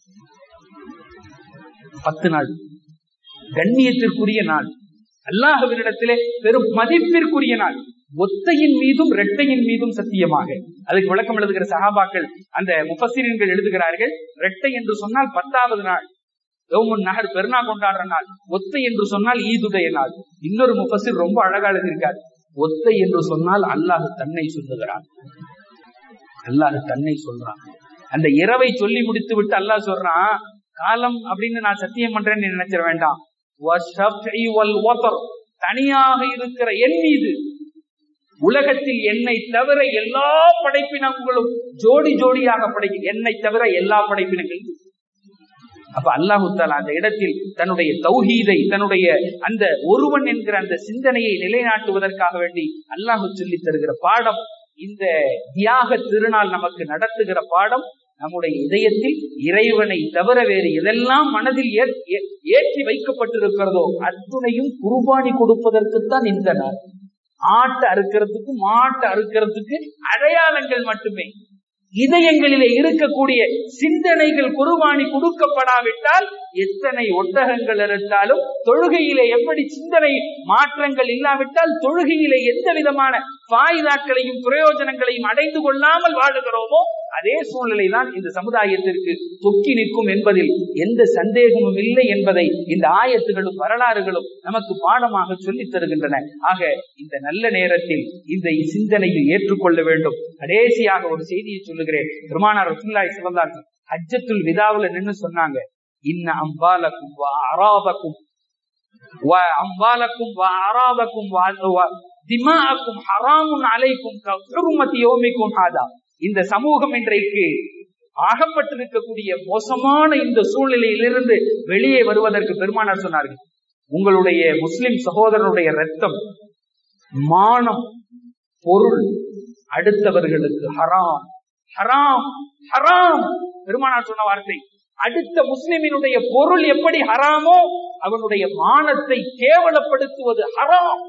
பத்து நாள் கண்ணியத்திற்குரிய நாள் அல்லாஹுவினிடத்திலே பெரும் மதிப்பிற்குரிய நாள் ஒத்தையின் மீதும் ரெட்டையின் மீதும் சத்தியமாக அதுக்கு விளக்கம் எழுதுகிற சகாபாக்கள் அந்த முப்பசிரியர்கள் எழுதுகிறார்கள் ரெட்டை என்று சொன்னால் பத்தாவது நாள் யோமுன் நகர் பெருநா கொண்டாடுற நாள் ஒத்தை என்று சொன்னால் ஈதுடைய நாள் இன்னொரு முப்பசிர் ரொம்ப அழகா எழுதியிருக்கார் ஒத்தை என்று சொன்னால் அல்லாஹு தன்னை சொல்லுகிறான் அல்லாஹு தன்னை சொல்றான் அந்த இரவை சொல்லி முடித்து விட்டு அல்லாஹ் சொல்றான் காலம் அப்படின்னு நான் சத்தியம் பண்றேன்னு நினைச்சிட வேண்டாம் தனியாக இருக்கிற என் மீது உலகத்தில் என்னை தவிர எல்லா படைப்பினங்களும் ஜோடி ஜோடியாக படைக்கும் என்னை தவிர எல்லா படைப்பினங்களும் அப்ப அல்லாஹு தாலா அந்த இடத்தில் தன்னுடைய தௌஹீதை தன்னுடைய அந்த ஒருவன் என்கிற அந்த சிந்தனையை நிலைநாட்டுவதற்காக வேண்டி அல்லாஹு சொல்லி தருகிற பாடம் இந்த தியாக திருநாள் நமக்கு நடத்துகிற பாடம் நம்முடைய இதயத்தில் இறைவனை தவிர வேறு எதெல்லாம் மனதில் ஏற்றி வைக்கப்பட்டிருக்கிறதோ அத்துணையும் குர்பானி கொடுப்பதற்குத்தான் இந்த நாள் ஆட்டை அறுக்கிறதுக்கு மாட்டை அறுக்கிறதுக்கு அடையாளங்கள் மட்டுமே இதயங்களிலே இருக்கக்கூடிய சிந்தனைகள் குருவாணி கொடுக்கப்படாவிட்டால் எத்தனை ஒட்டகங்கள் இருந்தாலும் தொழுகையிலே எப்படி சிந்தனை மாற்றங்கள் இல்லாவிட்டால் தொழுகையிலே எந்த விதமான பாயுதாக்களையும் பிரயோஜனங்களையும் அடைந்து கொள்ளாமல் வாழுகிறோமோ அதே சூழ்நிலை தான் இந்த சமுதாயத்திற்கு தொக்கி நிற்கும் என்பதில் எந்த சந்தேகமும் இல்லை என்பதை இந்த ஆயத்துகளும் வரலாறுகளும் நமக்கு பாடமாக சொல்லித் தருகின்றன ஆக இந்த நல்ல நேரத்தில் இந்த சிந்தனையை ஏற்றுக்கொள்ள வேண்டும் கடைசியாக ஒரு செய்தியை சொல்லுகிறேன் பெருமானார் ரசுல்லாய் சிவந்தார் ஹஜ்ஜத்துல் விதாவுல நின்னு சொன்னாங்க இன்ன அம்பாலக்கும் அராபக்கும் அம்பாலக்கும் அராபக்கும் திமாக்கும் ஹராமுன் அலைக்கும் கருமத்தி யோமிக்கும் ஹாதா இந்த சமூகம் இன்றைக்கு ஆகப்பட்டிருக்கக்கூடிய மோசமான இந்த சூழ்நிலையிலிருந்து வெளியே வருவதற்கு பெருமானார் சொன்னார்கள் உங்களுடைய முஸ்லிம் சகோதரனுடைய ரத்தம் மானம் பொருள் அடுத்தவர்களுக்கு ஹராம் ஹராம் ஹராம் பெருமானார் சொன்ன வார்த்தை அடுத்த முஸ்லிமினுடைய பொருள் எப்படி ஹராமோ அவனுடைய மானத்தை கேவலப்படுத்துவது ஹராம்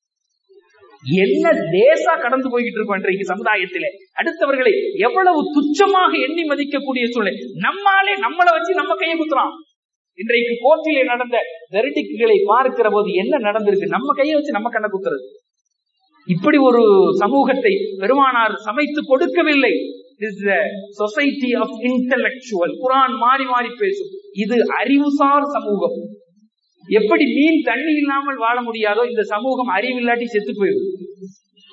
என்ன லேசா கடந்து போய்கிட்டு இருக்கோம் இன்றைக்கு சமுதாயத்திலே அடுத்தவர்களை எவ்வளவு துச்சமாக எண்ணி மதிக்கக்கூடிய சூழ்நிலை நம்மாலே நம்மளை வச்சு நம்ம கையை குத்துறான் இன்றைக்கு கோர்ட்டிலே நடந்த வெரடிக்குகளை பார்க்கிற போது என்ன நடந்திருக்கு நம்ம கையை வச்சு நம்ம கண்ண குத்துறது இப்படி ஒரு சமூகத்தை பெருமானார் சமைத்து கொடுக்கவில்லை சொசைட்டி ஆஃப் இன்டலெக்சுவல் குரான் மாறி மாறி பேசும் இது அறிவுசார் சமூகம் எப்படி மீன் தண்ணி இல்லாமல் வாழ முடியாதோ இந்த சமூகம் அறிவில்லாட்டி செத்து போயிடும்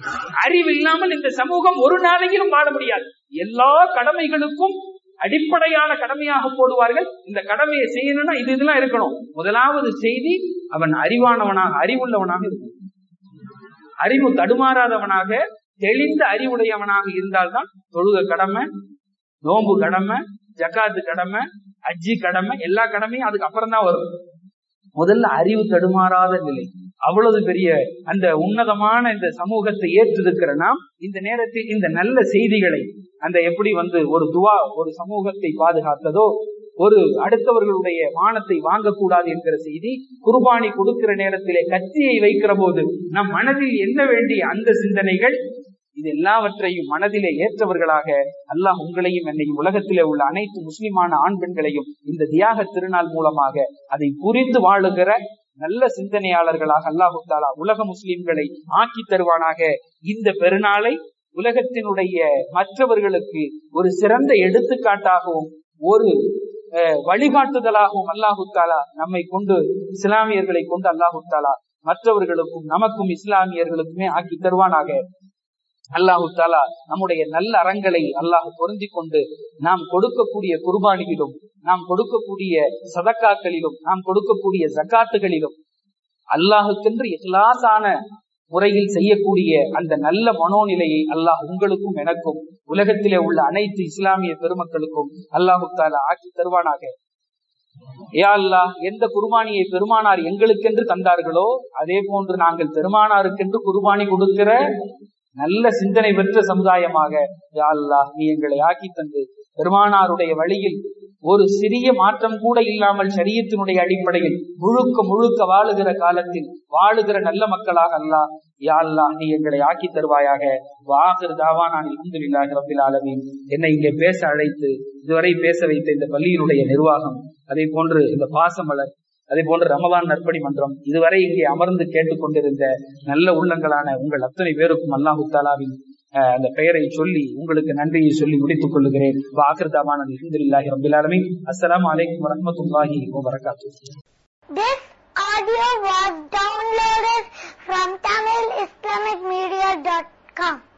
அறிவு இல்லாமல் இந்த சமூகம் ஒரு நாளையிலும் வாழ முடியாது எல்லா கடமைகளுக்கும் அடிப்படையான கடமையாக போடுவார்கள் இந்த கடமையை செய்யணும்னா இது இதெல்லாம் இருக்கணும் முதலாவது செய்தி அவன் அறிவானவனாக அறிவுள்ளவனாக இருக்கும் அறிவு தடுமாறாதவனாக தெளிந்த அறிவுடையவனாக இருந்தால்தான் தொழுக கடமை நோம்பு கடமை ஜக்காத்து கடமை அஜி கடமை எல்லா கடமையும் அதுக்கு அப்புறம் தான் வரும் முதல்ல அறிவு தடுமாறாத நிலை அவ்வளவு பெரிய அந்த உன்னதமான இந்த சமூகத்தை ஏற்றிருக்கிற நாம் இந்த நேரத்தில் இந்த நல்ல செய்திகளை அந்த எப்படி வந்து ஒரு துவா ஒரு சமூகத்தை பாதுகாத்ததோ ஒரு அடுத்தவர்களுடைய மானத்தை வாங்கக்கூடாது என்கிற செய்தி குர்பானி கொடுக்கிற நேரத்திலே கத்தியை வைக்கிற போது நம் மனதில் என்ன வேண்டிய அந்த சிந்தனைகள் இது எல்லாவற்றையும் மனதிலே ஏற்றவர்களாக அல்லாஹ் உங்களையும் என்னையும் உலகத்திலே உள்ள அனைத்து முஸ்லிமான ஆண் பெண்களையும் இந்த தியாக திருநாள் மூலமாக அதை புரிந்து வாழுகிற நல்ல சிந்தனையாளர்களாக அல்லாஹு தாலா உலக முஸ்லிம்களை ஆக்கி தருவானாக இந்த பெருநாளை உலகத்தினுடைய மற்றவர்களுக்கு ஒரு சிறந்த எடுத்துக்காட்டாகவும் ஒரு வழிகாட்டுதலாகவும் அல்லாஹு தாலா நம்மை கொண்டு இஸ்லாமியர்களை கொண்டு அல்லாஹு தாலா மற்றவர்களுக்கும் நமக்கும் இஸ்லாமியர்களுக்குமே ஆக்கி தருவானாக அல்லாஹு தாலா நம்முடைய நல்ல அறங்களை அல்லாஹ் பொருந்தி கொண்டு நாம் கொடுக்கக்கூடிய குர்பானியிலும் நாம் கொடுக்கக்கூடிய சதக்காக்களிலும் நாம் கொடுக்கக்கூடிய ஜக்காத்துகளிலும் அல்லாஹுக்கென்று இஹ்லாசான முறையில் செய்யக்கூடிய அந்த நல்ல மனோநிலையை அல்லாஹ் உங்களுக்கும் எனக்கும் உலகத்திலே உள்ள அனைத்து இஸ்லாமிய பெருமக்களுக்கும் அல்லாஹு தாலா ஆக்கி தருவானாக ஏ அல்லாஹ் எந்த குர்பானியை பெருமானார் எங்களுக்கென்று தந்தார்களோ அதே போன்று நாங்கள் பெருமானாருக்கென்று குர்பானி கொடுக்கிற நல்ல சிந்தனை பெற்ற சமுதாயமாக யா அல்லாஹ் நீ எங்களை ஆக்கி தந்து பெருமானாருடைய வழியில் ஒரு சிறிய மாற்றம் கூட இல்லாமல் சரியத்தினுடைய அடிப்படையில் முழுக்க முழுக்க வாழுகிற காலத்தில் வாழுகிற நல்ல மக்களாக அல்லாஹ் யா அல்லாஹ் நீ எங்களை ஆக்கி தருவாயாக வாகர் தாவானான் அலமதுல்லாஹி ரபில் ஆலமீன் என்னை இங்கே பேச அழைத்து இதுவரை பேச வைத்த இந்த பள்ளியினுடைய நிர்வாகம் அதே போன்று இந்த பாசமலர் அதே போன்று ரமலான் நற்பணி மன்றம் இதுவரை இங்கே அமர்ந்து கேட்டுக்கொண்டிருந்த நல்ல உள்ளங்களான உங்கள் அத்தனை பேருக்கும் அல்லாஹு தாலாவின் அந்த பெயரை சொல்லி உங்களுக்கு நன்றியை சொல்லி முடித்துக் கொள்ளுகிறேன் வாக்கிருதாமான அலமதுல்லாஹி ரபில் ஆலமீன் அஸ்ஸலாமு அலைக்கும் வரஹ்மத்துல்லாஹி வபரகாத்துஹு This audio was downloaded from TamilIslamicMedia.com.